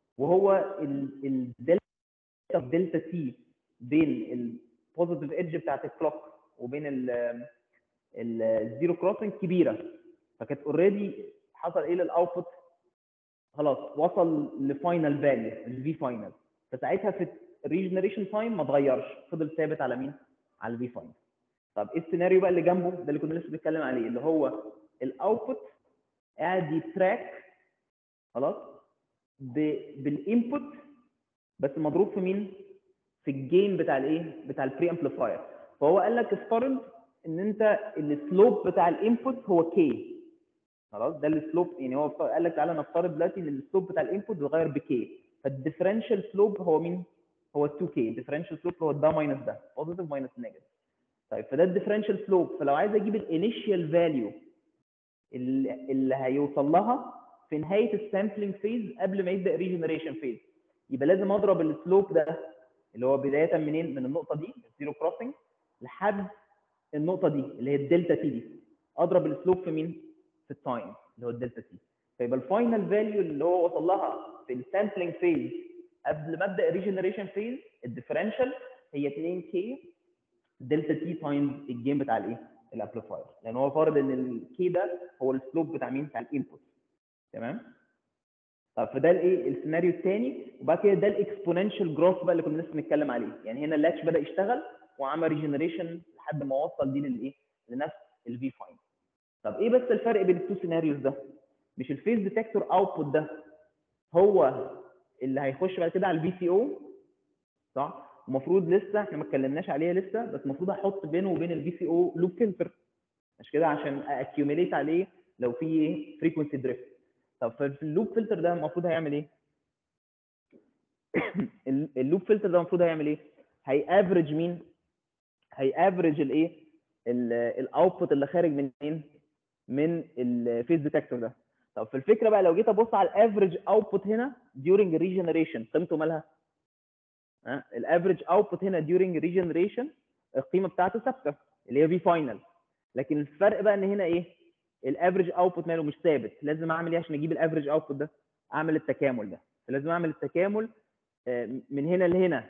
وهو الدلتا دلتا تي بين البوزيتيف ايدج بتاعت الكلوك وبين الزيرو كروسنج كبيره فكانت اوريدي حصل ايه للاوتبوت خلاص وصل لفاينل فاليو الفي فاينل فساعتها في الريجنريشن تايم ما اتغيرش فضل ثابت على مين؟ على الفي فاينل طب ايه السيناريو بقى اللي جنبه ده اللي كنا لسه بنتكلم عليه اللي هو الاوتبوت قاعد يتراك خلاص بالانبوت بس مضروب في مين؟ في الجين بتاع الايه؟ بتاع البري امبليفاير فهو قال لك افترض ان انت السلوب بتاع الانبوت هو كي خلاص ده السلوب يعني هو قال لك تعالى نفترض دلوقتي ان السلوب بتاع الانبوت بيتغير بكي فالديفرنشال سلوب هو مين؟ هو 2 كي الديفرنشال سلوب هو ده ماينس ده بوزيتيف ماينس نيجاتيف طيب فده الديفرنشال سلوب فلو عايز اجيب الانيشال فاليو اللي, اللي هيوصل لها في نهايه السامبلنج فيز قبل ما يبدا ريجنريشن فيز يبقى لازم اضرب السلوب ده اللي هو بدايه منين من النقطه دي الزيرو كروسنج لحد النقطه دي اللي هي الدلتا تي دي اضرب السلوب في مين في التايم اللي هو الدلتا تي فيبقى الفاينل فاليو اللي هو وصل لها في السامبلنج فيز قبل ما ابدا ريجنريشن فيز الديفرنشال هي 2 كي دلتا تي تايمز الجيم بتاع الايه الامبليفاير لان هو فارض ان الكي ده هو السلوب بتاع مين بتاع الانبوت تمام طب فده الايه السيناريو الثاني وبعد كده ده الاكسبوننشال جروث بقى اللي كنا لسه بنتكلم عليه يعني هنا اللاتش بدا يشتغل وعمل ريجنريشن لحد ما وصل دي للايه لنفس الفي فاين طب ايه بس الفرق بين التو سيناريوز ده مش الفيز ديتكتور اوتبوت ده هو اللي هيخش بعد كده على الفي سي او صح المفروض لسه احنا ما اتكلمناش عليها لسه بس المفروض احط بينه وبين الفي سي او لوب فلتر مش كده عشان اكيوميليت عليه لو في فريكونسي دريفت طب في اللوب فلتر ده المفروض هيعمل ايه اللوب فلتر ده المفروض هيعمل ايه هيافرج مين هيافرج الايه الاوتبوت اللي خارج من مين من الفيز ديتكتور ده طب في الفكره بقى لو جيت ابص على الافرج اوتبوت هنا during regeneration قيمته مالها ها الافرج اوتبوت هنا during regeneration القيمه بتاعته ثابته اللي هي في فاينل لكن الفرق بقى ان هنا ايه الافرج اوتبوت ماله مش ثابت لازم اعمل ايه عشان اجيب الافرج اوتبوت ده اعمل التكامل ده فلازم اعمل التكامل من هنا لهنا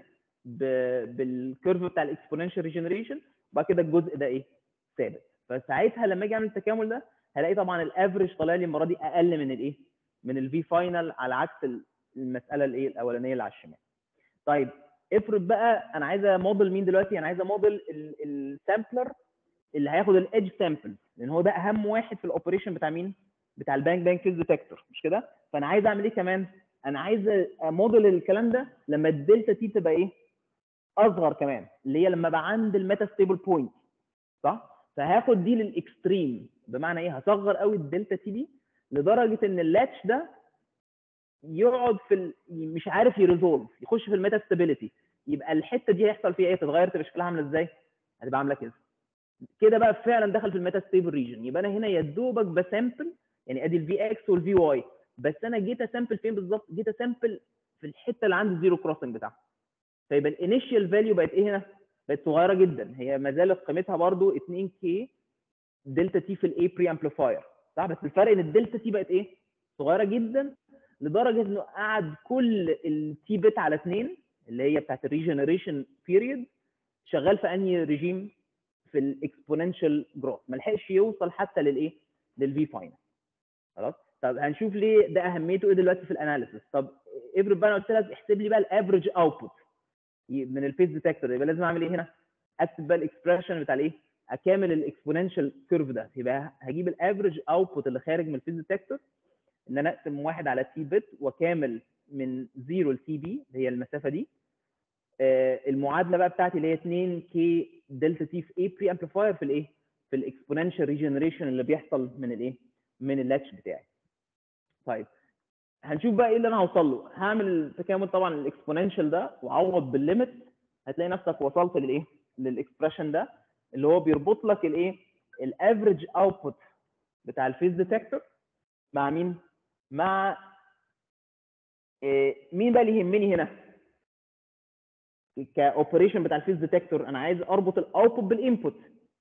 بالكيرف بتاع الاكسبوننشال ريجنريشن وبعد كده الجزء ده ايه ثابت فساعتها لما اجي اعمل التكامل ده هلاقي طبعا الافرج طالع لي المره دي اقل من الايه من الفي فاينل على عكس المساله الايه الاولانيه اللي على الشمال طيب افرض بقى انا عايز موديل مين دلوقتي انا عايز موديل السامبلر اللي هياخد الايدج سامبل لان هو ده اهم واحد في الاوبريشن بتاع مين بتاع البانك بانك فيز ديتكتور مش كده فانا عايز اعمل ايه كمان انا عايز موديل الكلام ده لما الدلتا تي تبقى ايه اصغر كمان اللي هي لما ابقى عند الميتا ستيبل بوينت صح فهاخد دي للاكستريم بمعنى ايه هصغر قوي الدلتا تي دي لدرجه ان اللاتش ده يقعد في ال... مش عارف يريزولف يخش في الميتا ستابيليتي يبقى الحته دي هيحصل فيها ايه تتغير تبقى شكلها عامله ازاي هتبقى عامله كده كده بقى فعلا دخل في الميتا ستيبل ريجن يبقى انا هنا يا دوبك بسامبل يعني ادي الفي اكس والفي واي بس انا جيت اسامبل فين بالظبط جيت اسامبل في الحته اللي عند الزيرو كروسنج بتاعها فيبقى الانيشال فاليو بقت ايه هنا بقت صغيره جدا هي ما زالت قيمتها برضو 2 كي دلتا تي في الاي بري امبليفاير صح بس الفرق ان الدلتا تي بقت ايه صغيره جدا لدرجه انه قعد كل التي بت على 2 اللي هي بتاعت الريجنريشن بيريد شغال في انهي ريجيم في الاكسبوننشال جروث ما لحقش يوصل حتى للايه للفي فاينل خلاص طب هنشوف ليه ده اهميته ايه دلوقتي في الاناليسيس طب افرض بقى انا قلت لك احسب لي بقى الافريج اوتبوت من الفيز ديتكتور يبقى لازم اعمل ايه هنا اكتب بقى الاكسبريشن بتاع الايه اكامل الاكسبوننشال كيرف ده يبقى هجيب الافريج اوتبوت اللي خارج من الفيز ديتكتور ان انا اقسم واحد على تي بت واكامل من 0 لتي بي اللي هي المسافه دي آه المعادله بقى بتاعتي اللي هي 2 كي دلتا تي في اي بري امبليفاير في الايه في الاكسبوننشال ريجنريشن اللي بيحصل من الايه من اللاتش بتاعي طيب هنشوف بقى ايه اللي انا هوصل له هعمل التكامل طبعا الاكسبوننشال ده واعوض بالليميت هتلاقي نفسك وصلت للايه للاكسبريشن ده اللي هو بيربط لك الايه الافريج اوتبوت بتاع الفيز ديتكتور مع مين مع إيه مين بقى اللي يهمني هنا كاوبريشن بتاع الفيز ديتكتور انا عايز اربط الاوتبوت بالانبوت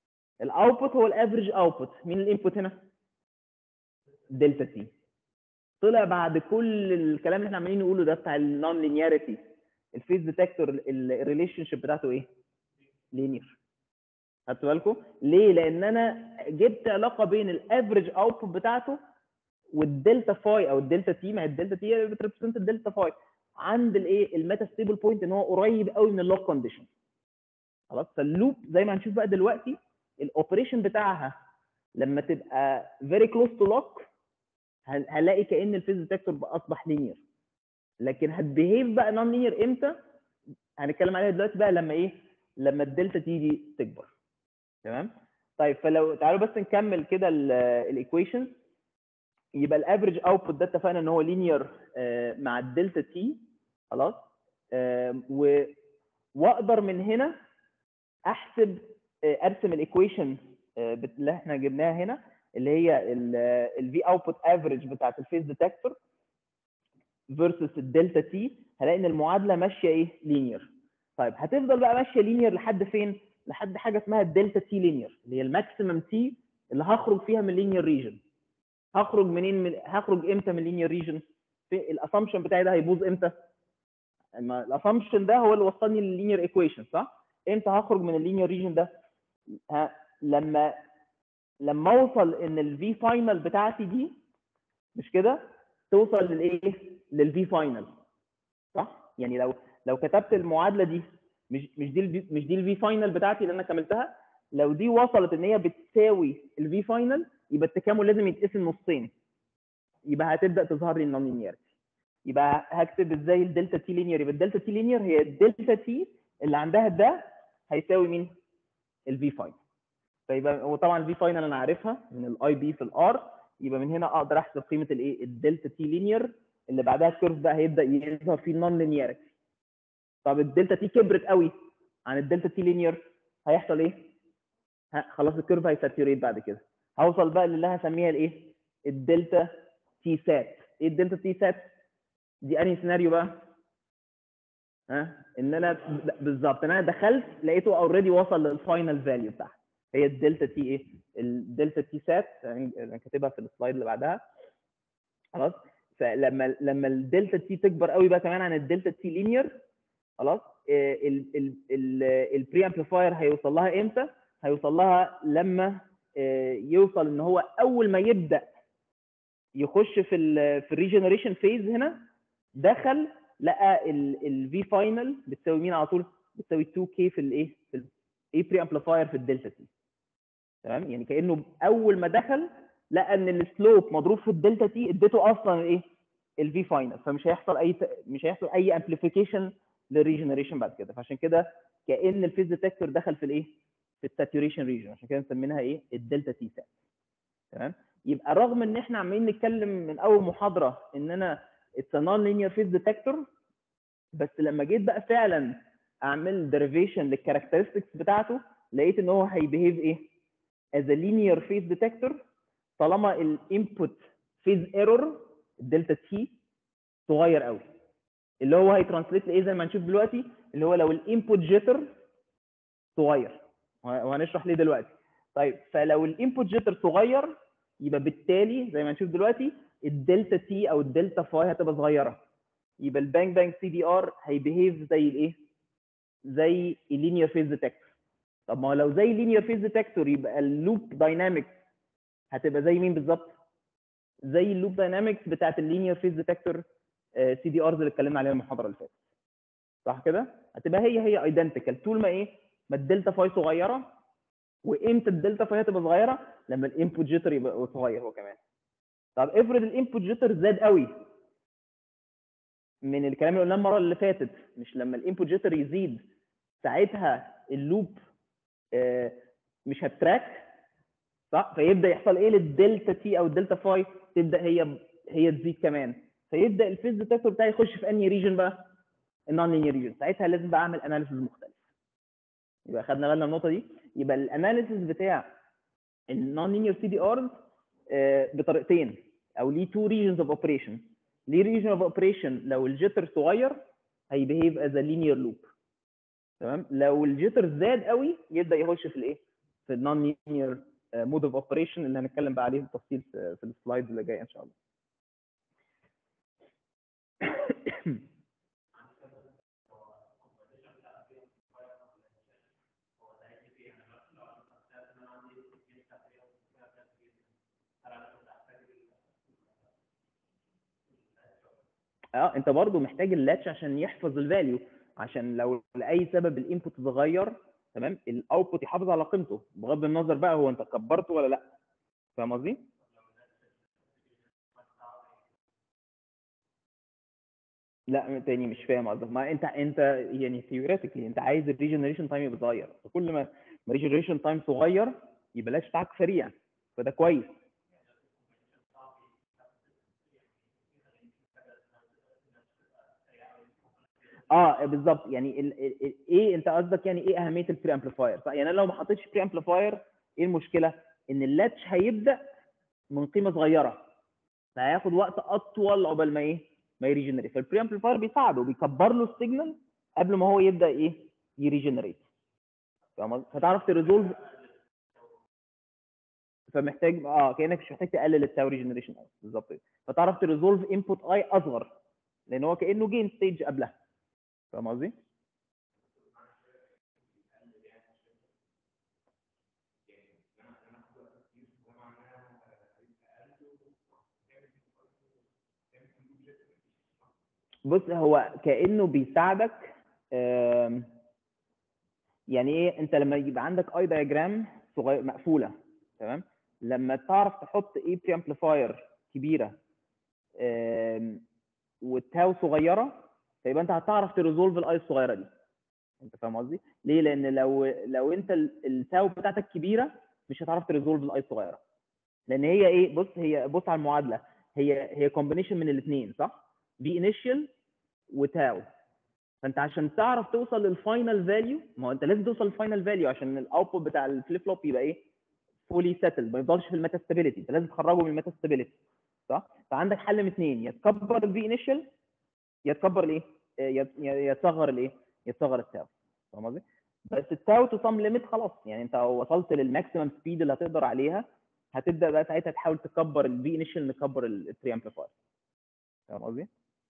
الاوتبوت هو الافريج اوتبوت مين الانبوت هنا دلتا تي طلع بعد كل الكلام اللي احنا عمالين نقوله ده بتاع النون لينياريتي الفيز ديتكتور الريليشن شيب بتاعته ايه؟ لينير خدتوا بالكم؟ ليه؟ لان انا جبت علاقه بين الافريج اوتبوت بتاعته والدلتا فاي او الدلتا تي ما هي الدلتا تي بتريبريزنت الدلتا فاي عند الايه الميتا ستيبل بوينت ان هو قريب قوي من اللوك كونديشن خلاص فاللوب زي ما هنشوف بقى دلوقتي الاوبريشن بتاعها لما تبقى فيري كلوز تو لوك هلاقي كان الفيز ديتكتور اصبح لينير لكن هتبيهيف بقى نون لينير امتى هنتكلم عليها دلوقتي بقى لما ايه لما الدلتا تي دي تكبر تمام طيب فلو تعالوا بس نكمل كده الايكويشنز يبقى الافريج اوتبوت ده اتفقنا ان هو لينير مع الدلتا تي خلاص و واقدر من هنا احسب ارسم الايكويشن اللي احنا جبناها هنا اللي هي الفي اوتبوت افريج بتاعت الفيز ديتكتور فيرسس الدلتا تي هلاقي ان المعادله ماشيه ايه لينير طيب هتفضل بقى ماشيه لينير لحد فين لحد حاجه اسمها الدلتا تي لينير اللي هي الماكسيمم تي اللي هخرج فيها من اللينير ريجن هخرج منين من هخرج امتى من اللينير ريجن في الاسامبشن بتاعي ده هيبوظ امتى الاسامبشن ده هو اللي وصلني لللينير ايكويشن صح امتى هخرج من اللينير ريجن ده ها لما لما اوصل ان الفي فاينل بتاعتي دي مش كده توصل للايه للفي فاينل صح يعني لو لو كتبت المعادله دي مش مش دي الفي مش دي الفي فاينل بتاعتي اللي انا كملتها لو دي وصلت ان هي بتساوي الفي فاينل يبقى التكامل لازم يتقسم نصين يبقى هتبدا تظهر لي النون لينيرتي يبقى هكتب ازاي الدلتا تي لينير يبقى الدلتا تي لينير هي الدلتا تي اللي عندها ده هيساوي مين الفي فاينل فيبقى وطبعا الفي فاينل انا عارفها من الاي بي في الار يبقى من هنا اقدر احسب قيمه الايه الدلتا تي لينير اللي بعدها الكيرف بقى هيبدا يظهر فيه النون لينيرتي طب الدلتا تي كبرت قوي عن الدلتا تي لينير هيحصل ايه ها خلاص الكيرف هيساتوريت بعد كده هوصل بقى اللي هسميها الايه الدلتا تي سات ايه الدلتا تي سات دي انهي سيناريو بقى ها ان انا بالظبط ان انا دخلت لقيته اوريدي وصل للفاينل فاليو بتاعها هي الدلتا تي ايه الدلتا تي سات انا كاتبها في السلايد اللي بعدها خلاص فلما لما الدلتا تي تكبر قوي بقى كمان عن الدلتا تي لينير خلاص البري امبليفاير هيوصل لها امتى هيوصل لها لما يوصل ان هو اول ما يبدا يخش في ال في الريجنريشن فيز هنا دخل لقى الفي فاينل بتساوي مين على طول بتساوي 2 كي في الايه في الاي بري امبليفاير في الدلتا تي تمام يعني كانه اول ما دخل لقى ان السلوب مضروب في الدلتا تي اديته اصلا الايه الفي فاينل فمش هيحصل اي مش هيحصل اي امبليفيكيشن للريجنريشن بعد كده فعشان كده كان الفيز ديتكتور دخل في الايه في الساتوريشن ريجن عشان كده مسمينها ايه الدلتا تي سات تمام يبقى رغم ان احنا عمالين نتكلم من اول محاضره ان انا اتس نون لينير فيز ديتكتور بس لما جيت بقى فعلا اعمل ديريفيشن للكاركترستكس بتاعته لقيت ان هو هيبيهيف ايه از ا لينير فيز ديتكتور طالما الانبوت فيز ايرور الدلتا تي صغير قوي اللي هو هيترانسليت لايه زي ما هنشوف دلوقتي اللي هو لو الانبوت جيتر صغير وهنشرح ليه دلوقتي طيب فلو الانبوت جيتر صغير يبقى بالتالي زي ما هنشوف دلوقتي الدلتا تي او الدلتا فاي هتبقى صغيره يبقى البانج بانج سي دي ار هيبيهيف زي الايه زي اللينير فيز ديتكتور طب ما هو لو زي اللينير فيز ديتكتور يبقى اللوب داينامكس هتبقى زي مين بالظبط زي اللوب داينامكس بتاعت اللينير فيز ديتكتور سي دي ارز اللي اتكلمنا عليها المحاضره اللي فاتت صح كده هتبقى هي هي ايدنتيكال طول ما ايه ما الدلتا فاي صغيره وامتى الدلتا فاي هتبقى صغيره لما الانبوت جيتر يبقى صغير هو كمان طب افرض الانبوت جيتر زاد قوي من الكلام اللي قلناه المره اللي فاتت مش لما الانبوت جيتر يزيد ساعتها اللوب آه مش هتراك صح فيبدا يحصل ايه للدلتا تي او الدلتا فاي تبدا هي هي تزيد كمان فيبدا الفيز ديتكتور بتاعي يخش في انهي ريجن بقى النون لينير ريجن ساعتها لازم بقى اعمل اناليسيز مختلف يبقى خدنا بالنا النقطه دي يبقى الاناليسيز بتاع النون لينير سي دي ارز بطريقتين او ليه تو ريجنز اوف اوبريشن ليه ريجن اوف اوبريشن لو الجيتر صغير هيبيهيف از لينير لوب تمام لو الجيتر زاد قوي يبدا يخش في الايه في النون لينير مود اوف اوبريشن اللي هنتكلم بقى عليه بالتفصيل في السلايد اللي جايه ان شاء الله اه انت برضو محتاج اللاتش عشان يحفظ الفاليو عشان لو لاي سبب الانبوت اتغير تمام الاوتبوت يحافظ على قيمته بغض النظر بقى هو انت كبرته ولا لا فاهم قصدي؟ لا تاني مش فاهم قصدك ما انت انت يعني ثيوريتيكلي انت عايز الريجنريشن تايم يبقى صغير فكل ما ما الريجنريشن تايم صغير يبقى اللاتش بتاعك سريع فده كويس اه بالظبط يعني ال ال ال ايه انت قصدك يعني ايه اهميه البري امبليفاير يعني انا لو ما حطيتش بري امبليفاير ايه المشكله ان اللاتش هيبدا من قيمه صغيره فهياخد وقت اطول عقبال ما ايه ما يريجنريت فالبري امبليفاير بيساعده بيكبر له السيجنال قبل ما هو يبدا ايه يريجنريت فاهم قصدي؟ فتعرف تريزولف فمحتاج اه كانك مش محتاج تقلل التاو ريجنريشن بالظبط كده. فتعرف تريزولف انبوت اي اصغر لان هو كانه جين ستيج قبلها فاهم قصدي؟ بص هو كانه بيساعدك آم، يعني ايه انت لما يبقى عندك اي دايجرام صغير مقفوله تمام لما تعرف تحط اي بري امبليفاير كبيره آم، والتاو صغيره فيبقى انت هتعرف تريزولف الاي الصغيره دي انت فاهم قصدي ليه لان لو لو انت ال- التاو بتاعتك كبيره مش هتعرف تريزولف الاي الصغيره لان هي ايه بص هي بص على المعادله هي هي كومبينيشن من الاثنين صح في انيشال وتاو فانت عشان تعرف توصل للفاينل فاليو ما هو انت لازم توصل للفاينل فاليو عشان الاوتبوت بتاع الفليب فلوب يبقى ايه فولي سيتل ما يفضلش في الميتا ستابيليتي انت لازم تخرجه من الميتا ستابيليتي صح فعندك حل من اثنين يا تكبر الفي انيشال يا تكبر الايه آه، يا يا يا تصغر الايه يا تصغر التاو فاهم قصدي بس التاو تو سم ليميت خلاص يعني انت وصلت للماكسيمم سبيد اللي هتقدر عليها هتبدا بقى ساعتها تحاول تكبر الفي انيشال نكبر البري امبليفاير فاهم قصدي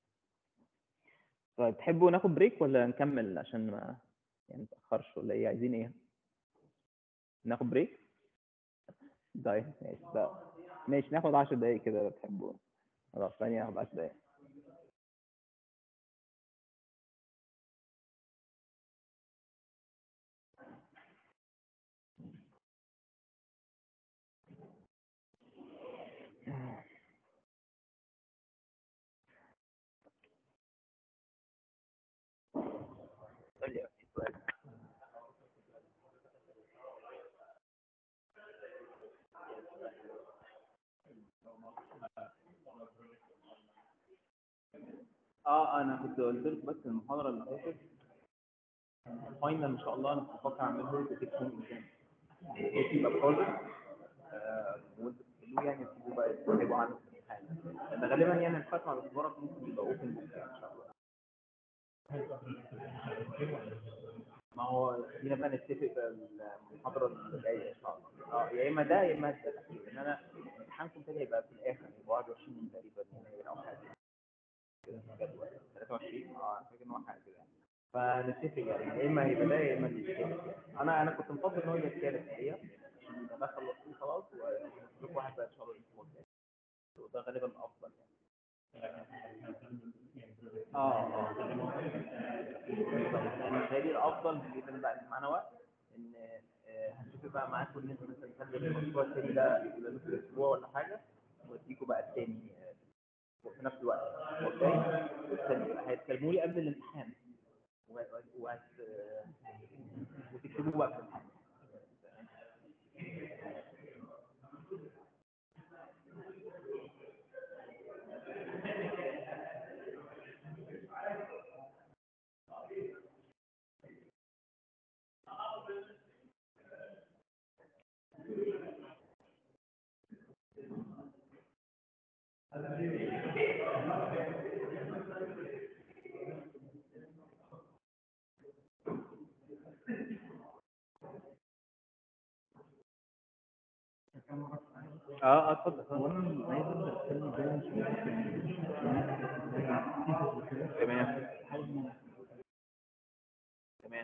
طيب تحبوا ناخد بريك ولا نكمل عشان ما يعني نتاخرش ولا ايه عايزين ايه ناخد بريك طيب ماشي لا ماشي ناخد 10 دقايق كده لو تحبوا خلاص ثانية ناخد 10 دقايق قول لي سؤال اه انا كنت قلت لك بس المحاضره اللي فاتت الفاينل ان شاء الله انا كنت بفكر اعمله بتكون يبقى بروجكت وانتوا تحلوه يعني تسيبوا بقى تكتبوا عنه في الامتحان لان غالبا يعني الختم على الصورة ممكن يبقى اوبن بوك يعني ان شاء الله ما هو خلينا بقى نتفق بقى المحاضرة اللي جاية ان شاء الله اه يا اما ده يا اما ده لان انا امتحانكم تاني هيبقى في الاخر هيبقى 21 تقريبا يناير او حاجة كده في الجدول 23 اه انا فاكر ان هو حاجة كده يعني فنتفق يعني يا اما هيبقى ده يا اما اللي الثالث يعني انا انا كنت مفضل ان هو يبقى الثالث الحقيقة عشان يبقى ده خلصتوه خلاص ونشوف واحد بقى ان شاء الله الاسبوع الجاي وده غالبا افضل يعني اه اه بالظبط يعني هي دي الافضل جدا بقى إن معانا وقت ان آه، هنشوف بقى معاكم ان انتوا مثلا تخلوا المشروع التاني ده يبقى له في اسبوع ولا حاجه واديكم بقى التاني آه، في نفس الوقت الاسبوع الجاي هيتكلموا لي قبل الامتحان وهت- وهت آه، وتكتبوه بقى في الامتحان اه اه اتفضل هو اتفضل. انا عايز ابدا اتكلم بالانس تمام تمام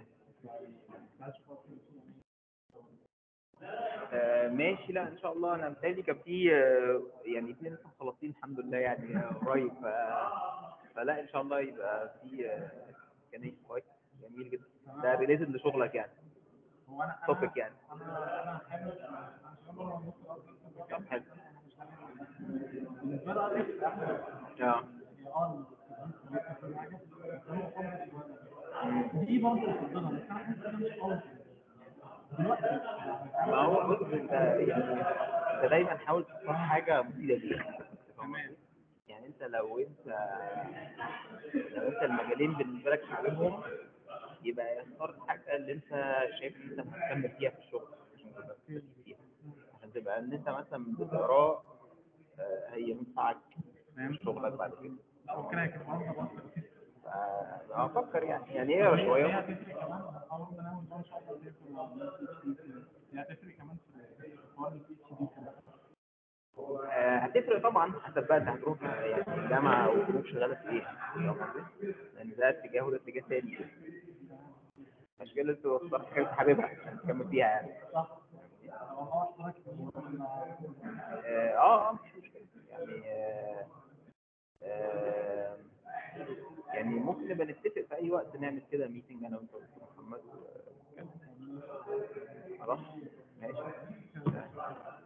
آه ماشي لا ان شاء الله انا متهيألي كان في آه، يعني اثنين لسه مخلصين الحمد لله يعني آه، قريب ف- فلا ان شاء الله يبقى في آه، امكانيه كويس جميل جدا ده ريليتد لشغلك يعني هو انا توبيك يعني انا انا حابب انا شغال بره مصر اصلا طب حلو بالنسبه لي أنا احلى اه هي اه التدريس كويسة كل حاجه بس انا بفضل شوية. دي برضه بفضلها بس انا حاسس ان مش قوي دلوقتي ما هو بص انت يعني انت دايما حاول تختار حاجه مفيده ليك تمام يعني انت لو انت لو انت المجالين بالنسبه لك حاببهم يبقى اختار الحاجه اللي انت شايف ان انت هتكمل فيها في الشغل عشان تبقى مستفيد فيها عشان تبقى ان انت مثلا بتقراه آه، هينفعك في شغلك بعد كده لا ممكن هيكون برضه برضه فافكر يعني يعني اقرا هي شويه هتفرق كمان اول ما نعمل ده ان شاء الله هتفرق هي هتفرق كمان في حوار البي اتش دي كمان آه، هتفرق طبعا حسب بقى انت هتروح يعني الجامعه او تروح شغاله في ايه فاهم قصدي؟ لان ده اتجاه وده اتجاه تاني يعني عشان كده لازم تختار حاجه انت حاببها عشان تكمل فيها يعني صح هو هو اشتراك كبير اه اه مش مشكله يعني آه آه يعني ممكن نبقى نتفق في اي وقت نعمل كده ميتنج انا وانت ودكتور محمد ونتكلم. خلاص ماشي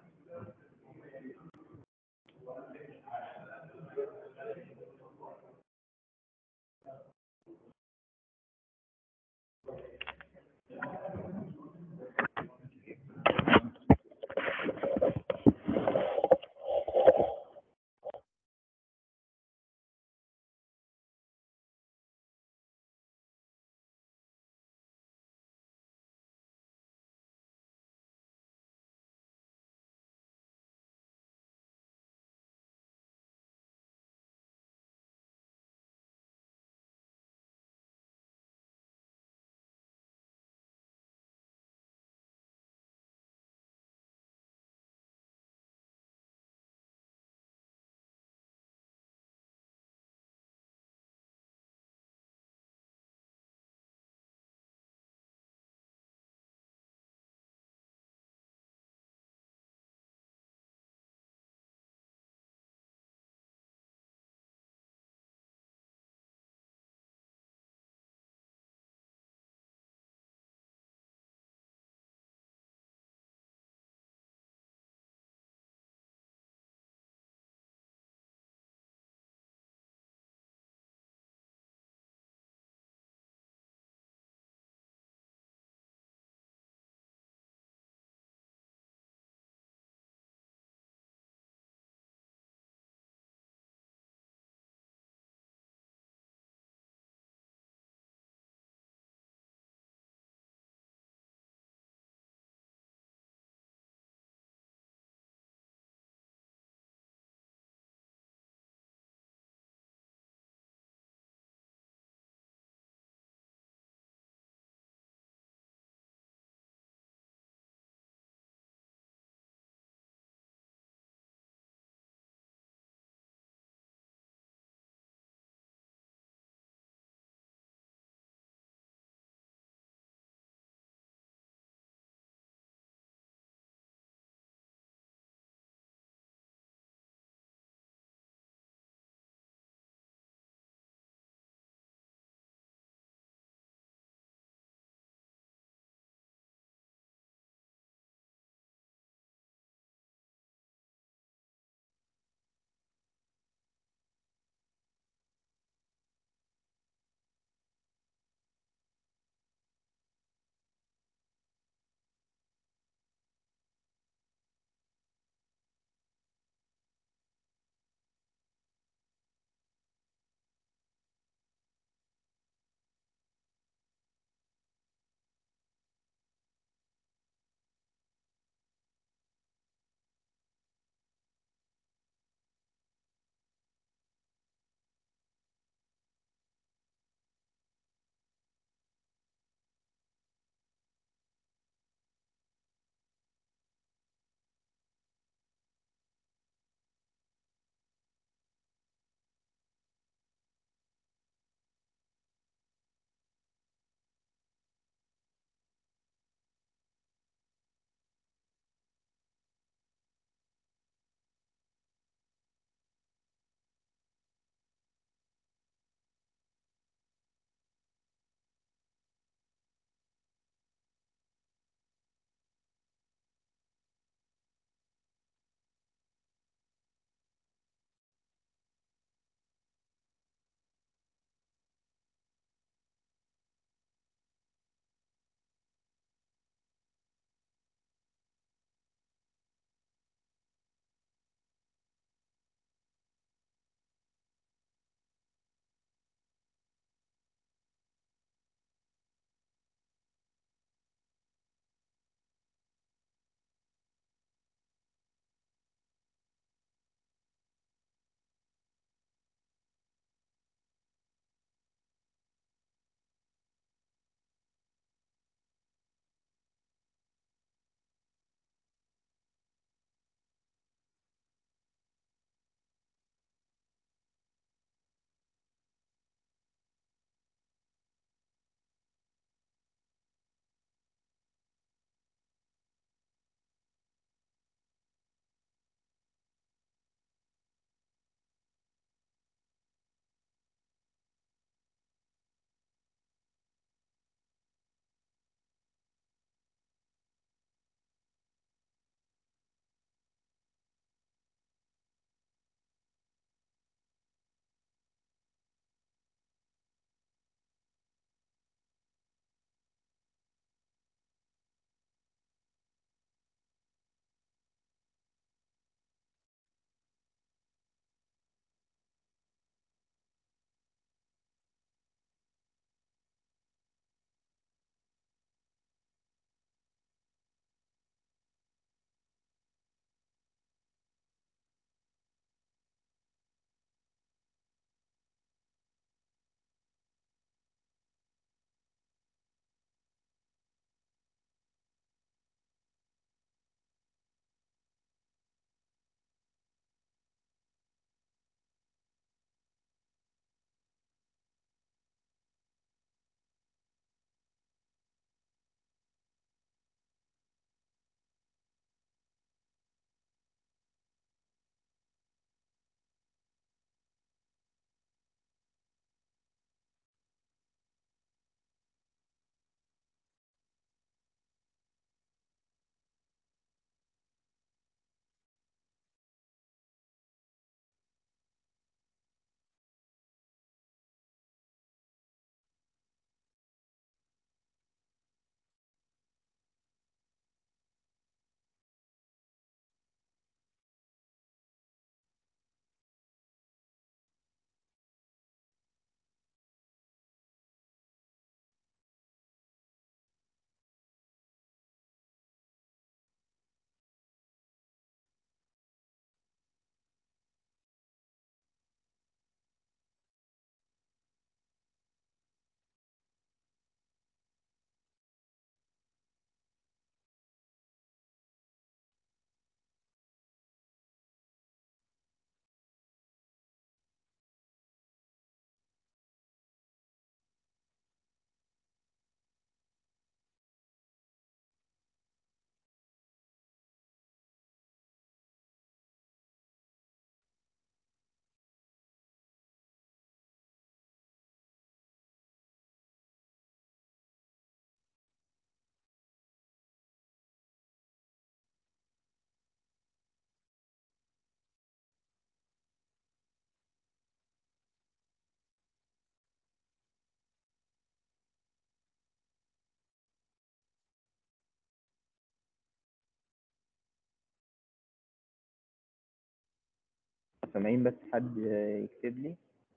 سامعين بس حد يكتب لي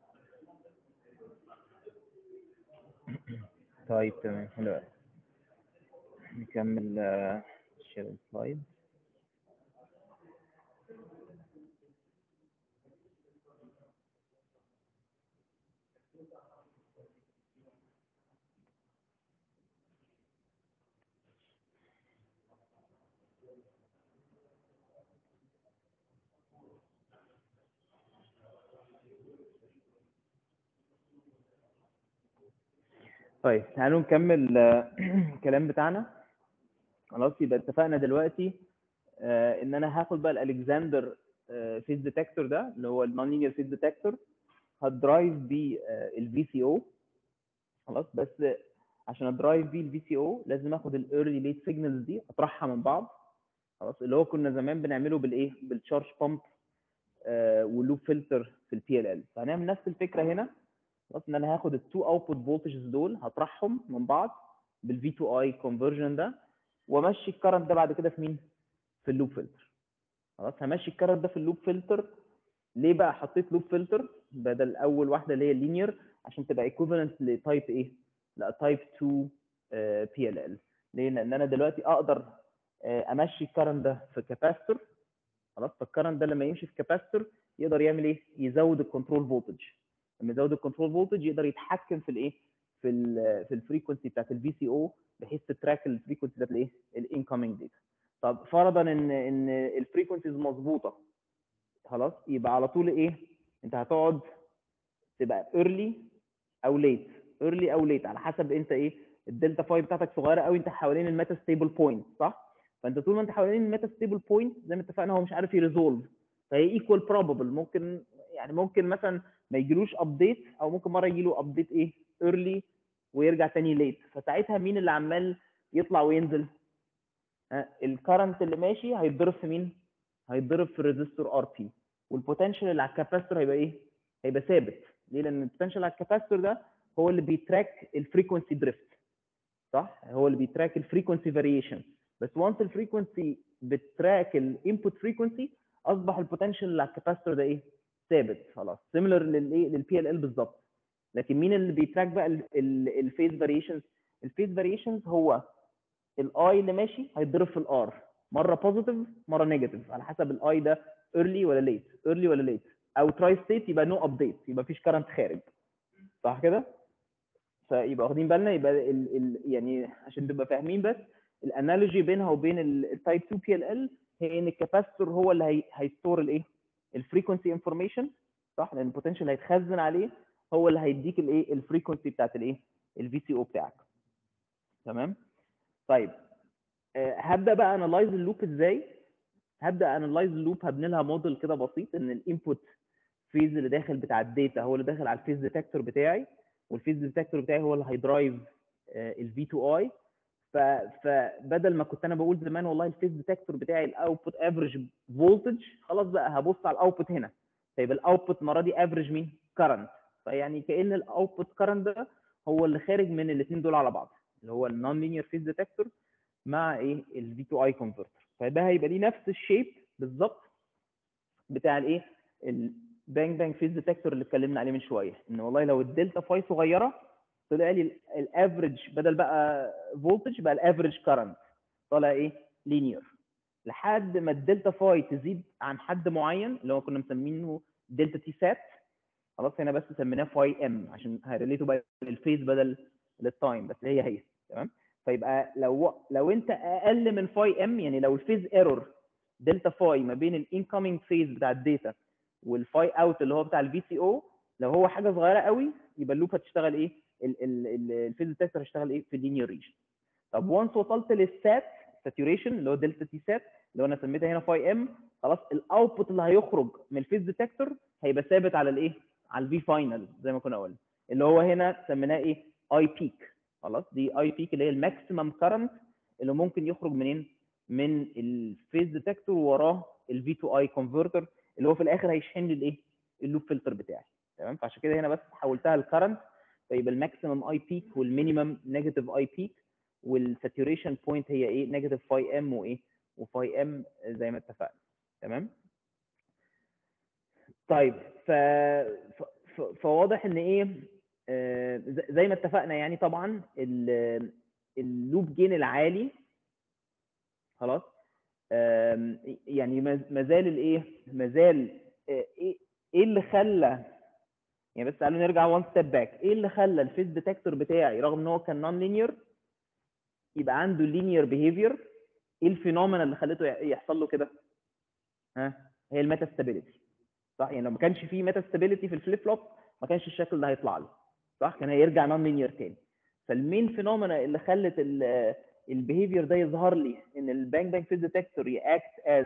طيب تمام حلو أوي. نكمل شير السلايد طيب تعالوا نكمل آه، الكلام بتاعنا خلاص يبقى اتفقنا دلوقتي آه، ان انا هاخد بقى الالكسندر فيز ديتكتور ده اللي هو النون لينير فيز ديتكتور هدرايف بيه الفي سي او خلاص بس عشان ادرايف بيه الفي سي او لازم اخد الايرلي ليت سيجنالز دي اطرحها من بعض خلاص اللي هو كنا زمان بنعمله بالايه بالتشارج بامب واللوب فلتر في البي ال ال فهنعمل نفس الفكره هنا خلاص ان انا هاخد التو اوتبوت فولتجز دول هطرحهم من بعض بالفي تو اي كونفرجن ده وامشي الكرنت ده بعد كده في مين؟ في اللوب فلتر خلاص همشي الكرنت ده في اللوب فلتر ليه بقى حطيت لوب فلتر بدل اول واحده اللي هي اللينير عشان تبقى ايكوفالنت لتايب ايه؟ لا تايب 2 بي ال ال ليه؟ لان انا دلوقتي اقدر آه، امشي الكرنت ده في كاباستور خلاص فالكرنت ده لما يمشي في كاباستور يقدر يعمل ايه؟ يزود الكنترول فولتج لما يزود الكنترول فولتج يقدر يتحكم في الايه؟ في ال في الفريكونسي بتاعت الفي سي او بحيث تتراك الفريكونسي بتاعت الايه؟ الانكoming داتا. طب فرضا ان ان الفريكونسيز مظبوطه خلاص يبقى على طول ايه؟ انت هتقعد تبقى ايرلي او ليت ايرلي او ليت على حسب انت ايه الدلتا 5 بتاعتك صغيره قوي انت حوالين الميتا ستيبل بوينت صح؟ فانت طول ما انت حوالين الميتا ستيبل بوينت زي ما اتفقنا هو مش عارف يريزولف فهي ايكوال بروبابل ممكن يعني ممكن مثلا ما يجيلوش ابديت او ممكن مره يجيله ابديت ايه ايرلي ويرجع تاني ليت فساعتها مين اللي عمال يطلع وينزل الكرنت اللي ماشي هيتضرب في مين هيتضرب في الريزستور ار بي والبوتنشال اللي على الكاباستور هيبقى ايه هيبقى ثابت ليه لان البوتنشال على الكاباستور ده هو اللي بيتراك الفريكونسي دريفت صح هو اللي بيتراك الفريكونسي فاريشن بس وانس الفريكونسي بتراك الانبوت فريكونسي اصبح البوتنشال اللي على الكاباستور ده ايه ثابت خلاص سيميلر للايه للبي ال ال بالظبط لكن مين اللي بيتراك بقى الفيز فاريشنز الفيز فاريشنز هو الاي اللي ماشي هيتضرب في الار مره بوزيتيف مره نيجاتيف على حسب الاي ده ايرلي ولا ليت ايرلي ولا ليت او تراي ستيت يبقى نو ابديت يبقى مفيش كرنت خارج صح كده فيبقى واخدين بالنا يبقى ال ال يعني عشان تبقى فاهمين بس الانالوجي بينها وبين التايب 2 بي ال ال هي ان الكاباستور هو اللي هي هيستور الايه الفريكونسي انفورميشن صح لان البوتنشال هيتخزن عليه هو اللي هيديك الايه الفريكونسي بتاعت الايه الفي سي او بتاعك تمام طيب آه، هبدا بقى انالايز اللوب ازاي هبدا انالايز اللوب هبني لها موديل كده بسيط ان الانبوت فيز اللي داخل بتاع الداتا هو اللي داخل على الفيز ديتكتور بتاعي والفيز ديتكتور بتاعي هو اللي هيدرايف الفي 2 اي فبدل ما كنت انا بقول زمان والله الفيز ديتكتور بتاعي الاوتبوت افريج فولتج خلاص بقى هبص على الاوتبوت هنا فيبقى الاوتبوت المره دي افريج مين كرنت فيعني كان الاوتبوت كرنت ده هو اللي خارج من الاثنين دول على بعض اللي هو النون لينير فيز ديتكتور مع ايه الفي 2 اي كونفرتر فده هيبقى ليه نفس الشيب بالظبط بتاع الايه البانج بانج فيز ديتكتور اللي اتكلمنا عليه من شويه ان والله لو الدلتا فاي صغيره طلع لي الافريج بدل بقى فولتج بقى الافريج كرنت طالع ايه لينير لحد ما الدلتا فاي تزيد عن حد معين اللي هو كنا مسمينه دلتا تي سات خلاص هنا بس سميناه فاي ام عشان هيريليتو بقى للفيز بدل للتايم بس هي هي تمام فيبقى لو لو انت اقل من فاي ام يعني لو الفيز ايرور دلتا فاي ما بين الانكoming فيز بتاع الداتا والفاي اوت اللي هو بتاع الفي سي او لو هو حاجه صغيره قوي يبقى اللوب هتشتغل ايه الفيز ديتكتور هيشتغل ايه في اللينير ريجن طب وانس وصلت للسات ساتوريشن اللي هو دلتا تي سات اللي هو انا سميتها هنا فاي ام خلاص الاوتبوت اللي هيخرج من الفيز ديتكتور هيبقى ثابت على الايه على الفي فاينل زي ما كنا قلنا اللي هو هنا سميناه ايه اي بيك خلاص دي اي بيك اللي هي الماكسيمم كرنت اللي ممكن يخرج منين من الفيز ديتكتور وراه الفي 2 اي كونفرتر اللي هو في الاخر هيشحن لي الايه اللوب فلتر بتاعي تمام فعشان كده هنا بس حولتها لكرنت فيبقى الماكسيمم اي بيك والمينيمم نيجاتيف اي بيك والساتوريشن بوينت هي ايه نيجاتيف فاي ام وايه وفاي ام زي ما اتفقنا تمام طيب ف... ف... ف... فواضح ان ايه آه، ز- زي ما اتفقنا يعني طبعا ال- اللوب جين العالي خلاص آم، يعني ما ما زال الايه ما زال آه، ايه ايه اللي خلى يعني بس تعالوا نرجع وان ستيب باك ايه اللي خلى الفيس ديتكتور بتاعي رغم ان هو كان نون لينير يبقى عنده لينير بيهيفير ايه الفينومينا اللي خلته يح- يحصل له كده ها هي الميتا ستابيليتي صح يعني لو ما كانش فيه ميتا ستابيليتي في الفليب فلوب ما كانش الشكل ده هيطلع له صح كان هيرجع نون لينير تاني فالمين فينومينا اللي خلت البيهيفير ده يظهر لي ان البانج بانج فيز ديتكتور ياكت از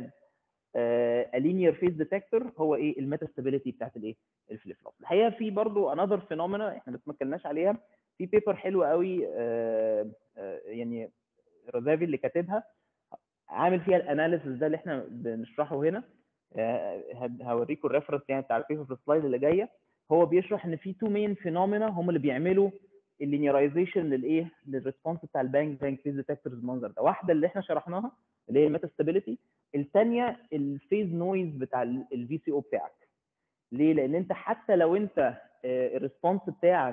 ا لينير فيز ديتكتور هو ايه الميتا ستابيليتي بتاعت الايه الفليب فلوب الحقيقه في برضو انذر فينومينا احنا بس ما اتكلمناش عليها في بيبر حلوه قوي آه، آه، يعني رزافي اللي كاتبها عامل فيها الاناليسيس ده اللي احنا بنشرحه هنا آه، هد- هوريكم الريفرنس يعني بتاع البيبر في السلايد اللي جايه هو بيشرح ان في تو مين فينومينا هم اللي بيعملوا اللينيرايزيشن للايه للريسبونس بتاع البانج بانج فيز ديتكتورز المنظر ده واحده اللي احنا شرحناها اللي هي الميتا ستابيليتي الثانيه الفيز نويز بتاع الفي سي او بتاعك ليه لان انت حتى لو انت الريسبونس بتاعك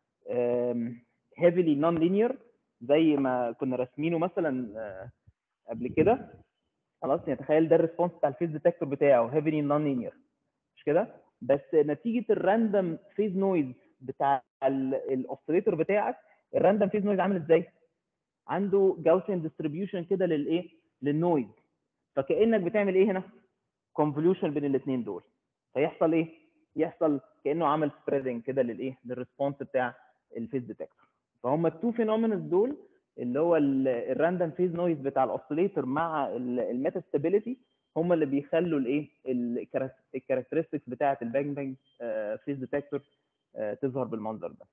هيفيلي نون لينير زي ما كنا راسمينه مثلا آه، قبل كده خلاص يعني تخيل ده الريسبونس بتاع الفيز ديتكتور بتاعه هيفيلي نون لينير مش كده بس نتيجه الراندوم فيز نويز بتاع الاوسيليتور بتاعك الراندوم فيز نويز عامل ازاي عنده جاوسيان ديستريبيوشن كده للايه للنويز فكانك بتعمل ايه هنا كونفوليوشن بين الاثنين دول فيحصل ايه يحصل كانه عمل سبريدنج كده للايه للريسبونس بتاع الفيز ديتكتور فهم التو فينومينز دول اللي هو الراندوم فيز نويز بتاع الاوسيليتور مع الميتا ستابيليتي هم اللي بيخلوا الايه الكاركترستكس بتاعه البانج بانج فيز ديتكتور تظهر بالمنظر ده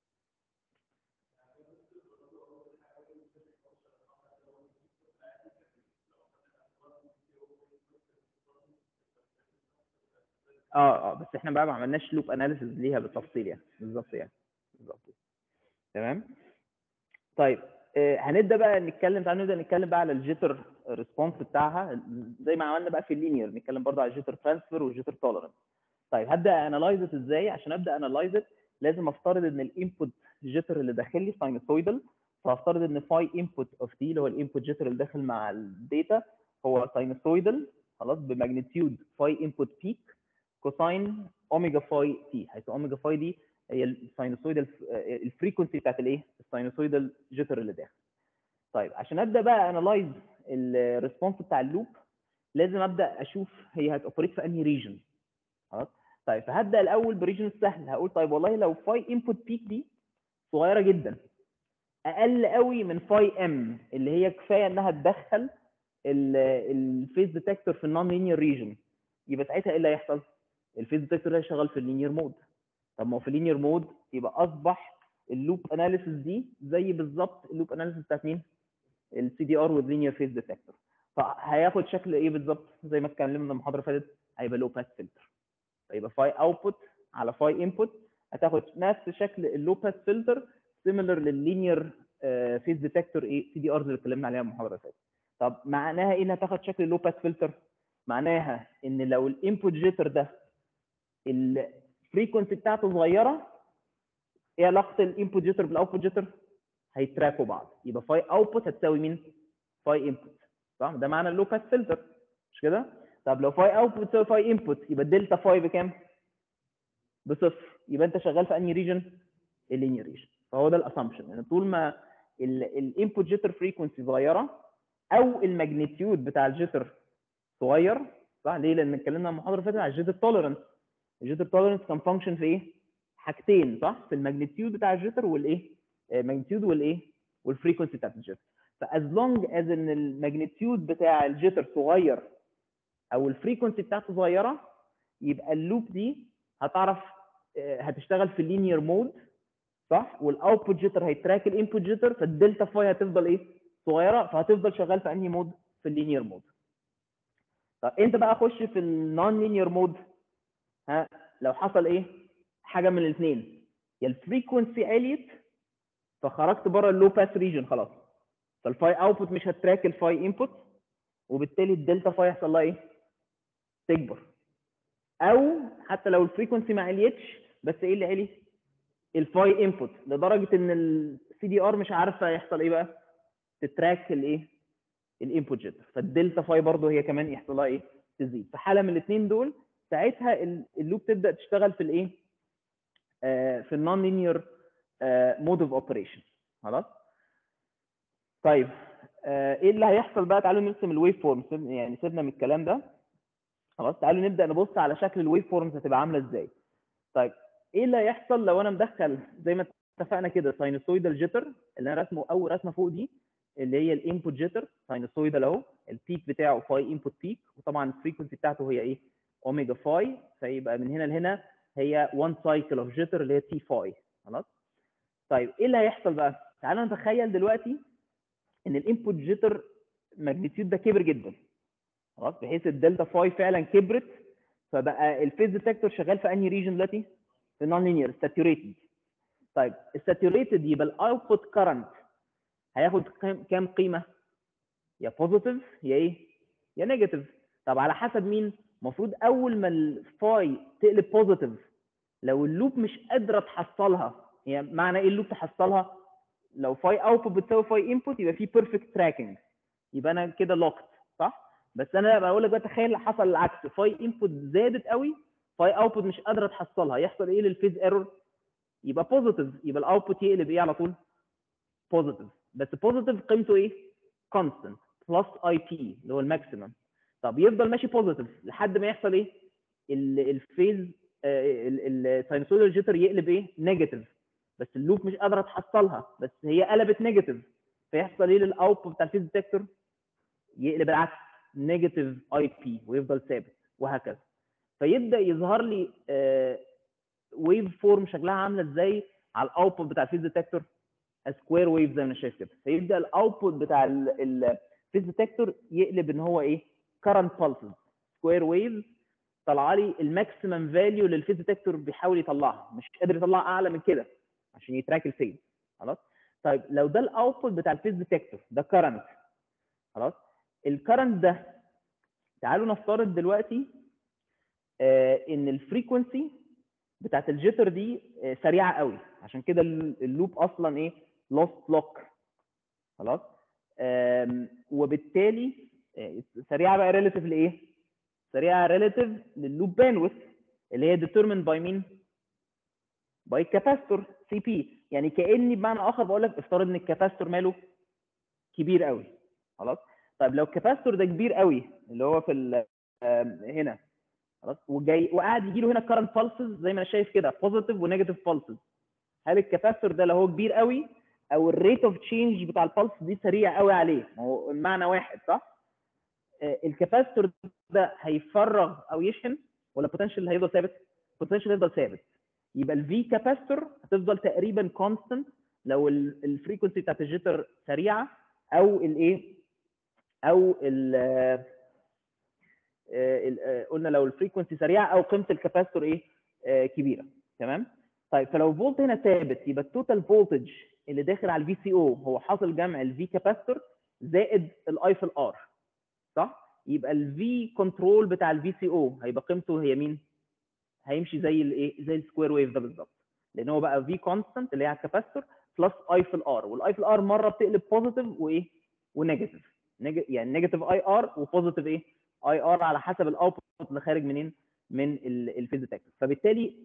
اه اه بس احنا بقى ما عملناش لوب اناليسيز ليها بالتفصيل يعني بالظبط يعني بالظبط تمام طيب آه، هنبدا بقى نتكلم تعالوا نبدا نتكلم بقى على الجيتر ريسبونس بتاعها زي ما عملنا بقى في اللينير نتكلم برضه على الجيتر ترانسفير والجيتر توليرنس طيب هبدا انالايز ازاي عشان ابدا انالايز لازم افترض ان الانبوت جيتر اللي داخل لي ساينوسويدال فافترض ان فاي انبوت اوف تي اللي هو الانبوت جيتر اللي داخل مع الداتا هو ساينوسويدال خلاص بماجنتيود فاي انبوت بيك كوساين اوميجا فاي تي حيث اوميجا فاي دي هي الساينوسويدال الفريكونسي بتاعت الايه الساينوسويدال جيتر اللي داخل طيب عشان ابدا بقى انالايز الريسبونس بتاع اللوب لازم ابدا اشوف هي هتوبريت في انهي ريجن خلاص طيب فهبدا الاول بريجن السهل هقول طيب والله لو فاي انبوت بيك دي صغيره جدا اقل قوي من فاي ام اللي هي كفايه انها تدخل الفيز ديتكتور في النون لينير ريجن يبقى ساعتها ايه اللي هيحصل؟ الفيز ديتكتور ده هيشتغل في اللينير مود طب ما هو في اللينير مود يبقى اصبح اللوب اناليسيس دي زي بالظبط اللوب اناليسيس بتاعت مين؟ السي دي ار واللينير فيز ديتكتور فهياخد شكل ايه بالظبط زي ما اتكلمنا المحاضره اللي فاتت هيبقى لو باس فلتر فيبقى فاي اوتبوت على فاي انبوت هتاخد نفس شكل اللو باس فلتر سيميلر لللينير فيز ديتكتور ايه سي دي ارز اللي اتكلمنا عليها المحاضره اللي فاتت طب معناها ايه انها تاخد شكل اللو باس فلتر معناها ان لو الانبوت جيتر ده الفريكونسي بتاعته صغيره ايه علاقه الانبوت جيتر بالاوتبوت جيتر هيتراكوا بعض يبقى فاي اوتبوت هتساوي مين فاي انبوت صح ده معنى اللو باس فلتر مش كده طب لو فاي اوتبوت تساوي فاي انبوت يبقى الدلتا فاي بكام بصفر يبقى انت شغال في انهي ريجن اللينير ريجن فهو ده الاسامبشن يعني طول ما الانبوت جيتر فريكونسي صغيره او الماجنتيود بتاع الجيتر صغير صح ليه لان اتكلمنا المحاضره اللي فاتت على الجيتر توليرنس الجيتر توليرنس كان فانكشن في ايه حاجتين صح في الماجنتيود بتاع الجيتر والايه الماجنتيود والايه والفريكونسي بتاعت الجيتر فاز لونج از ان الماجنتيود بتاع الجيتر صغير او الفريكونسي بتاعته صغيره يبقى اللوب دي هتعرف آه، هتشتغل في اللينير مود صح والاوتبوت جيتر هيتراك الانبوت جيتر فالدلتا فاي هتفضل ايه صغيره فهتفضل شغال في انهي مود في اللينير مود طب انت بقى خش في النون لينير مود ها لو حصل ايه حاجه من الاثنين يا الفريكونسي عليت فخرجت بره اللو باس ريجن خلاص فالفاي اوتبوت مش هتراك الفاي انبوت وبالتالي الدلتا فاي يحصل لها ايه تكبر او حتى لو الفريكونسي ما عليتش بس ايه اللي علي الفاي انبوت لدرجه ان السي دي ار مش عارفه يحصل ايه بقى تتراك الايه الانبوت جيتر فالدلتا فاي برضه هي كمان يحصل لها ايه تزيد في حاله من الاثنين دول ساعتها ال- اللوب تبدا تشتغل في الايه آه في النون لينير مود اوف اوبريشن خلاص طيب آه ايه اللي هيحصل بقى تعالوا نرسم الويف فورم يعني سيبنا من الكلام ده خلاص تعالوا نبدا نبص على شكل الويف فورمز هتبقى عامله ازاي طيب ايه اللي هيحصل لو انا مدخل زي ما اتفقنا كده ساينوسويدال جيتر اللي انا رسمه اول رسمه فوق دي اللي هي الانبوت جيتر ساينوسويدال اهو البيك بتاعه فاي انبوت بيك وطبعا الفريكونسي بتاعته هي ايه اوميجا فاي فيبقى من هنا لهنا هي 1 سايكل اوف جيتر اللي هي تي فاي خلاص طيب ايه اللي هيحصل بقى تعالوا نتخيل دلوقتي ان الانبوت جيتر ماجنتيود ده كبر جدا خلاص بحيث الدلتا فاي فعلا كبرت فبقى الفيز ديتكتور شغال في انهي ريجن دلوقتي في النون لينير ساتوريتد طيب الساتوريتد يبقى الاوتبوت كرنت هياخد كام- كام قيمه يا بوزيتيف يا ايه يا نيجاتيف طب على حسب مين المفروض اول ما الفاي تقلب بوزيتيف لو اللوب مش قادره تحصلها هي معنى ايه اللوب تحصلها لو فاي اوتبوت بتساوي فاي انبوت يبقى في بيرفكت تراكنج يبقى انا كده لوكت صح بس انا بقول لك بقى تخيل حصل العكس فاي انبوت زادت قوي فاي اوتبوت مش قادره تحصلها يحصل ايه للفيز ايرور يبقى بوزيتيف يبقى الاوتبوت يقلب ايه على طول بوزيتيف بس بوزيتيف قيمته ايه كونستنت بلس اي بي اللي هو الماكسيمم طب يفضل ماشي بوزيتيف لحد ما يحصل ايه ال- الفيز الساينوسويدال جيتر يقلب ايه نيجاتيف بس اللوب مش قادره تحصلها بس هي قلبت نيجاتيف فيحصل ايه للاوتبوت بتاع الفيز ديتكتور يقلب العكس نيجاتيف اي بي ويفضل ثابت وهكذا فيبدا يظهر لي ويف فورم شكلها عامله ازاي على الاوتبوت بتاع الفيز ديتكتور سكوير ويف زي ما انا شايف كده فيبدا الاوتبوت بتاع الفيز ديتكتور يقلب ان هو ايه كرنت pulses سكوير ويف طلع لي الماكسيمم فاليو للفيز ديتكتور بيحاول يطلعها مش قادر يطلع اعلى من كده عشان يتراك الفيز خلاص طيب لو ده الاوتبوت بتاع الفيز ديتكتور ده كرنت خلاص الكرنت ده تعالوا نفترض دلوقتي آه ان الفريكونسي بتاعت الجيتر دي آه سريعه قوي عشان كده ال- اللوب اصلا ايه لوست لوك خلاص آم، وبالتالي آه، سريعه بقى ريليتيف لايه سريعه ريليتيف لللوب باندويث اللي هي determined by مين باي كاباستور سي بي يعني كاني بمعنى اخر بقول لك افترض ان الكاباستور ماله كبير قوي خلاص طيب لو الكاباستور ده كبير قوي اللي هو في ال- آم، هنا خلاص وجاي وقاعد يجي له هنا كارنت بالسز زي ما انا شايف كده بوزيتيف ونيجاتيف بالسز هل الكاباستور ده لو هو كبير قوي او الريت اوف تشينج بتاع البلس دي سريع قوي عليه ما هو المعنى واحد صح آه، الكاباستور ده هيفرغ او يشحن ولا البوتنشال هيفضل ثابت البوتنشال هيفضل ثابت يبقى الفي كاباستور هتفضل تقريبا كونستنت لو الفريكونسي بتاعت الجيتر سريعه او الايه او ال آه، ال- آه، قلنا لو الفريكونسي سريعه او قيمه الكاباستور ايه آه، كبيره تمام طيب فلو الفولت هنا ثابت يبقى التوتال فولتج اللي داخل على الفي سي او هو حاصل جمع الفي كاباستور زائد الاي في الار صح يبقى الفي كنترول بتاع الفي سي او هيبقى قيمته هي مين هيمشي زي الايه زي السكوير ويف ده بالظبط لان هو بقى في كونستنت اللي هي على الكاباستور بلس اي في الار والاي في الار مره بتقلب بوزيتيف وايه ونيجاتيف نيج- يعني نيجاتيف اي ار وبوزيتيف ايه اي ار على حسب الاوتبوت اللي خارج منين من الفيز ديتكتور فبالتالي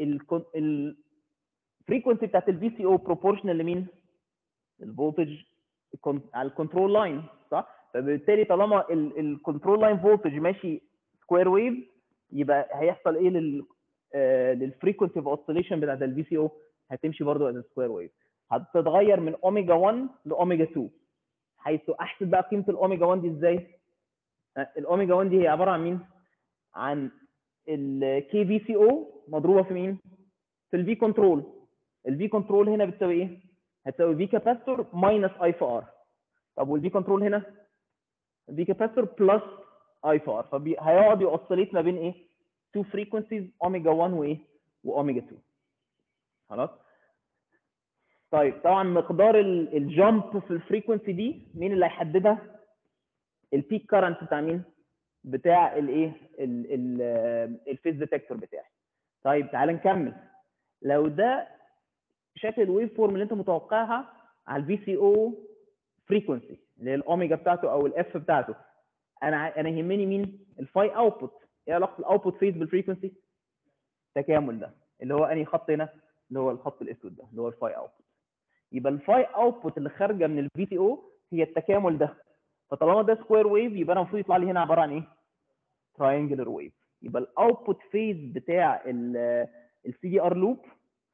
الفريكونسي بتاعت الفي سي او بروبورشنال لمين الفولتج على الكنترول لاين صح فبالتالي طالما الكنترول لاين فولتج ماشي سكوير ويف يبقى هيحصل ايه لل للفريكونسي اوف اوسيليشن بتاعت الفي سي او هتمشي برضه از سكوير ويف هتتغير من اوميجا 1 لاوميجا 2 حيث احسب بقى قيمه الاوميجا 1 دي ازاي آه، الاوميجا 1 دي هي عباره عن مين عن الكي في سي او مضروبه في مين في الفي كنترول الفي كنترول هنا بتساوي ايه هتساوي في كاباستور ماينس اي في ار طب والفي كنترول هنا في كاباستور بلس اي في ار فهيقعد يوصليت ما بين ايه تو فريكونسيز اوميجا 1 وايه واوميجا 2 خلاص طيب طبعا مقدار ال- الجامب في الفريكونسي دي مين اللي هيحددها البيك كارنت بتاع مين بتاع الايه الفيز ديتكتور بتاعي طيب تعال نكمل لو ده شكل الويف فورم اللي انت متوقعها على الفي سي او فريكونسي اللي هي الاوميجا بتاعته او الاف بتاعته انا ع- انا يهمني مين الفاي اوتبوت ايه علاقه الاوتبوت فيز بالفريكونسي التكامل ده اللي هو انهي خط هنا اللي هو الخط الاسود ده اللي هو الفاي اوتبوت يبقى الفاي اوتبوت اللي خارجه من الفي تي او هي التكامل ده فطالما ده سكوير ويف يبقى انا المفروض يطلع لي هنا عباره عن ايه تراينجلر ويف يبقى الاوتبوت فيز بتاع السي دي ار لوب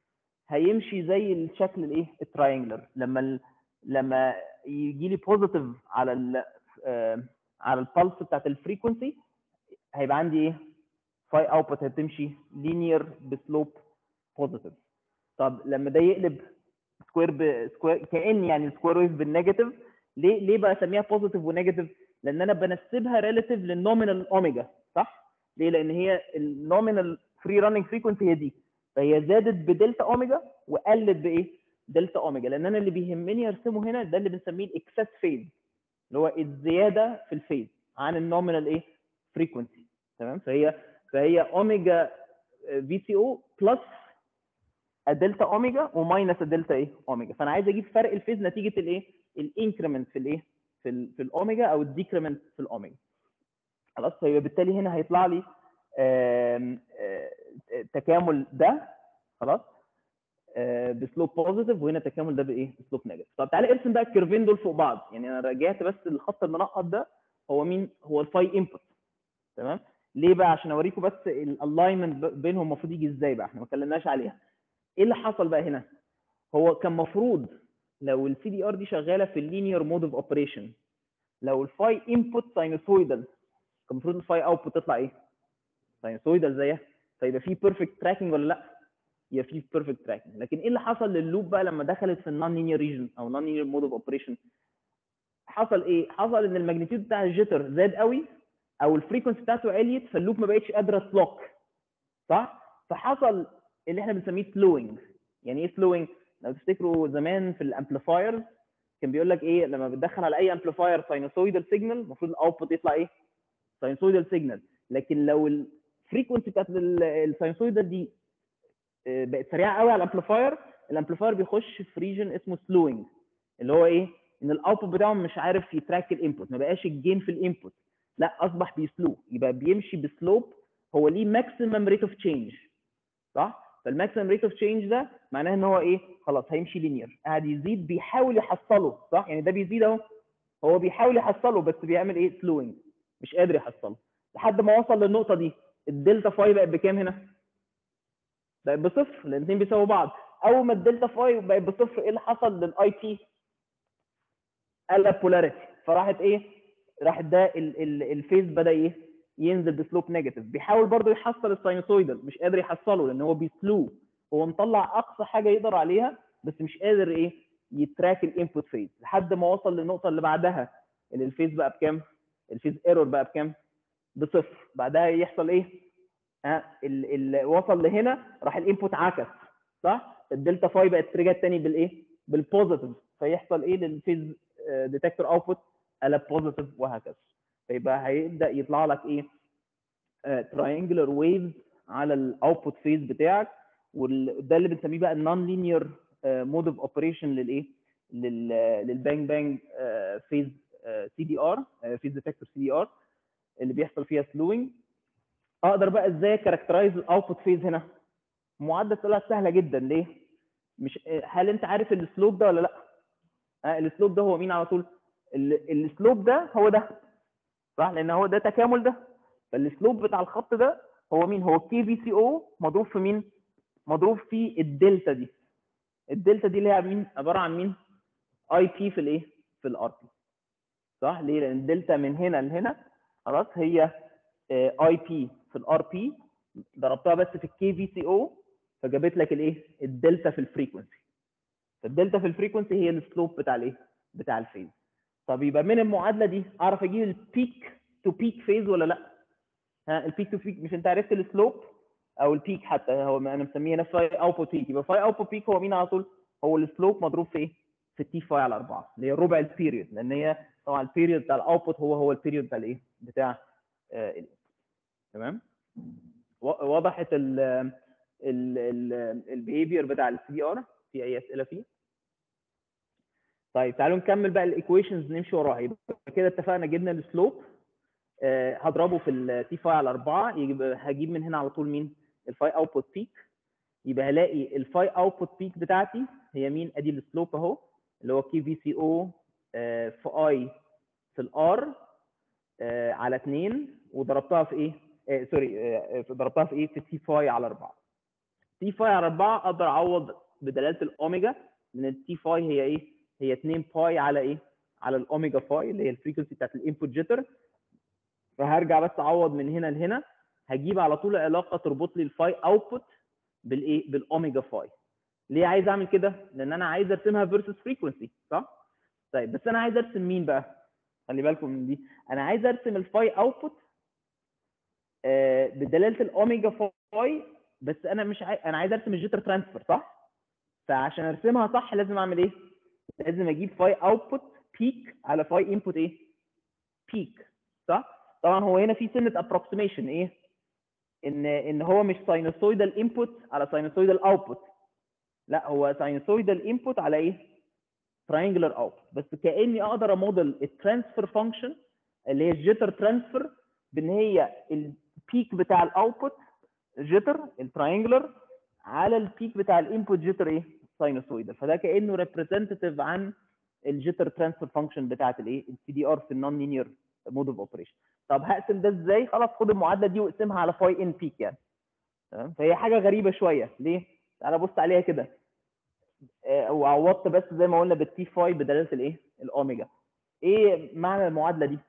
هيمشي زي الشكل الايه التراينجلر لما ال... لما يجي لي بوزيتيف على ال آه، على البلس بتاعت الفريكونسي هيبقى عندي ايه فاي اوتبوت هتمشي لينير بسلوب بوزيتيف طب لما ده يقلب سكوير بسكوير كان يعني السكوير ويف بالنيجاتيف ليه ليه بقى اسميها بوزيتيف ونيجاتيف لان انا بنسبها ريلاتيف للنومينال اوميجا صح ليه لان هي النومينال فري راننج فريكونسي هي دي فهي زادت بدلتا اوميجا وقلت بايه دلتا اوميجا لان انا اللي بيهمني ارسمه هنا ده اللي بنسميه الاكسس فيز اللي هو الزياده في الفيز عن النومينال ايه فريكونسي تمام فهي فهي اوميجا في سي او بلس الدلتا اوميجا وماينس الدلتا ايه اوميجا فانا عايز اجيب فرق الفيز نتيجه الايه الانكريمنت في الايه في ال في الاوميجا او الديكريمنت في الاوميجا خلاص فيبقى بالتالي هنا هيطلع لي آم، آه، تكامل ده خلاص آه، بسلوب بوزيتيف وهنا تكامل ده بايه بسلوب نيجاتيف طب تعالى ارسم بقى الكيرفين دول فوق بعض يعني انا رجعت بس الخط المنقط ده هو مين هو الفاي انبوت تمام ليه بقى عشان اوريكم بس الالاينمنت بينهم المفروض يجي ازاي بقى احنا ما اتكلمناش عليها ايه اللي حصل بقى هنا هو كان مفروض لو السي دي ار دي شغاله في اللينير مود اوف اوبريشن لو الفاي انبوت ساينوسويدال كان المفروض الفاي اوتبوت تطلع ايه ساينوسويدال زيها فيبقى في بيرفكت تراكنج ولا لا يبقى في بيرفكت تراكنج لكن ايه اللي حصل لللوب بقى لما دخلت في النون لينير ريجن او نون لينير مود اوف اوبريشن حصل ايه حصل ان الماجنتيود بتاع الجيتر زاد قوي او الفريكونسي بتاعته عليت فاللوب ما بقتش قادره تلوك صح فحصل اللي احنا بنسميه سلوينج يعني ايه سلوينج لو تفتكروا زمان في الامبليفايرز كان بيقول لك ايه لما بتدخل على اي امبليفاير ساينوسويدال سيجنال المفروض الاوتبوت يطلع ايه ساينوسويدال سيجنال لكن لو الفريكونسي بتاعت الساينوسويدال دي آه، بقت سريعه قوي على الامبليفاير الامبليفاير بيخش في ريجن اسمه سلوينج اللي هو ايه ان الاوتبوت بتاعه مش عارف يتراك الانبوت ما بقاش الجين في الانبوت لا اصبح بيسلو يبقى بيمشي بسلوب هو ليه ماكسيمم ريت اوف تشينج صح فالماكسيمم ريت اوف تشينج ده معناه ان هو ايه خلاص هيمشي لينير قاعد يزيد بيحاول يحصله صح يعني ده بيزيد اهو هو بيحاول يحصله بس بيعمل ايه سلوينج مش قادر يحصله لحد ما وصل للنقطه دي الدلتا فاي بقت بكام هنا بقت بصفر لان الاثنين بيساووا بعض اول ما الدلتا فاي بقت بصفر ايه اللي حصل للاي تي قلب بولاريتي فراحت ايه راحت ده ال- ال- الفيز بدا ايه ينزل بسلوب نيجاتيف بيحاول برضه يحصل الساينوسويدال مش قادر يحصله لان هو بيسلو هو مطلع اقصى حاجه يقدر عليها بس مش قادر ايه يتراك الانبوت فيز لحد ما وصل للنقطه اللي بعدها اللي الفيز بقى بكام الفيز ايرور بقى بكام بصفر بعدها يحصل ايه ها ال ال وصل لهنا راح الانبوت عكس صح الدلتا فاي بقت رجعت تاني بالايه بالبوزيتيف فيحصل ايه للفيز ديتكتور اوتبوت قلب بوزيتيف وهكذا فيبقى هيبدا يطلع لك ايه تراينجلر ويفز على الاوتبوت فيز بتاعك وده اللي بنسميه بقى النون لينير مود اوف اوبريشن للايه لل للبانج بانج فيز سي دي ار فيز ديتكتور سي دي ار اللي بيحصل فيها سلوينج اقدر بقى ازاي كاركترايز الاوتبوت فيز هنا معادله طلعت سهله جدا ليه مش هل انت عارف السلوب ده ولا لا آه السلوب ده هو مين على طول ال- السلوب ده هو ده صح لان هو ده تكامل ده فالسلوب بتاع الخط ده هو مين هو كي في سي او مضروب في مين مضروب في الدلتا دي الدلتا دي اللي هي مين عباره عن مين اي بي في الايه في الار بي صح ليه لان الدلتا من هنا لهنا خلاص هي اي بي في الار بي ضربتها بس في الكي في سي او فجابت لك الايه الدلتا في الفريكونسي فالدلتا في الفريكونسي هي السلوب بتاع الايه بتاع الفيز طب يبقى من المعادله دي اعرف اجيب البيك تو بيك فيز ولا لا ها البيك تو بيك مش انت عرفت السلوب او البيك حتى هو ما انا مسميه هنا فاي اوتبوت بيك يبقى فاي اوتبوت بيك هو مين على طول هو السلوب مضروب في ايه في التي فاي على 4 اللي هي ربع البيريود لان هي طبعا البيريود بتاع الاوتبوت هو هو البيريود بتاع الايه بتاع آه، ال- تمام و- وضحت ال ال البيهيفير بتاع السي دي ار في اي اسئله فيه طيب تعالوا نكمل بقى الايكويشنز نمشي وراها يبقى كده اتفقنا جبنا السلوب آه، هضربه في التي فاي على 4 يبقى هجيب من هنا على طول مين الفاي اوتبوت بيك يبقى هلاقي الفاي اوتبوت بيك بتاعتي هي مين ادي السلوب اهو اللي هو كي في سي او في اي في الار على 2 وضربتها في ايه آه، سوري آه، ضربتها في ايه في تي فاي على 4 تي فاي على 4 اقدر اعوض بدلاله الاوميجا لان التي فاي هي ايه هي 2 باي على ايه على الاوميجا فاي اللي هي الفريكونسي بتاعت الانبوت جيتر فهرجع بس اعوض من هنا لهنا هجيب على طول علاقه تربط لي الفاي اوتبوت بالايه بالاوميجا فاي ليه عايز اعمل كده لان انا عايز ارسمها فيرسس فريكونسي صح طيب بس انا عايز ارسم مين بقى خلي بالكم من دي انا عايز ارسم الفاي اوتبوت آه بدلاله الاوميجا فاي بس انا مش عاي... انا عايز ارسم الجيتر ترانسفير صح فعشان ارسمها صح لازم اعمل ايه لازم اجيب فاي اوتبوت بيك على فاي انبوت ايه بيك صح طبعا هو هنا في سنه ابروكسيميشن ايه ان ان هو مش ساينوسويدال انبوت على ساينوسويدال اوتبوت لا هو ساينوسويدال انبوت على ايه تراينجلر اوتبوت بس كاني اقدر اموديل الترانسفير فانكشن اللي هي الجيتر ترانسفير بان هي البيك بتاع الاوتبوت جيتر التراينجلر على البيك بتاع الانبوت جيتر ايه ساينوسويدال فده كانه ريبريزنتيف عن الجيتر ترانسفير فانكشن بتاعت الايه السي دي ار في النون لينير مود اوف اوبريشن طب هقسم ده ازاي خلاص خد المعادله دي واقسمها على فاي ان بيك يعني تمام فهي حاجه غريبه شويه ليه تعالى بص عليها كده آه، وعوضت بس زي ما قلنا بالتي فاي بدلاله الايه الاوميجا ايه معنى المعادله دي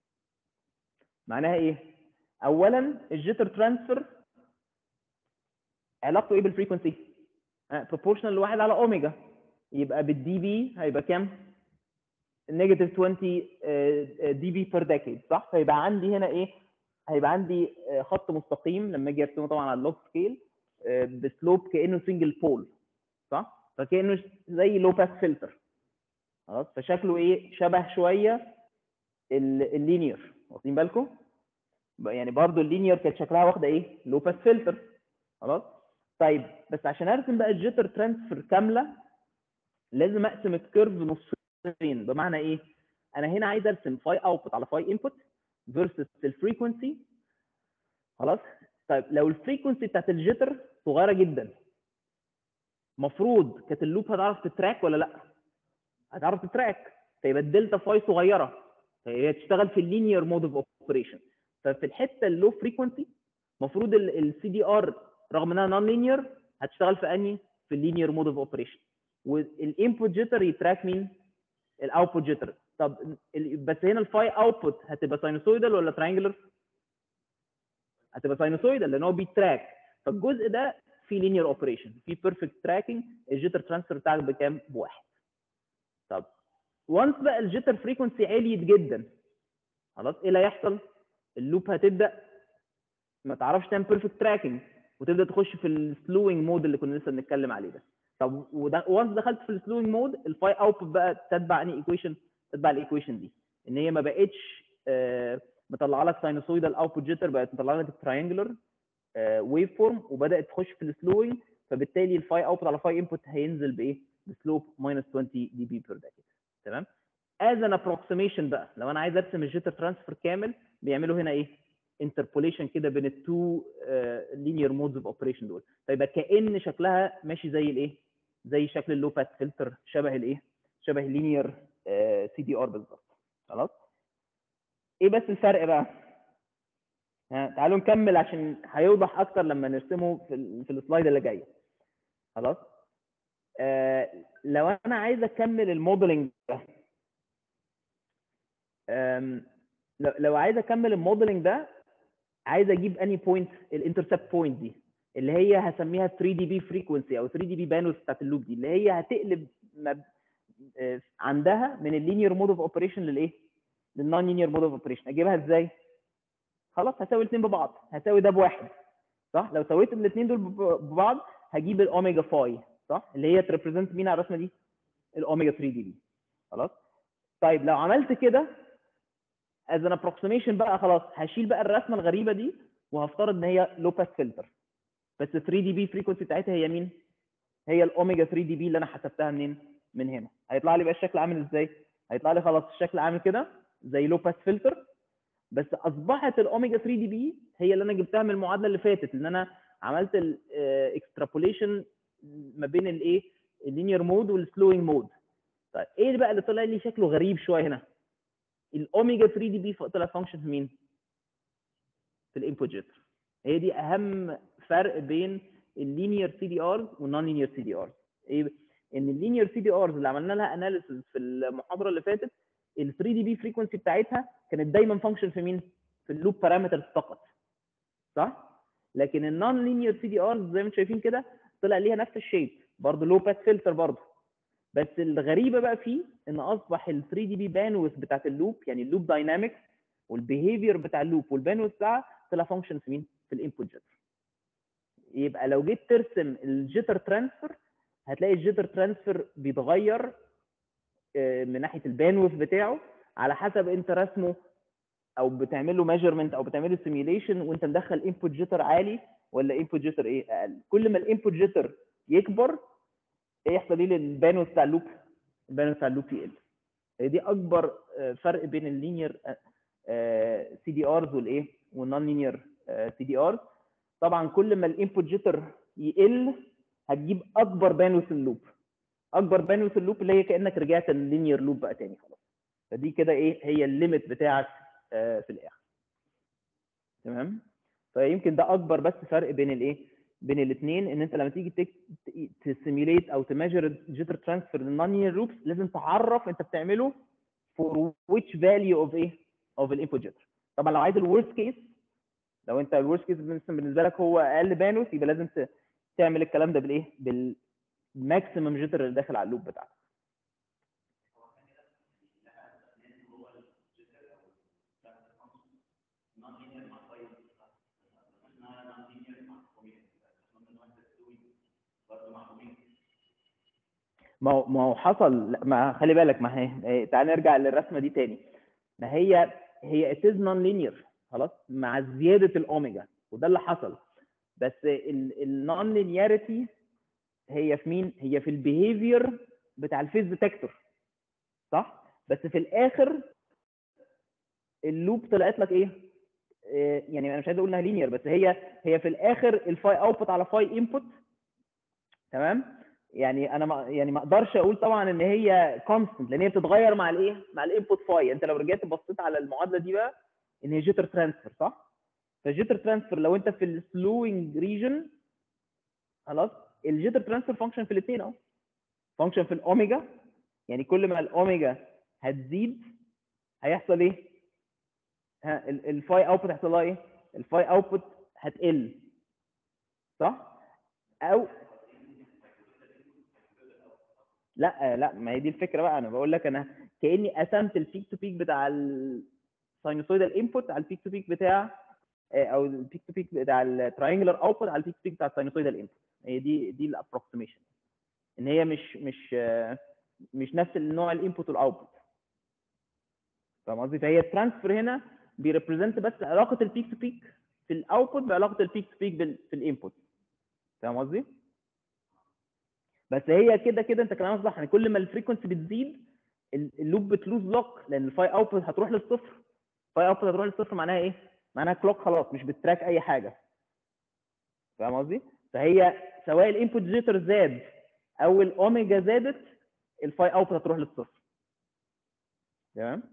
معناها ايه اولا الجيتر ترانسفير علاقته ايه بالفريكونسي بروبورشنال لواحد على اوميجا يبقى بالدي بي هيبقى كام نيجاتيف 20 دي بي بير ديكيد صح فيبقى عندي هنا ايه هيبقى عندي آه، خط مستقيم لما اجي ارسمه طبعا على اللوج سكيل بسلوب كانه سنجل بول صح فكانه زي لو باس فلتر خلاص فشكله ايه شبه شويه اللينير واخدين بالكم يعني برضو اللينير كانت شكلها واخده ايه لو باس فلتر خلاص طيب بس عشان ارسم بقى الجيتر ترانسفير كامله لازم اقسم الكيرف نصين بمعنى ايه انا هنا عايز ارسم فاي اوتبوت على فاي انبوت فيرسس الفريكونسي خلاص طيب لو الفريكونسي بتاعت الجيتر صغيره جدا المفروض كانت اللوب هتعرف تتراك ولا لا هتعرف تتراك فيبقى الدلتا فاي صغيره فهي تشتغل في اللينير مود اوف اوبريشن ففي الحته اللو فريكونسي المفروض السي دي ار رغم انها نون لينير هتشتغل في انهي في اللينير مود اوف اوبريشن والانبوت جيتر يتراك مين الاوتبوت جيتر طب ال- بس هنا الفاي اوتبوت هتبقى ساينوسويدال ولا ترينجلر هتبقى ساينوسويدال لان هو بيتراك فالجزء ده في لينير اوبريشن في بيرفكت تراكنج الجيتر ترانسفير بتاعك بكام بواحد طب وانس بقى الجيتر فريكونسي عليت جدا خلاص ايه اللي هيحصل اللوب هتبدا ما تعرفش تعمل بيرفكت تراكنج وتبدا تخش في السلوينج مود اللي كنا لسه بنتكلم عليه ده طب وده وانس دخلت في السلوينج مود الفاي اوتبوت بقى تتبع انهي ايكويشن تتبع الايكويشن دي ان هي ما بقتش آه، مطلعه لك ساينوسويدال اوتبوت جيتر بقت مطلعه لك تراينجلر ويف فورم وبدات تخش في السلوينج فبالتالي الفاي اوتبوت على فاي انبوت هينزل بايه؟ بسلوب ماينس 20 دي بي بير ديكيد تمام؟ از ان ابروكسيميشن بقى لو انا عايز ارسم الجيتر ترانسفير كامل بيعملوا هنا ايه؟ انتربوليشن كده بين التو لينير مودز اوف اوبريشن دول فيبقى كان شكلها ماشي زي الايه؟ زي شكل اللو باس فلتر شبه الايه؟ شبه اللينير سي دي ار بالظبط خلاص؟ ايه بس الفرق بقى؟ ها تعالوا نكمل عشان هيوضح اكتر لما نرسمه في ال في السلايد اللي جايه خلاص آه لو انا عايز اكمل الموديلنج ده آم، لو- لو عايز اكمل الموديلنج ده عايز اجيب اني بوينت الانترسبت بوينت دي اللي هي هسميها 3 دي بي فريكونسي او 3 دي بي باندويث بتاعت اللوب دي اللي هي هتقلب مب... آه، عندها من اللينير مود اوف اوبريشن للايه؟ للنون لينير مود اوف اوبريشن اجيبها ازاي؟ خلاص هساوي الاثنين ببعض هساوي ده بواحد صح لو سويت الاثنين دول بب- ببعض هجيب الاوميجا فاي صح اللي هي تريبريزنت مين على الرسمه دي الاوميجا 3 دي بي خلاص طيب لو عملت كده از ان ابروكسيميشن بقى خلاص هشيل بقى الرسمه الغريبه دي وهفترض ان هي لو باس فلتر بس 3 دي بي فريكونسي بتاعتها هي مين؟ هي الاوميجا 3 دي بي اللي انا حسبتها منين؟ من هنا هيطلع لي بقى الشكل عامل ازاي؟ هيطلع لي خلاص الشكل عامل كده زي لو باس فلتر بس اصبحت الاوميجا 3 دي بي هي اللي انا جبتها من المعادله اللي فاتت ان انا عملت الاكسترابوليشن ما بين الايه اللينير مود والسلوينج مود طيب ايه بقى اللي طلع لي شكله غريب شويه هنا الاوميجا 3 دي بي طلع فانكشن في مين في الانبوت جيتر هي دي اهم فرق بين اللينير سي دي ارز والنون لينير سي دي ارز ايه ان اللينير سي دي ارز اللي عملنا لها اناليسيس في المحاضره اللي فاتت ال 3 دي بي فريكونسي بتاعتها كانت دايما فانكشن في مين في اللوب بارامترز فقط صح لكن النون لينير سي دي ارز زي ما انتم شايفين كده طلع ليها نفس الشيب برضه لو باس فلتر برضه بس الغريبه بقى فيه ان اصبح ال 3 دي بي باندويث بتاعت اللوب يعني اللوب داينامكس والبيهيفير بتاع اللوب والباندويث بتاعها طلع فانكشن في مين في الانبوت جيتر يبقى لو جيت ترسم الجيتر ترانسفير هتلاقي الجيتر ترانسفير بيتغير من ناحيه الباندويث بتاعه على حسب انت رسمه او بتعمل له ميجرمنت او بتعمل له سيميوليشن وانت مدخل انبوت جيتر عالي ولا انبوت جيتر ايه اقل كل ما الانبوت جيتر يكبر ايه يحصل ايه للبانوس بتاع اللوب البانوس بتاع اللوب يقل هي دي اكبر فرق بين اللينير سي دي ارز والايه والنون لينير سي دي ارز طبعا كل ما الانبوت جيتر يقل هتجيب اكبر بانوس اللوب اكبر بانوس اللوب اللي هي كانك رجعت اللينير لوب بقى تاني خلاص فدي كده ايه هي الليميت بتاعك في الاخر تمام فيمكن ده اكبر بس فرق بين الايه بين الاثنين ان انت لما تيجي تسيميليت او تميجر الجيتر ترانسفير للنون لوبس لازم تعرف انت بتعمله فور which value of ايه of الانبوت جيتر طبعا لو عايز الورست كيس لو انت الورست كيس بالنسبه لك هو اقل بانوس يبقى لازم تعمل الكلام ده بالايه بالماكسيمم جيتر اللي داخل على اللوب بتاعك ما هو ما هو حصل ما خلي بالك ما هي تعال نرجع للرسمه دي تاني ما هي هي اتز نون لينير خلاص مع زياده الاوميجا وده اللي حصل بس النون لينياريتي هي في مين؟ هي في البيهيفير بتاع الفيز ديتكتور صح؟ بس في الاخر اللوب طلعت لك ايه؟ يعني انا مش عايز اقول انها لينير بس هي هي في الاخر الفاي اوتبوت على فاي انبوت تمام؟ يعني انا ما يعني ما اقدرش اقول طبعا ان هي كونستنت لان هي بتتغير مع الايه؟ مع الانبوت فاي انت لو رجعت بصيت على المعادله دي بقى ان هي جيتر ترانسفير صح؟ فالجيتر ترانسفير لو انت في السلوينج ريجن خلاص الجيتر ترانسفير فانكشن في الاثنين اهو فانكشن في الاوميجا يعني كل ما الاوميجا هتزيد هيحصل ايه؟ ها الفاي اوتبوت هيحصل لها ايه؟ الفاي اوتبوت هتقل صح؟ او لا لا ما هي دي الفكره بقى انا بقول لك انا كاني قسمت البيك تو بيك بتاع الساينوسويدال انبوت على البيك تو بيك بتاع او البيك تو بيك بتاع التراينجلر اوتبوت على البيك تو بيك بتاع الساينوسويدال انبوت هي دي دي الابروكسيميشن ان هي مش مش مش نفس النوع الانبوت والاوتبوت فاهم قصدي فهي الترانسفير هنا بيريبريزنت بس علاقه البيك تو بيك في الاوتبوت بعلاقه البيك تو بيك في الانبوت فاهم قصدي؟ بس هي كده كده انت كلامك صح يعني كل ما الفريكونسي بتزيد اللوب بتلوز لوك لان الفاي اوتبوت هتروح للصفر فاي اوتبوت هتروح للصفر معناها ايه؟ معناها كلوك خلاص مش بتراك اي حاجه فاهم قصدي؟ فهي سواء الانبوت جيتر زاد او الاوميجا زادت الفاي اوتبوت هتروح للصفر تمام؟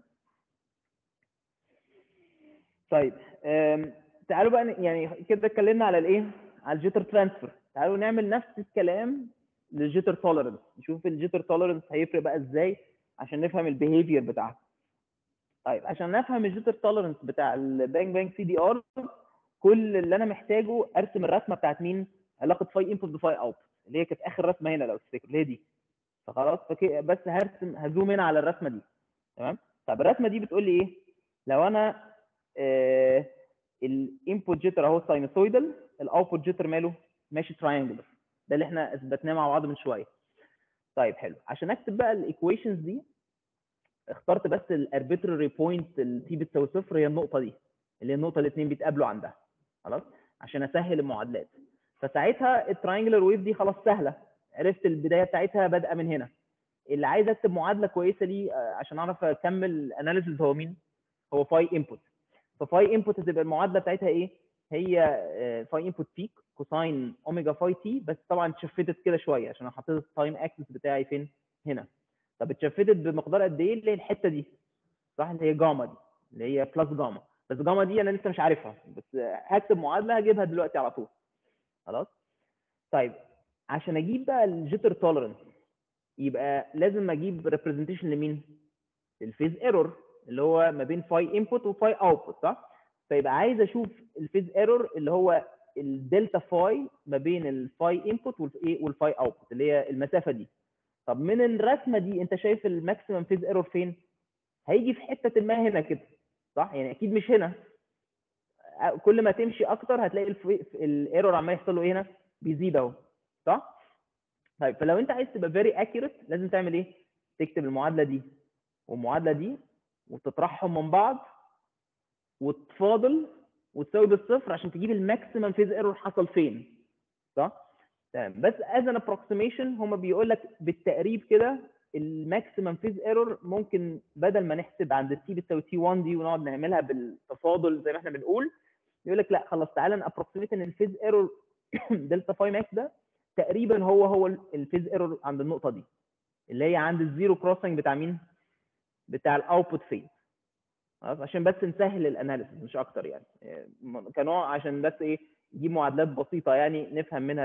طيب تعالوا بقى يعني كده اتكلمنا على الايه؟ على الجيتر ترانسفير تعالوا نعمل نفس الكلام للجيتر توليرنس نشوف الجيتر توليرنس هيفرق بقى ازاي عشان نفهم البيهيفير بتاعها طيب عشان نفهم الجيتر توليرنس بتاع البانج بانج سي دي ار كل اللي انا محتاجه ارسم الرسمه بتاعت مين علاقه فاي انبوت بفاي اوت اللي هي كانت اخر رسمه هنا لو تفتكر اللي هي دي فخلاص فكي بس هرسم هزوم هنا على الرسمه دي تمام طب الرسمه دي بتقول لي ايه لو انا آه الانبوت جيتر اهو ساينوسويدال الاوتبوت جيتر ماله ماشي تراينجلر ده اللي احنا اثبتناه مع بعض من شويه طيب حلو عشان اكتب بقى الايكويشنز دي اخترت بس الاربيتري بوينت التي بتساوي صفر هي النقطه دي اللي هي النقطه اللي الاثنين بيتقابلوا عندها خلاص عشان اسهل المعادلات فساعتها التراينجلر ويف دي خلاص سهله عرفت البدايه بتاعتها بادئه من هنا اللي عايز اكتب معادله كويسه لي آه، عشان اعرف اكمل اناليسيز هو مين هو فاي انبوت ففاي انبوت هتبقى المعادله بتاعتها ايه هي فاي انبوت بيك كوساين اوميجا فاي تي بس طبعا اتشفتت كده شويه عشان انا حطيت التايم اكسس بتاعي فين هنا طب اتشفتت بمقدار قد ايه اللي هي الحته دي صح اللي هي جاما دي اللي هي بلس جاما بس جاما دي انا لسه مش عارفها بس هكتب معادله هجيبها دلوقتي على طول خلاص طيب عشان اجيب بقى الجيتر توليرنس يبقى لازم اجيب ريبريزنتيشن لمين الفيز ايرور اللي هو ما بين فاي انبوت وفاي اوتبوت صح فيبقى عايز اشوف الفيز ايرور اللي هو الدلتا فاي ما بين الفاي انبوت والايه والفاي اوتبوت اللي هي المسافه دي طب من الرسمه دي انت شايف الماكسيمم فيز ايرور فين هيجي في حته ما هنا كده صح يعني اكيد مش هنا كل ما تمشي اكتر هتلاقي الايرور عمال يحصل له ايه هنا بيزيد اهو صح طيب فلو انت عايز تبقى فيري اكيوريت لازم تعمل ايه تكتب المعادله دي والمعادله دي وتطرحهم من بعض وتفاضل وتساوي بالصفر عشان تجيب الماكسيمم فيز ايرور حصل فين صح تمام بس از ان ابروكسيميشن هم بيقول لك بالتقريب كده الماكسيمم فيز ايرور ممكن بدل ما نحسب عند التي بتساوي تي 1 دي ونقعد نعملها بالتفاضل زي ما احنا بنقول يقول لك لا خلاص تعالى نابروكسيميت ان الفيز ايرور دلتا فاي ماكس ده تقريبا هو هو الفيز ايرور عند النقطه دي اللي هي عند الزيرو كروسنج بتاع مين؟ بتاع الاوتبوت فيز خلاص عشان بس نسهل الاناليسيس مش اكتر يعني كنوع عشان بس ايه نجيب معادلات بسيطه يعني نفهم منها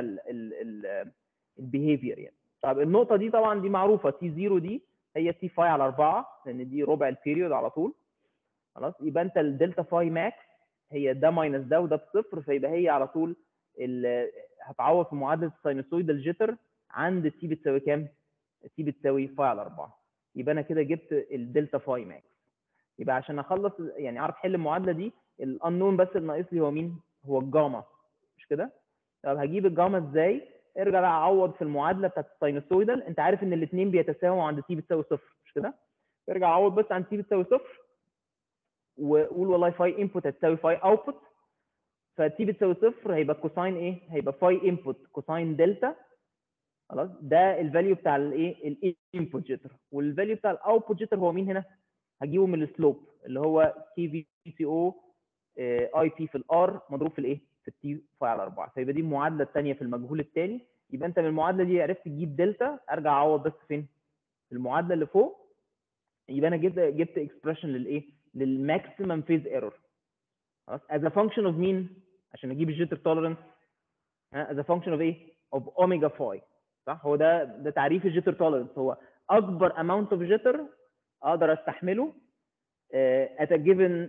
البيهيفير يعني طب النقطه دي طبعا دي معروفه تي 0 دي هي تي فاي على 4 لان دي ربع البيريود على طول خلاص يبقى انت الدلتا فاي ماكس هي ده ماينس ده وده بصفر فيبقى هي على طول هتعوض في معادله الساينوسويدال جيتر عند تي بتساوي كام؟ تي بتساوي فاي على 4 يبقى انا كده جبت الدلتا فاي ماكس يبقى عشان اخلص يعني اعرف احل المعادله دي الانون بس اللي ناقص لي هو مين؟ هو الجاما مش كده؟ طب هجيب الجاما ازاي؟ ارجع بقى عوض في المعادله بتاعت الساينوسويدال انت عارف ان الاثنين بيتساووا عند تي بتساوي صفر مش كده؟ ارجع عوض بس عند تي بتساوي صفر وقول والله فاي انبوت هتساوي فاي اوتبوت فتي بتساوي صفر هيبقى كوساين ايه؟ هيبقى فاي انبوت كوساين دلتا خلاص ده الفاليو بتاع الايه؟ الانبوت جيتر والفاليو بتاع الاوتبوت جيتر هو مين هنا؟ هجيبه من السلوب اللي هو تي في سي او اي بي في الار مضروب في الايه؟ في التي فاي على 4 فيبقى دي المعادله الثانيه في المجهول الثاني يبقى انت من المعادله دي عرفت تجيب دلتا ارجع اعوض بس فين؟ في المعادله اللي فوق يبقى انا جبت جبت اكسبريشن للايه؟ للماكسيمم فيز ايرور خلاص as a function of مين؟ عشان اجيب الجيتر توليرنس as a function of ايه؟ of omega phi صح؟ هو ده ده تعريف الجيتر توليرنس هو اكبر amount of jitter اقدر استحمله uh, at a given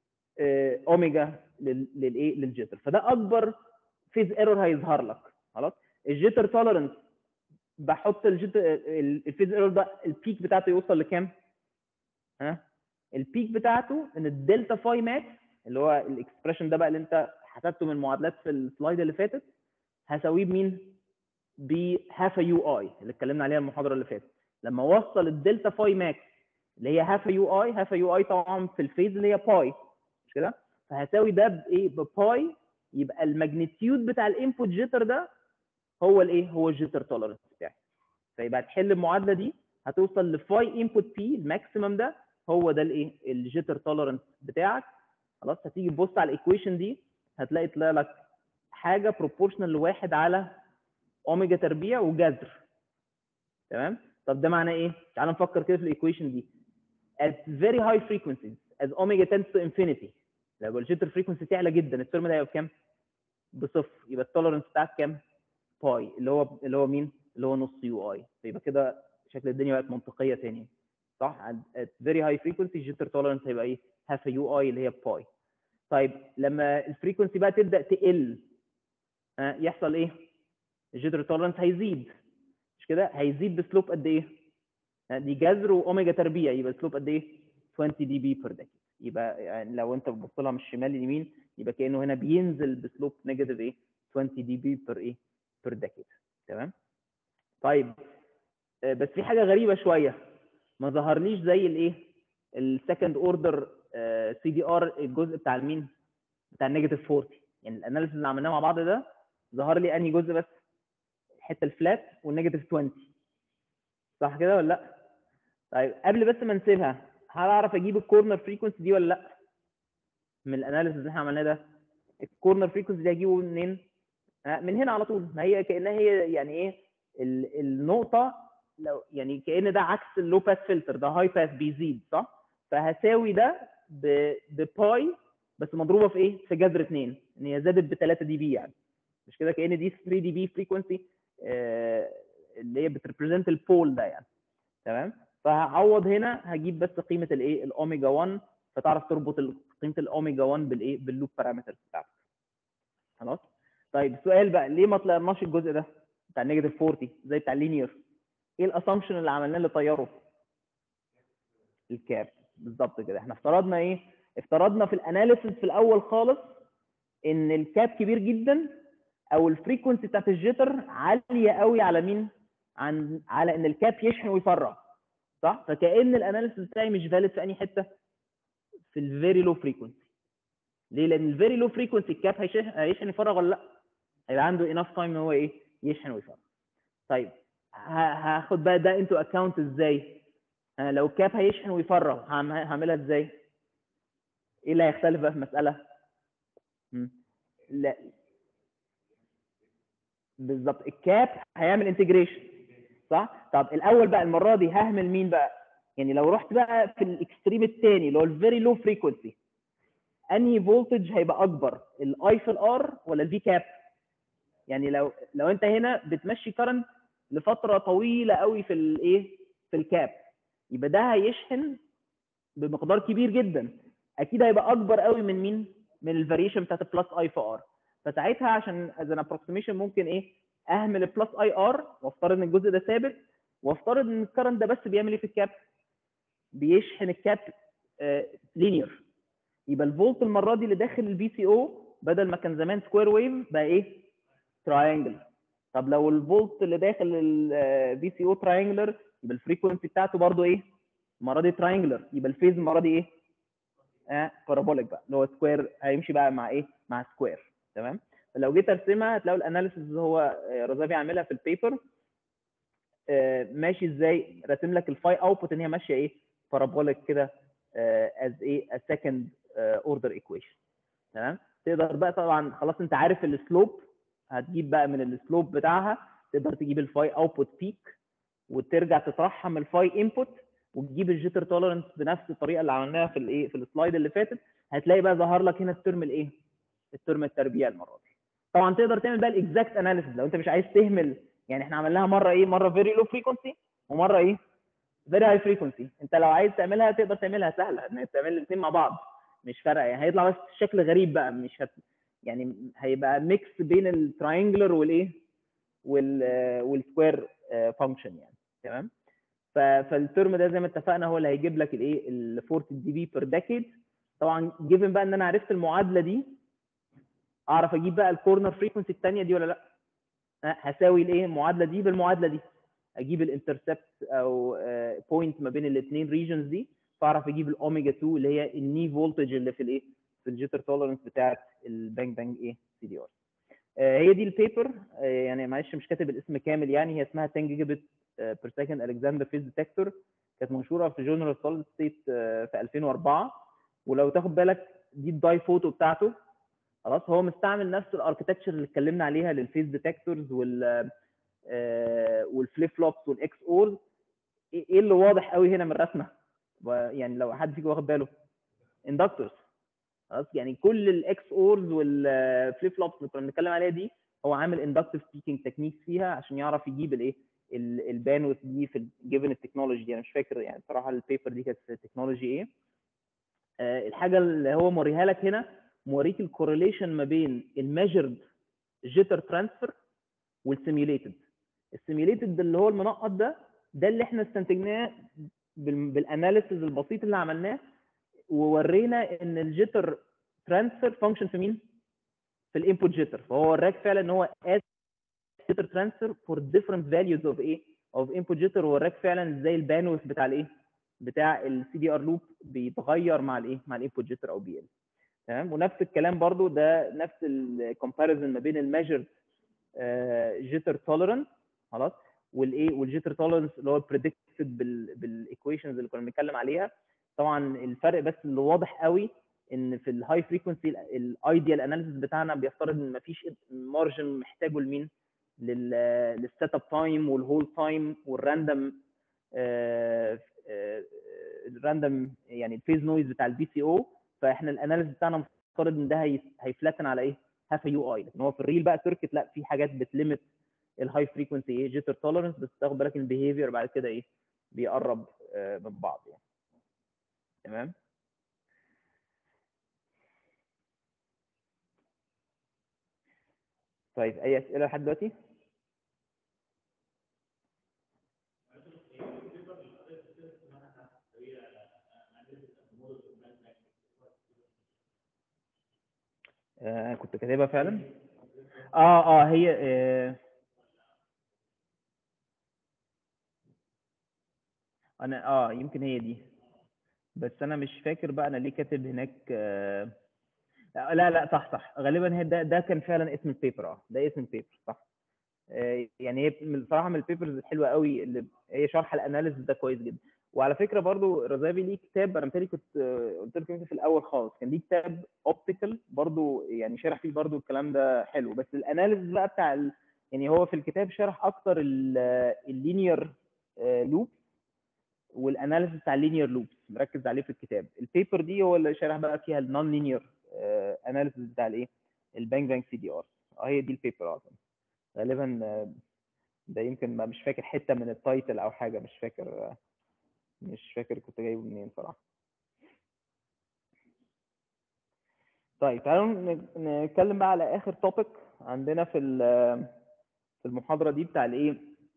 اوميجا للايه للجيتر فده اكبر فيز ايرور هيظهر لك خلاص الجيتر توليرنس بحط الجيتر الفيز ايرور ده البيك بتاعته يوصل لكام؟ ها؟ البيك بتاعته ان الدلتا فاي ماكس اللي هو الاكسبريشن ده بقى اللي انت حسبته من المعادلات في السلايد اللي فاتت هساويه بمين؟ بهاف يو اي اللي اتكلمنا عليها المحاضره اللي فاتت لما اوصل الدلتا فاي ماكس اللي هي هاف يو اي هاف يو اي طبعا في الفيز اللي هي باي مش كده؟ فهساوي ده بايه؟ بباي يبقى الماجنتيود بتاع الانبوت جيتر ده هو الايه؟ هو الجيتر توليرنس بتاعي فيبقى تحل المعادله دي هتوصل لفاي انبوت بي الماكسيمم ده هو ده الايه؟ الجيتر توليرنس بتاعك خلاص هتيجي تبص على الايكويشن دي هتلاقي طلع لك حاجه بروبورشنال لواحد على اوميجا تربيع وجذر تمام؟ طب ده معناه ايه؟ تعال نفكر كده في الايكويشن دي at very high frequencies as omega tends to infinity لو الجيتر فريكونسي تعلى جدا الترم ده هيبقى بكام؟ بصفر يبقى التولرنس بتاعك كام؟ باي اللي هو اللي هو مين؟ اللي هو نص يو اي فيبقى كده شكل الدنيا بقت منطقيه تاني صح؟ at very high frequency الجيتر تولرنس هيبقى ايه؟ هاف يو اي اللي هي باي طيب لما الفريكونسي بقى تبدا تقل آه يحصل ايه؟ الجيتر تولرنس هيزيد مش كده؟ هيزيد بسلوب قد ايه؟ دي جذر واوميجا تربيع يبقى السلوب قد ايه؟ 20 دي بي بير ديكيد يبقى يعني لو انت بتبص لها من الشمال لليمين يبقى كانه هنا بينزل بسلوب نيجاتيف ايه 20 دي بي بير ايه بير ديكيد تمام طيب بس في حاجه غريبه شويه ما ظهرليش زي الايه السكند اوردر سي دي ار الجزء بتاع المين بتاع النيجاتيف 40 يعني الاناليسيس اللي عملناه مع بعض ده ظهر لي انهي جزء بس الحته الفلات والنيجاتيف 20 صح كده ولا لا طيب قبل بس ما نسيبها هل اعرف اجيب الكورنر فريكونسي دي ولا لا من الاناليسيس اللي احنا عملناه ده الكورنر فريكونسي دي هجيبه منين آه، من هنا على طول ما هي كانها هي يعني ايه ال- النقطه لو يعني كان ده عكس اللو باس فلتر ده هاي باس بيزيد صح فهساوي ده ب- بباي بس مضروبه في ايه في جذر 2 ان هي زادت ب 3 دي بي يعني مش كده كان دي 3 دي بي فريكونسي اللي هي بتريبريزنت البول ده يعني تمام فهعوض هنا هجيب بس قيمه الايه الاوميجا 1 فتعرف تربط ال- قيمه الاوميجا 1 بالايه باللوب بارامترز بتاعتك خلاص طيب السؤال بقى ليه ما طلعناش الجزء ده بتاع النيجاتيف 40 زي بتاع اللينير ايه الاسامبشن اللي عملناه اللي طيره الكاب بالظبط كده احنا افترضنا ايه افترضنا في الاناليسيس في الاول خالص ان الكاب كبير جدا او الفريكونسي بتاعت الجيتر عاليه قوي على مين عن على ان الكاب يشحن ويفرغ صح فكأن الاناليسيس بتاعي مش فاليد في اي حته في الفيري لو فريكونسي ليه لان الفيري لو فريكونسي الكاب هيشحن هيشحن يفرغ ولا لا هيبقى عنده انف تايم ان هو ايه يشحن ويفرغ طيب ه- هاخد بقى ده انتو اكونت ازاي ها، لو الكاب هيشحن ويفرغ هعم- هعملها ازاي ايه اللي هيختلف بقى في المساله مم. لا بالظبط الكاب هيعمل انتجريشن صح طب الاول بقى المره دي ههمل مين بقى يعني لو رحت بقى في الاكستريم الثاني اللي هو الفيري لو فريكونسي انهي فولتج هيبقى اكبر الاي في الار ولا الفي كاب يعني لو لو انت هنا بتمشي كرنت لفتره طويله قوي في الايه في الكاب يبقى ده هيشحن بمقدار كبير جدا اكيد هيبقى اكبر قوي من مين من الفاريشن بتاعت البلس اي في ار فساعتها عشان از ان ابروكسيميشن ممكن ايه اهمل البلس اي ار وافترض ان الجزء ده ثابت وافترض ان الكرنت ده بس بيعمل ايه في الكاب بيشحن الكاب لينير يبقى الفولت المره دي اللي داخل البي سي او بدل ما كان زمان سكوير ويف بقى ايه تراينجل طب لو الفولت اللي داخل البي سي او تراينجلر يبقى الفريكونسي بتاعته برضو ايه المره دي تراينجلر يبقى الفيز المره دي ايه اه بارابوليك بقى اللي هو سكوير هيمشي بقى مع ايه مع سكوير تمام لو جيت ارسمها هتلاقوا الاناليسيس اللي هو آه، رزافي عاملها في البيبر آه، ماشي ازاي راسم لك الفاي اوتبوت ان هي ماشيه ايه بارابوليك كده از ايه a second اوردر ايكويشن تمام تقدر بقى طبعا خلاص انت عارف السلوب هتجيب بقى من السلوب بتاعها تقدر تجيب الفاي اوتبوت بيك وترجع تطرحها من الفاي انبوت وتجيب الجيتر توليرنس بنفس الطريقه اللي عملناها في الايه في السلايد اللي فاتت هتلاقي بقى ظهر لك هنا الترم الايه الترم التربيع المره دي طبعا تقدر تعمل بقى الاكزاكت اناليسيس لو انت مش عايز تهمل يعني احنا عملناها مره ايه مره فيري لو فريكونسي ومره ايه فيري هاي فريكونسي انت لو عايز تعملها تقدر تعملها سهله ان انت تعمل الاثنين مع بعض مش فارقه يعني هيطلع بس شكل غريب بقى مش هت يعني هيبقى ميكس بين التراينجلر والايه وال والسكوير فانكشن يعني تمام ف- فالترم ده زي ما اتفقنا هو اللي هيجيب لك الايه ال 40 دي بي بير ديكيد طبعا جيفن بقى ان انا عرفت المعادله دي اعرف اجيب بقى الكورنر فريكونسي الثانيه دي ولا لا ها، هساوي الايه المعادله دي بالمعادله دي اجيب الانترسبت او بوينت ما بين الاثنين ريجنز دي فاعرف اجيب الاوميجا 2 اللي هي الني فولتج اللي في الايه في الجيتر توليرنس بتاعت البانج بانج ايه سي دي ار هي دي البيبر آه، يعني معلش مش كاتب الاسم كامل يعني هي اسمها 10 جيجا بت بير سكند الكسندر فيز ديتكتور كانت منشوره في جورنال سوليد ستيت في 2004 ولو تاخد بالك دي الداي فوتو بتاعته خلاص هو مستعمل نفس الاركتكتشر اللي اتكلمنا عليها للفيز ديتكتورز وال والفليب فلوبس والاكس اورز ايه اللي واضح قوي هنا من الرسمه و- يعني لو حد فيكم واخد باله اندكتورز خلاص يعني كل الاكس اورز والفليب فلوبس اللي كنا بنتكلم عليها دي هو عامل اندكتيف سبيكينج تكنيك فيها عشان يعرف يجيب الايه البانوث دي في جيفن التكنولوجي دي انا مش فاكر يعني بصراحه البيبر دي كانت في تكنولوجي ايه آه، الحاجه اللي هو موريها لك هنا موريك الكورليشن ما بين الميجرد جيتر ترانسفير والسيميوليتد السيميوليتد اللي هو المنقط ده ده اللي احنا استنتجناه بال- بالاناليسيز البسيط اللي عملناه وورينا ان الجيتر ترانسفير فانكشن في مين؟ في الانبوت جيتر فهو وراك فعلا ان هو as jitter transfer for different values of ايه؟ of input jitter ووراك فعلا ازاي البانوث بتاع الايه؟ بتاع السي دي ار لوب بيتغير مع الايه مع الانبوت جيتر او بي ال تمام ونفس الكلام برضو ده نفس الكومباريزن ما بين الميجرد جيتر توليرنس خلاص والايه والجيتر توليرنس اللي هو بريدكتد بالايكويشنز اللي كنا بنتكلم عليها طبعا الفرق بس اللي واضح قوي ان في الهاي فريكونسي الايديال اناليسيس بتاعنا بيفترض ان مفيش مارجن محتاجه لمين للسيت اب تايم والهول تايم والراندوم الراندوم يعني الفيز نويز بتاع البي سي او فاحنا الاناليسيس بتاعنا مفترض ان ده هيفلتن على ايه؟ هاف يو اي لكن هو في الريل بقى سيركت لا في حاجات بتليمت الهاي فريكونسي ايه جيتر توليرنس بس تاخد بالك البيهيفير بعد كده ايه بيقرب آه من بعض يعني تمام طيب اي اسئله لحد دلوقتي آه كنت كاتبها فعلا اه اه هي آه انا اه يمكن هي دي بس انا مش فاكر بقى انا ليه كاتب هناك آه لا لا صح صح غالبا هي ده ده كان فعلا اسم البيبر اه ده اسم البيبر صح آه يعني هي بصراحه من البيبرز الحلوه قوي اللي هي شرح الاناليسيس ده كويس جدا وعلى فكره برضو رزابي ليه كتاب انا متهيألي كنت قلت لكم في الاول خالص كان ليه كتاب اوبتيكال برضو يعني شرح فيه برضو الكلام ده حلو بس الاناليسيس بقى بتاع ال... يعني هو في الكتاب شرح اكتر اللينير لوب والاناليسيس بتاع اللينير لوبس مركز عليه في الكتاب البيبر دي هو اللي شرح بقى فيها النون لينير اناليسيس بتاع الايه البانك بانك سي دي ار اه هي دي البيبر اصلا غالبا ده يمكن مش فاكر حته من التايتل او حاجه مش فاكر مش فاكر كنت جايبه منين صراحه طيب تعالوا نتكلم بقى على اخر توبيك عندنا في في المحاضره دي بتاع الايه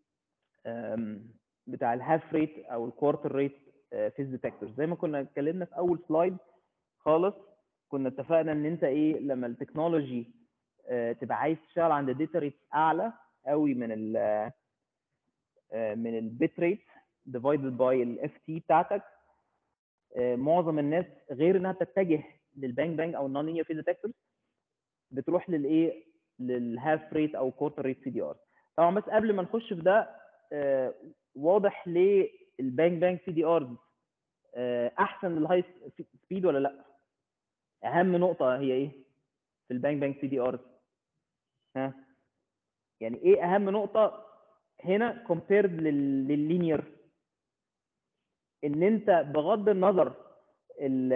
بتاع الهاف ريت او الكوارتر ريت فيز ديتكتور زي ما كنا اتكلمنا في اول سلايد خالص كنا اتفقنا ان انت ايه لما التكنولوجي تبقى عايز تشتغل عند داتا ريت اعلى قوي من ال من البيت ريت ديفايدد باي الاف تي بتاعتك معظم الناس غير انها تتجه للبانك بانك او النون لينير فيز ديتكتورز بتروح للايه للهاف ريت او كوارتر ريت سي دي ار طبعا بس قبل ما نخش في ده واضح ليه البانك بانك سي دي ارز احسن للهاي سبيد ولا لا اهم نقطه هي ايه في البانك بانك سي دي ارز ها يعني ايه اهم نقطه هنا كومبيرد لللينير ان انت بغض النظر ال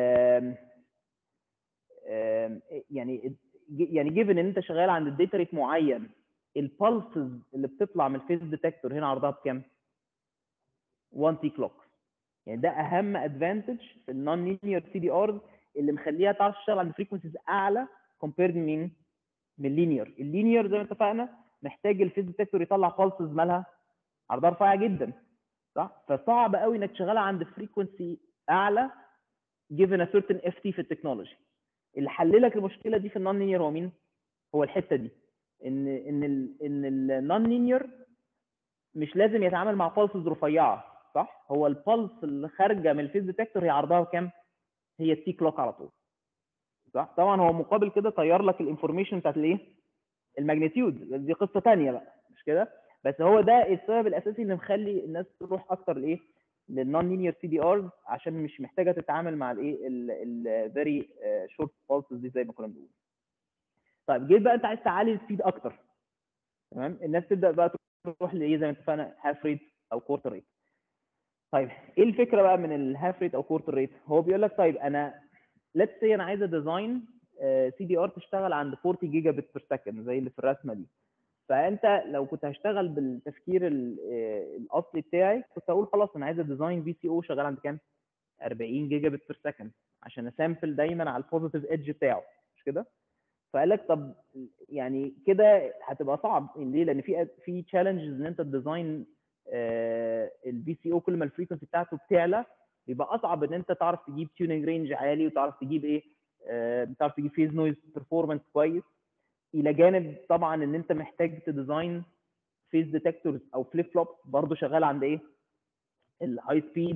يعني يعني جيفن ان انت شغال عند الداتا ريت معين البلسز اللي بتطلع من الفيز ديتكتور هنا عرضها بكام 1 تي كلوك يعني ده اهم ادفانتج في النون لينير سي دي ارز اللي مخليها تعرف تشتغل عند فريكونسيز اعلى كومبيرد مين من اللينير اللينير زي ما اتفقنا محتاج الفيز ديتكتور يطلع بلسز مالها عرضها رفيعه جدا صح فصعب قوي انك تشغلها عند فريكونسي اعلى given a certain FT في التكنولوجي اللي حل لك المشكله دي في النون لينير هو مين هو الحته دي ان ان ال ان النون لينير مش لازم يتعامل مع بلسز رفيعه صح هو البلس اللي خارجه من الفيز ديتكتور هي عرضها كام هي التي كلوك على طول صح طبعا هو مقابل كده طير لك الانفورميشن بتاعت الايه الماجنتيود دي قصه ثانيه بقى مش كده بس هو ده السبب الاساسي اللي مخلي الناس تروح اكتر لايه للنون لينير سي دي ارز عشان مش محتاجه تتعامل مع الايه الفيري شورت بالسز دي زي ما كنا بنقول طيب جيت بقى انت عايز تعلي السبيد اكتر تمام الناس تبدا بقى تروح لايه زي ما اتفقنا هاف ريت او كورتر ريت طيب ايه الفكره بقى من الهاف ريت او كورتر ريت هو بيقول لك طيب انا ليتس سي انا عايز ديزاين سي دي ار تشتغل عند 40 جيجا بت بير سكند زي اللي في الرسمه دي فانت لو كنت هشتغل بالتفكير الاصلي بتاعي كنت اقول خلاص انا عايز ديزاين في سي او شغال عند كام 40 جيجا بت بير سكند عشان اسامبل دايما على البوزيتيف ايدج بتاعه مش كده فقال لك طب يعني كده هتبقى صعب ليه لان في في تشالنجز ان انت تديزاين البي سي او كل ما الفريكونسي بتاعته بتعلى بيبقى اصعب ان انت تعرف تجيب تيوننج رينج عالي وتعرف تجيب ايه تعرف تجيب فيز نويز بيرفورمانس كويس الى جانب طبعا ان انت محتاج تديزاين فيز ديتكتورز او فليب فلوبس برضه شغال عند ايه الهاي سبيد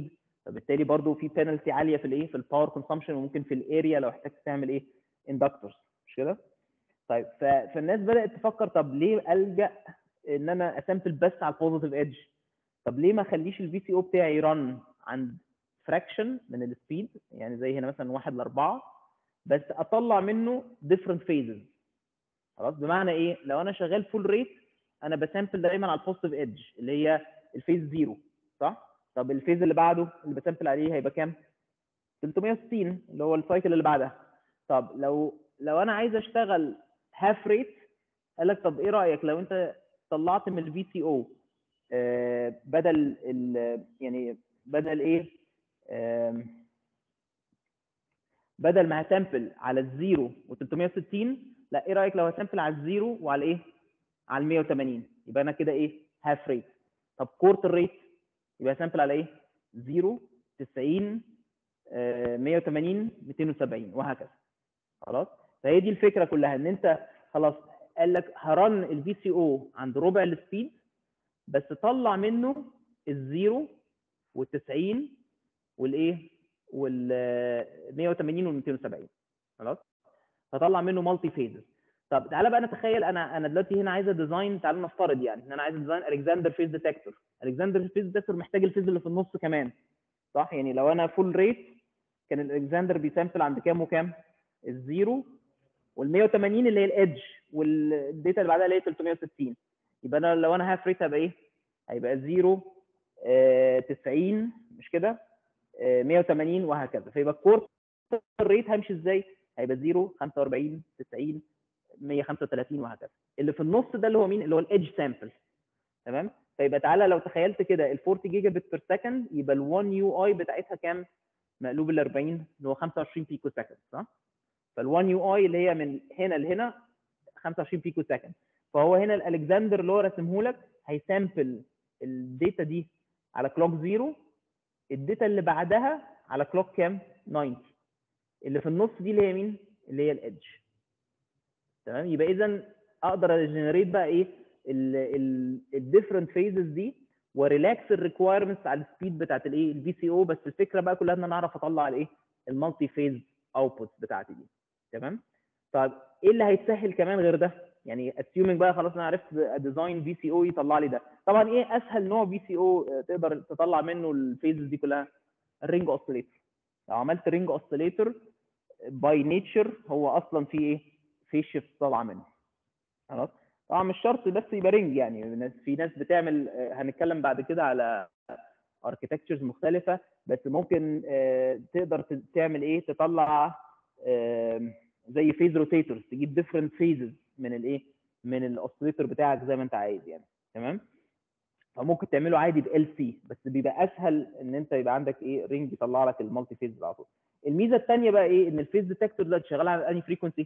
فبالتالي برضو في بينالتي عاليه في الايه في الباور كونسامشن وممكن في الاريا لو احتجت تعمل ايه اندكتورز مش كده طيب ف- فالناس بدات تفكر طب ليه الجا ان انا اسامبل بس على البوزيتيف ايدج طب ليه ما اخليش الفي سي او بتاعي رن عند فراكشن من السبيد يعني زي هنا مثلا 1 ل 4 بس اطلع منه different phases خلاص بمعنى ايه لو انا شغال فول ريت انا بسامبل دايما على البوزيتيف ايدج اللي هي الفيز زيرو صح طب الفيز اللي بعده اللي بسامبل عليه هيبقى كام 360 اللي هو السايكل اللي بعدها طب لو لو انا عايز اشتغل هاف ريت قال لك طب ايه رايك لو انت طلعت من الفي سي او بدل ال يعني بدل ايه آم، بدل ما هسامبل على الزيرو و360 لا ايه رايك لو هسامبل على الزيرو وعلى ايه على ال 180 يبقى انا كده ايه هاف ريت طب كورتر ريت يبقى سامبل على ايه 0 90 آه، 180 270 وهكذا خلاص فهي دي الفكره كلها ان انت خلاص قال لك هرن الفي سي او عند ربع السبيد بس طلع منه الزيرو وال90 والايه وال 180 وال 270 خلاص فطلع منه مالتي فيزز طب تعالى بقى نتخيل انا انا دلوقتي هنا عايز ديزاين تعالى نفترض يعني ان انا عايز ديزاين الكسندر فيز ديتكتور الكسندر فيز ديتكتور محتاج الفيز اللي في النص كمان صح يعني لو انا فول ريت كان الالكسندر بيسامبل عند كام وكام الزيرو وال 180 اللي هي الادج والداتا اللي بعدها اللي هي 360 يبقى انا لو انا هاف ريت هيبقى ايه هيبقى 0 آه 90 مش كده آه 180 وهكذا فيبقى الكورتر ريت همشي ازاي هيبقى 0 45 90 135 وهكذا اللي في النص ده اللي هو مين اللي هو الايدج سامبل تمام فيبقى تعالى لو تخيلت كده ال 40 جيجا بت بير سكند يبقى ال 1 يو اي بتاعتها كام مقلوب ال 40 اللي هو 25 بيكو سكند صح فال 1 يو اي اللي هي من هنا لهنا 25 بيكو سكند فهو هنا الالكسندر اللي هو راسمه لك هيسامبل الداتا دي على كلوك زيرو الداتا اللي بعدها على كلوك كام 90 اللي في النص دي اللي هي مين اللي هي الايدج تمام يبقى اذا اقدر اجنريت بقى ايه الديفرنت فيزز دي وريلاكس الريكوايرمنتس على السبيد بتاعت الايه الفي سي او بس الفكره بقى كلها ان انا اعرف اطلع الايه المالتي فيز اوتبوتس بتاعتي دي تمام طب ايه اللي هيتسهل كمان غير ده يعني assuming بقى خلاص انا عرفت ديزاين في سي او يطلع لي ده طبعا ايه اسهل نوع في سي او تقدر تطلع منه الفيزز دي كلها الرينج اوسيليتور لو عملت رينج اوسيليتور باي نيتشر هو اصلا في ايه في شيفت طالعه منه خلاص طبعا مش شرط بس يبقى رينج يعني في ناس بتعمل هنتكلم بعد كده على اركتكتشرز مختلفه بس ممكن تقدر تعمل ايه تطلع زي فيز روتيتورز تجيب ديفرنت فيزز من الايه من الاوسيليتور بتاعك زي ما انت عايز يعني تمام فممكن تعمله عادي بال سي بس بيبقى اسهل ان انت يبقى عندك ايه رينج يطلع لك المالتي فيز على طول الميزه الثانيه بقى ايه ان الفيز ديتكتور ده شغال على انهي فريكونسي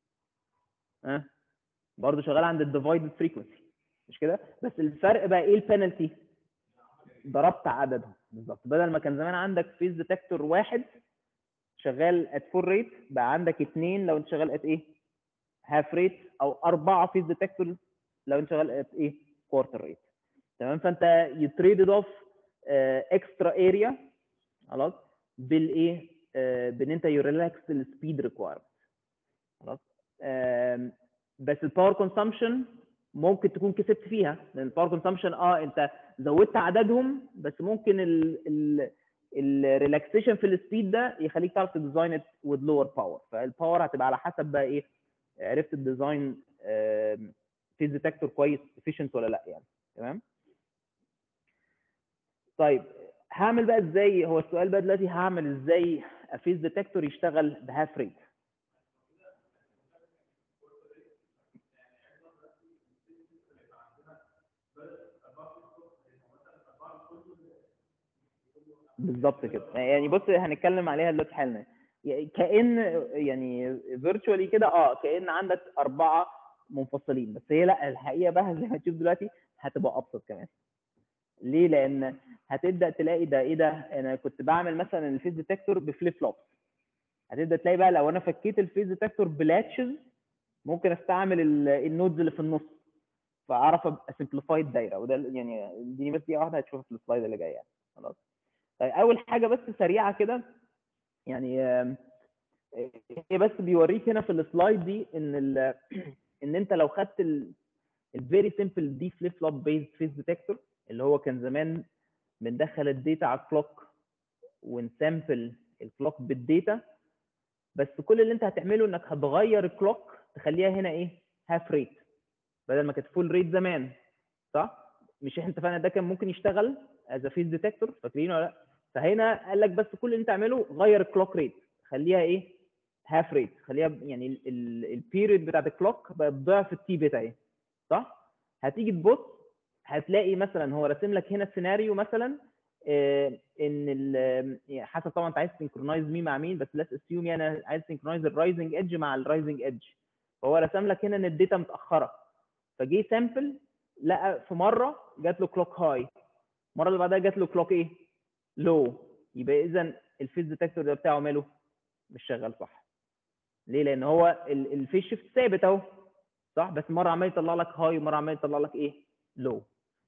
ها أه؟ برضه شغال عند الديفايدد فريكونسي مش كده بس الفرق بقى ايه البنالتي ضربت عددهم بالظبط بدل ما كان زمان عندك فيز ديتكتور واحد شغال ات فول ريت بقى عندك اثنين لو انت شغال ات ايه هاف ريت او اربعه فيز ديتكتور لو انت شغال ات ايه كوارتر ريت تمام فانت يتريدد اوف اكسترا اريا خلاص بالايه آه بان انت يريلاكس السبيد ريكوايرمنت خلاص آه بس الباور كونسامشن ممكن تكون كسبت فيها لان الباور كونسامشن اه انت زودت عددهم بس ممكن الريلاكسيشن في السبيد ده يخليك تعرف تديزاين ات وذ لور باور فالباور هتبقى على حسب بقى ايه عرفت الديزاين فيز ديتكتور كويس افيشنت ولا لا يعني تمام طيب هعمل بقى ازاي هو السؤال بقى دلوقتي هعمل ازاي فيز ديتكتور يشتغل بهاف ريت بالظبط كده يعني بص هنتكلم عليها دلوقتي حالا كان يعني فيرتشوالي كده اه كان عندك اربعه منفصلين بس هي لا الحقيقه بقى زي ما تشوف دلوقتي هتبقى ابسط كمان ليه لان هتبدا تلاقي ده ايه ده انا كنت بعمل مثلا الفيز ديتكتور بفليب فلوب هتبدا تلاقي بقى لو انا فكيت الفيز ديتكتور بلاتشز ممكن استعمل النودز اللي في النص فاعرف ابقى سمبليفاي الدايره وده يعني اديني بس دقيقه واحده هتشوفها في السلايد اللي جاي يعني خلاص طيب اول حاجه بس سريعه كده يعني آم، هي بس بيوريك هنا في السلايد دي ان ال ان انت لو خدت الفيري سمبل دي فليب فلوب بيز فيس ديتكتور اللي هو كان زمان بندخل الداتا على الكلوك ونسامبل الكلوك بالداتا بس كل اللي انت هتعمله انك هتغير الكلوك تخليها هنا ايه هاف ريت بدل ما كانت فول ريت زمان صح مش احنا اتفقنا ده كان ممكن يشتغل از فيس ديتكتور فاكرين ولا لا فهنا قال لك بس كل اللي انت تعمله غير الكلوك ريت خليها ايه هاف ريت خليها ب- يعني البيريود بتاعت الكلوك بقت ضعف التي بيتا ايه صح هتيجي تبص هتلاقي مثلا هو راسم لك هنا سيناريو مثلا آه، ان ال يعني حسب طبعا انت عايز سنكرونايز مين مع مين بس لاس اسيوم يعني أنا عايز سنكرونايز الرايزنج ايدج مع الرايزنج ايدج فهو رسم لك هنا ان الداتا متاخره فجه سامبل لقى في مره جات له كلوك هاي المره اللي بعدها جات له كلوك ايه لو يبقى اذا الفيز ديتكتور ده بتاعه ماله مش شغال صح ليه لان هو الفيز شيفت ثابت اهو صح بس مره عمال يطلع لك هاي ومره عمال يطلع لك ايه لو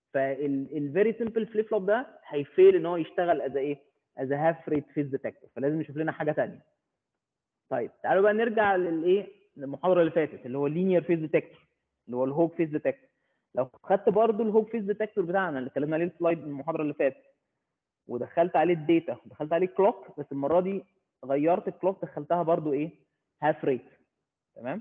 فالفيري سمبل فليب فلوب ده هيفيل ان هو يشتغل از ايه از هاف ريت فيز ديتكتور فلازم نشوف لنا حاجه ثانيه طيب تعالوا بقى نرجع للايه للمحاضره اللي فاتت اللي هو اللينير فيز ديتكتور اللي هو الهوج فيز ديتكتور لو خدت برضو الهوج فيز ديتكتور بتاعنا اللي اتكلمنا عليه السلايد من المحاضره اللي فاتت ودخلت عليه الداتا ودخلت عليه كلوك بس المره دي غيرت الكلوك دخلتها برضو ايه هاف ريت تمام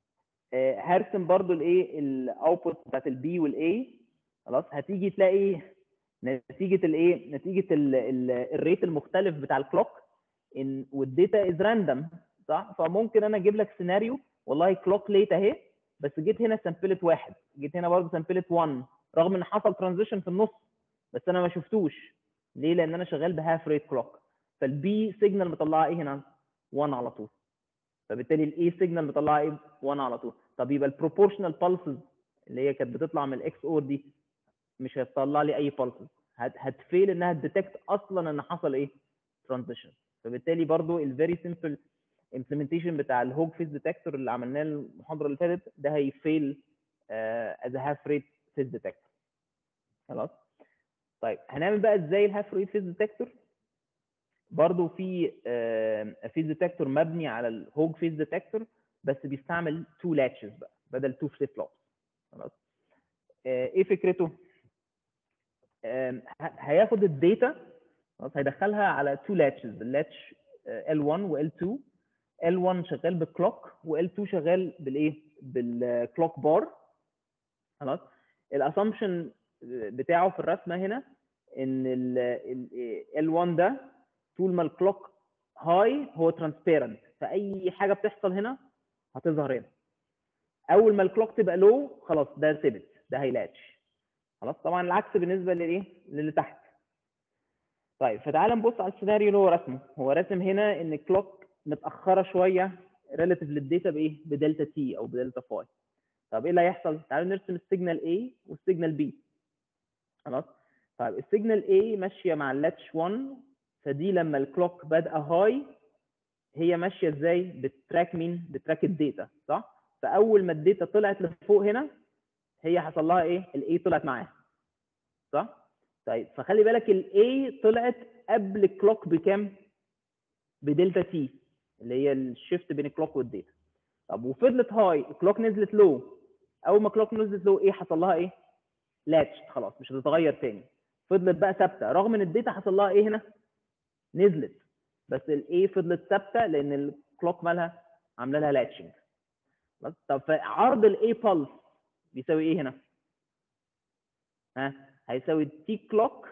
آه، هرسم برضو الايه الاوتبوت بتاعت البي والاي خلاص هتيجي تلاقي نتيجه الايه نتيجه ال ال الريت المختلف بتاع الكلوك ان والداتا از راندوم صح فممكن انا اجيب لك سيناريو والله كلوك ليت اهي بس جيت هنا سامبلت واحد جيت هنا برضه سامبلت 1 رغم ان حصل ترانزيشن في النص بس انا ما شفتوش ليه لان انا شغال بهاف ريت كلوك فالبي سيجنال مطلعه ايه هنا 1 على طول فبالتالي الاي سيجنال مطلعه ايه 1 على طول طب يبقى البروبورشنال بالسز اللي هي كانت بتطلع من الاكس اور دي مش هتطلع لي اي بالسز هتفيل انها تديتكت اصلا ان حصل ايه ترانزيشن فبالتالي برضو الفيري سمبل امبلمنتيشن بتاع الهوج فيز ديتكتور اللي عملناه المحاضره اللي فاتت ده هيفيل از هاف ريت فيز ديتكتور خلاص طيب هنعمل بقى ازاي الهاف ريت فيز ديتكتور برضو في فيز ديتكتور مبني على الهوج فيز ديتكتور بس بيستعمل تو لاتشز بقى بدل تو فليب فلوبس خلاص آه، ايه فكرته آم، ه- هياخد الداتا خلاص هيدخلها على تو لاتشز اللاتش L1 و L2 L1 شغال بالكلوك و L2 شغال بالايه بالكلوك بار خلاص الاسامبشن بتاعه في الرسمه هنا ان ال ال L1 ده طول ما الكلوك هاي هو ترانسبيرنت فاي حاجه بتحصل هنا هتظهر هنا اول ما الكلوك تبقى لو خلاص ده ثبت ده هيلاتش خلاص طبعا العكس بالنسبه للايه للي تحت طيب فتعال نبص على السيناريو اللي هو رسمه هو راسم هنا ان الكلوك متاخره شويه ريلاتيف للداتا بايه بدلتا تي او بدلتا فاي طب ايه اللي هيحصل تعالوا نرسم السيجنال A والسيجنال B خلاص طيب السيجنال A ماشيه مع اللاتش 1 فدي لما الكلوك بادئه هاي هي ماشيه ازاي بتراك مين بتراك الداتا صح فاول ما الداتا طلعت لفوق هنا هي حصل لها ايه الاي طلعت معاها صح طيب فخلي بالك الاي طلعت قبل الكلوك بكام بدلتا تي اللي هي الشيفت بين الكلوك والداتا طب وفضلت هاي الكلوك نزلت لو اول ما الكلوك نزلت لو ايه حصل لها ايه لاتش خلاص مش هتتغير تاني فضلت بقى ثابته رغم ان الداتا حصل لها ايه هنا نزلت بس الاي فضلت ثابته لان الكلوك مالها عامله لها لاتشنج طب فعرض الاي بالس بيساوي ايه هنا ها هيساوي تي كلوك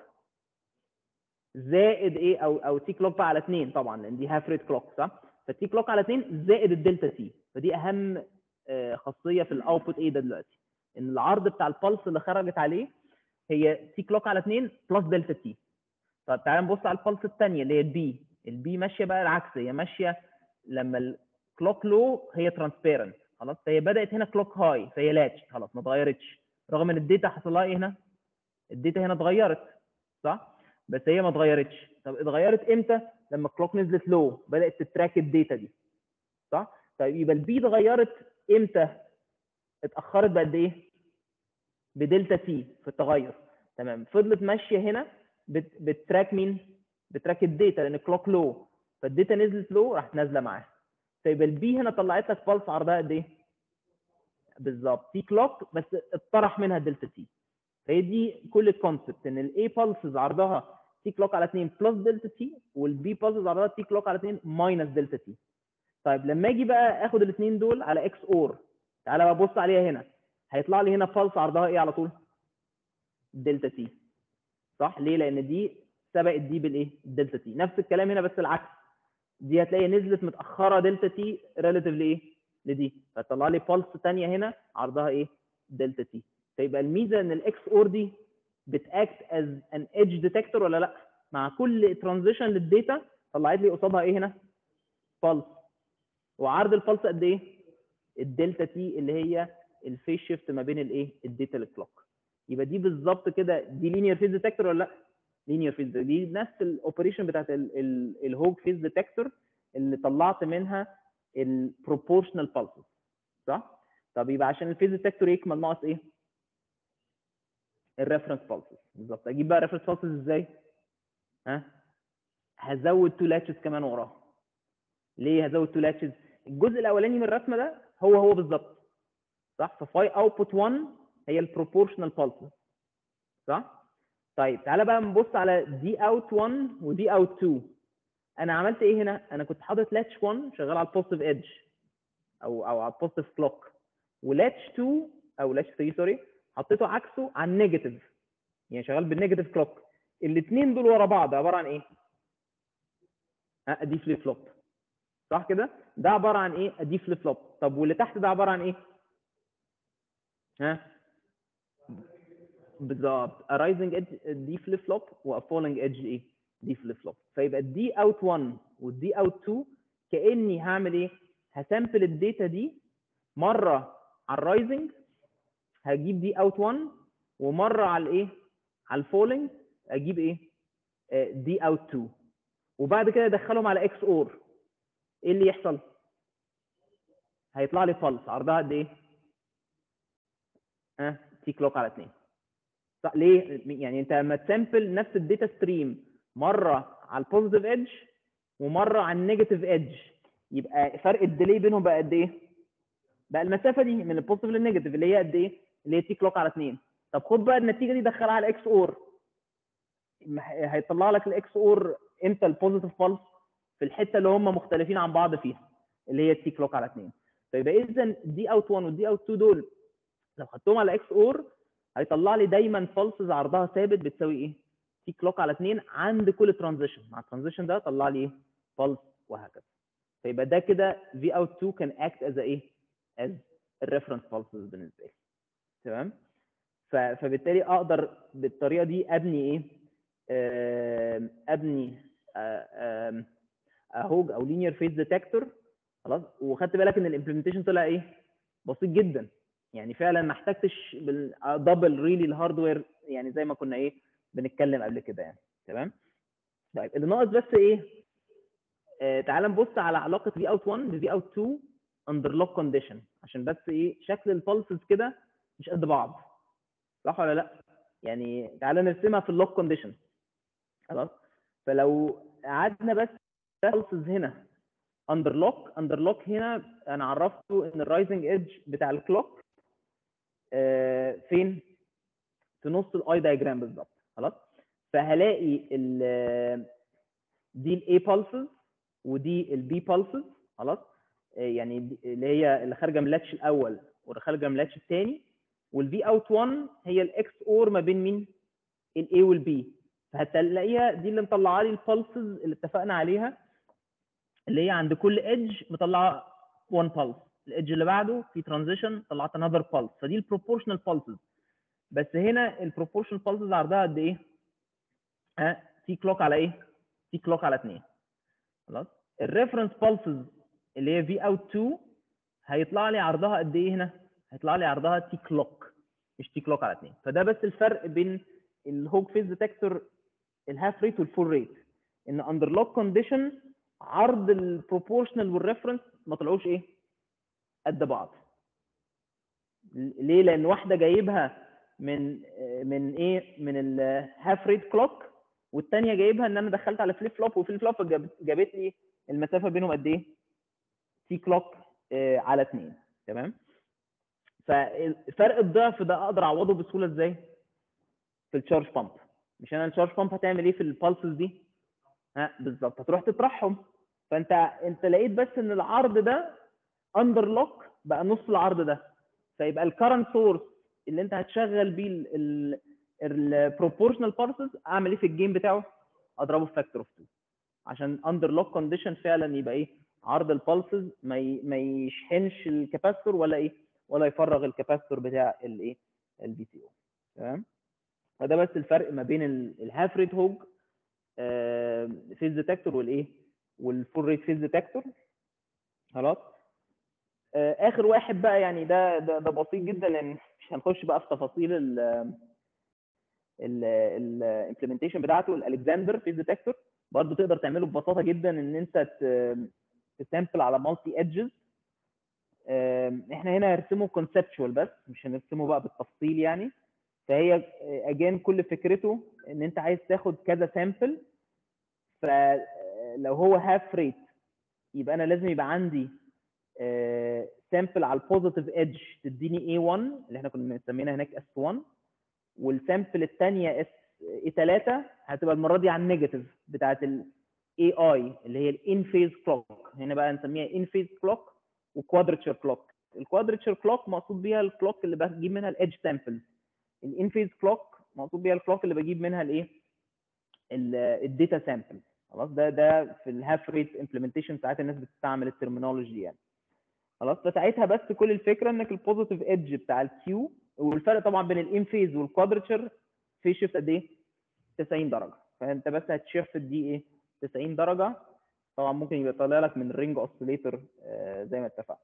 زائد ايه او او تي كلوك بقى على 2 طبعا لان دي هاف ريت كلوك صح فالتي كلوك على 2 زائد الدلتا تي فدي اهم آه، خاصيه في الاوتبوت ايه ده دلوقتي ان العرض بتاع البلس اللي خرجت عليه هي تي كلوك على 2 بلس دلتا تي طب تعالى نبص على البلس الثانيه اللي هي البي البي ماشيه بقى العكس هي ماشيه لما الكلوك لو هي ترانسبيرنت خلاص فهي بدات هنا كلوك هاي فهي لاتش خلاص ما اتغيرتش رغم ان الداتا حصل لها ايه هنا الداتا هنا اتغيرت صح بس هي ما اتغيرتش طب اتغيرت امتى لما الكلوك نزلت لو بدات تتراك الداتا دي صح طيب يبقى البي اتغيرت امتى اتاخرت بقد ايه بدلتا تي في التغير تمام فضلت ماشيه هنا بت- بتراك مين بتراك الداتا لان الكلوك لو فالداتا نزلت لو راحت نازله معاها فيبقى البي هنا طلعت لك بالس عرضها قد ايه؟ بالظبط تي كلوك بس اتطرح منها دلتا تي فهي دي كل الكونسبت ان الاي بالسز عرضها تي كلوك على 2 بلس دلتا تي والبي بالسز عرضها تي كلوك على 2 ماينس دلتا تي طيب لما اجي بقى اخد الاثنين دول على اكس اور تعالى بقى بص عليها هنا هيطلع لي هنا بالس عرضها ايه على طول؟ دلتا تي صح ليه؟ لان دي سبقت دي بالايه؟ دلتا تي نفس الكلام هنا بس العكس دي هتلاقي نزلت متاخره دلتا تي ريلاتيف لايه؟ لدي فتطلع لي بالس ثانيه هنا عرضها ايه؟ دلتا تي فيبقى الميزه ان الاكس اور دي بتاكت از ان ايدج ديتكتور ولا لا؟ مع كل ترانزيشن للداتا طلعت لي قصادها ايه هنا؟ بالس وعرض البلس قد ايه؟ الدلتا تي اللي هي الفيس شيفت ما بين الايه؟ الداتا للكلوك يبقى دي بالظبط كده دي لينير فيز ديتكتور ولا لا؟ لينير فيز دي نفس الاوبريشن بتاعت الهوج فيز ديتكتور اللي طلعت منها البروبورشنال بالسز صح؟ طب يبقى عشان الفيز ديتكتور يكمل ناقص ايه؟ الريفرنس بالسز بالظبط اجيب بقى ريفرنس بالسز ازاي؟ ها؟ هزود تو لاتشز كمان وراها ليه هزود تو لاتشز؟ الجزء الاولاني من الرسمه ده هو هو بالظبط صح؟ ففاي اوتبوت 1 هي البروبورشنال بالسز صح؟ طيب تعالى بقى نبص على دي اوت 1 ودي اوت 2 انا عملت ايه هنا؟ انا كنت حاطط لاتش 1 شغال على البوزيتيف ايدج او او على البوزيتيف كلوك ولاتش 2 او لاتش 3 سوري حطيته عكسه على النيجاتيف يعني شغال بالنيجاتيف كلوك الاثنين دول ورا بعض عباره عن ايه؟ ها دي فليب فلوب صح كده؟ ده عباره عن ايه؟ دي فليب فلوب طب واللي تحت ده عباره عن ايه؟ ها؟ بالظبط a rising edge دي فليب فلوب و a falling edge ايه؟ دي فليب فلوب فيبقى الدي اوت 1 والدي اوت 2 كاني هعمل ايه؟ هسامبل الداتا دي مره على الرايزنج هجيب دي اوت 1 ومره على الايه؟ على الفولنج اجيب ايه؟ دي اوت 2 وبعد كده ادخلهم على اكس اور ايه اللي يحصل؟ هيطلع لي فالس عرضها قد ايه؟ ها تي كلوك على 2 صح ليه؟ يعني انت لما تسامبل نفس الداتا ستريم مره على البوزيتيف ايدج ومره على النيجاتيف ايدج يبقى فرق الديلي بينهم بقى قد ايه؟ بقى المسافه دي من البوزيتيف للنيجاتيف اللي هي قد ايه؟ اللي هي تي كلوك على 2 طب خد بقى النتيجه دي دخلها على الاكس اور هيطلع لك الاكس اور امتى البوزيتيف بالس في الحته اللي هم مختلفين عن بعض فيها اللي هي التي كلوك على 2 فيبقى اذا دي اوت 1 والدي اوت 2 دول لو خدتهم على اكس اور هيطلع لي دايما بالسز عرضها ثابت بتساوي ايه؟ تي كلوك على 2 عند كل ترانزيشن مع الترانزيشن ده طلع لي ايه؟ بالس وهكذا فيبقى ده كده في اوت 2 كان اكت از ايه؟ از الريفرنس بالسز بالنسبه لي تمام؟ فبالتالي اقدر بالطريقه دي ابني ايه؟ ابني هوج او لينير فيز ديتكتور خلاص وخدت بالك ان الامبلمنتيشن طلع ايه؟ بسيط جدا يعني فعلا ما احتجتش دبل ريلي الهاردوير يعني زي ما كنا ايه بنتكلم قبل كده يعني تمام؟ طيب اللي ناقص بس ايه؟ آه تعال نبص على علاقه في اوت 1 بفي اوت 2 اندر لوك كونديشن عشان بس ايه شكل البلسز كده مش قد بعض صح ولا لا؟ يعني تعالى نرسمها في اللوك كونديشن خلاص فلو قعدنا بس pulses هنا اندر لوك اندر لوك هنا انا عرفته ان الرايزنج ايدج بتاع الكلوك آه فين في نص الاي دايجرام بالظبط خلاص فهلاقي ال دي الاي pulses ودي البي pulses خلاص آه يعني اللي هي اللي خارجه من اللاتش الاول واللي خارجه من اللاتش الثاني والفي اوت 1 هي الاكس اور ما بين مين الاي والبي فهتلاقيها دي اللي مطلعه لي البلسز اللي اتفقنا عليها اللي هي عند كل ايدج مطلعه 1 بلس الايدج اللي بعده في ترانزيشن طلعت انذر بلس فدي البروبورشنال بلسز بس هنا البروبورشنال بلسز عرضها قد ايه؟ ها تي كلوك على ايه؟ تي كلوك على 2 خلاص الريفرنس بلسز اللي هي في اوت 2 هيطلع لي عرضها قد ايه هنا؟ هيطلع لي عرضها تي كلوك مش تي كلوك على 2 فده بس الفرق بين الهوج فيز ديتكتور الهاف ريت والفول ريت ان اندر لوك كونديشن عرض البروبورشنال والريفرنس ما طلعوش ايه قد بعض ليه لان واحده جايبها من من ايه من الهاف ريت كلوك والثانيه جايبها ان انا دخلت على فليب فلوب وفليب فلوب جاب- جابت لي المسافه بينهم قد ايه تي كلوك على 2 تمام ففرق الضعف ده اقدر اعوضه بسهوله ازاي في التشارج بامب مش انا التشارج بامب هتعمل ايه في البالسز دي ها بالظبط هتروح تطرحهم فانت انت لقيت بس ان العرض ده اندر لوك بقى نص العرض ده فيبقى الكرنت سورس اللي انت هتشغل بيه البروبورشنال بارسز اعمل ايه في الجيم بتاعه اضربه في فاكتور اوف 2 عشان اندر لوك كونديشن فعلا يبقى ايه عرض البالسز ما ي... ما يشحنش الكاباستور ولا ايه ولا يفرغ الكاباستور بتاع الايه البي سي او تمام فده بس الفرق ما بين الهاف ريت هوج فيز ديتكتور والايه والفول ريت فيز ديتكتور خلاص آه، اخر واحد بقى يعني ده ده, ده بسيط جدا لان مش هنخش بقى في تفاصيل ال الامبلمنتيشن بتاعته الالكسندر فيز ديتكتور برضه تقدر تعمله ببساطه جدا ان انت ت- تسامبل على مالتي ايدجز احنا هنا هنرسمه كونسبشوال بس مش هنرسمه بقى بالتفصيل يعني فهي اجين كل فكرته ان انت عايز تاخد كذا سامبل فلو هو هاف ريت يبقى انا لازم يبقى عندي سامبل على البوزيتيف ايدج تديني A1 اللي احنا كنا مسمينها هناك S1 والسامبل الثانيه اس اي 3 هتبقى المره دي على النيجاتيف بتاعت الاي اي اللي هي الان فيز كلوك هنا بقى نسميها ان فيز كلوك وكوادرتشر كلوك الكوادرتشر كلوك مقصود بيها الكلوك اللي بجيب منها الايدج سامبلز الان فيز كلوك مقصود بيها الكلوك اللي بجيب منها الايه الداتا سامبل خلاص ده ده في الهاف ريت امبلمنتيشن ساعات الناس بتستعمل الترمينولوجي دي يعني خلاص فساعتها بس كل الفكره انك البوزيتيف ايدج بتاع الكيو والفرق طبعا بين الان فيز والكوادرتشر في شيفت قد ايه 90 درجه فانت بس هتشيفت دي ايه 90 درجه طبعا ممكن يبقى طالع لك من الرينج اوسيليتور زي ما اتفقنا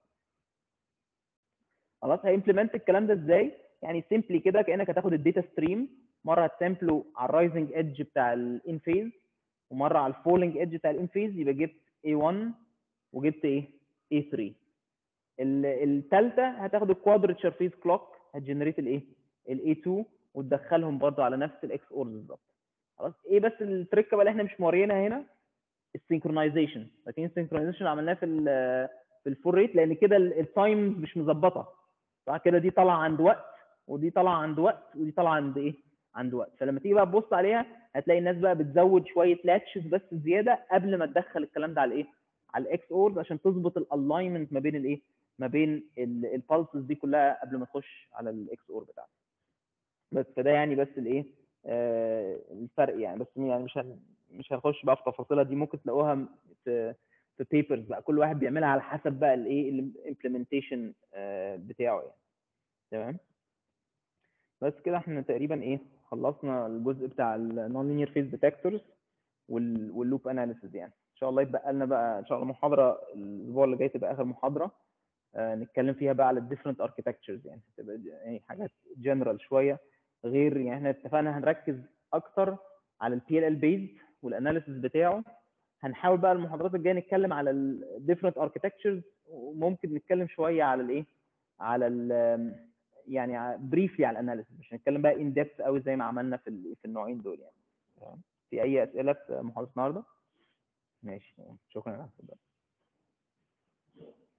خلاص هيمبلمنت الكلام ده ازاي يعني سيمبلي كده كانك هتاخد الداتا ستريم مره هتسامبله على الرايزنج ايدج بتاع الان فيز ومره على الفولنج ايدج بتاع الان فيز يبقى جبت A1 وجبت ايه A3 الثالثه هتاخد الكوادرتشر فيز كلوك هتجنريت الايه الاي 2 وتدخلهم برضه على نفس الاكس اور بالظبط خلاص ايه بس التركه بقى اللي احنا مش موريينها هنا السينكرونايزيشن فاكرين السينكرونايزيشن اللي عملناه في ال في الفول ريت لان كده التايمز مش مظبطه صح كده دي طالعه عند وقت ودي طالعه عند وقت ودي طالعه عند ايه عند وقت فلما تيجي بقى تبص عليها هتلاقي الناس بقى بتزود شويه لاتشز بس زياده قبل ما تدخل الكلام ده على الايه على الاكس اورز عشان تظبط الالاينمنت ما بين الايه ما بين البالسز دي كلها قبل ما تخش على الاكس اور بتاعك بس فده يعني بس الايه آه الفرق يعني بس يعني مش هن مش هنخش بقى في تفاصيلها دي ممكن تلاقوها في في بيبرز بقى كل واحد بيعملها على حسب بقى الايه الامبلمنتيشن آه بتاعه يعني تمام بس كده احنا تقريبا ايه خلصنا الجزء بتاع النون لينير فيز ديتكتورز واللوب اناليسيز يعني ان شاء الله يتبقى لنا بقى ان شاء الله محاضره الاسبوع اللي جاي تبقى اخر محاضره آه نتكلم فيها بقى على الديفرنت اركتكتشرز يعني تبقى يعني حاجات جنرال شويه غير يعني احنا اتفقنا هنركز اكتر على البي ال ال بيز والاناليسيس بتاعه هنحاول بقى المحاضرات الجايه نتكلم على الديفرنت اركتكتشرز وممكن نتكلم شويه على الايه على ال يعني بريفلي على الاناليسيس مش هنتكلم بقى ان ديبث قوي زي ما عملنا في في النوعين دول يعني في اي اسئله في محاضره النهارده ماشي شكرا على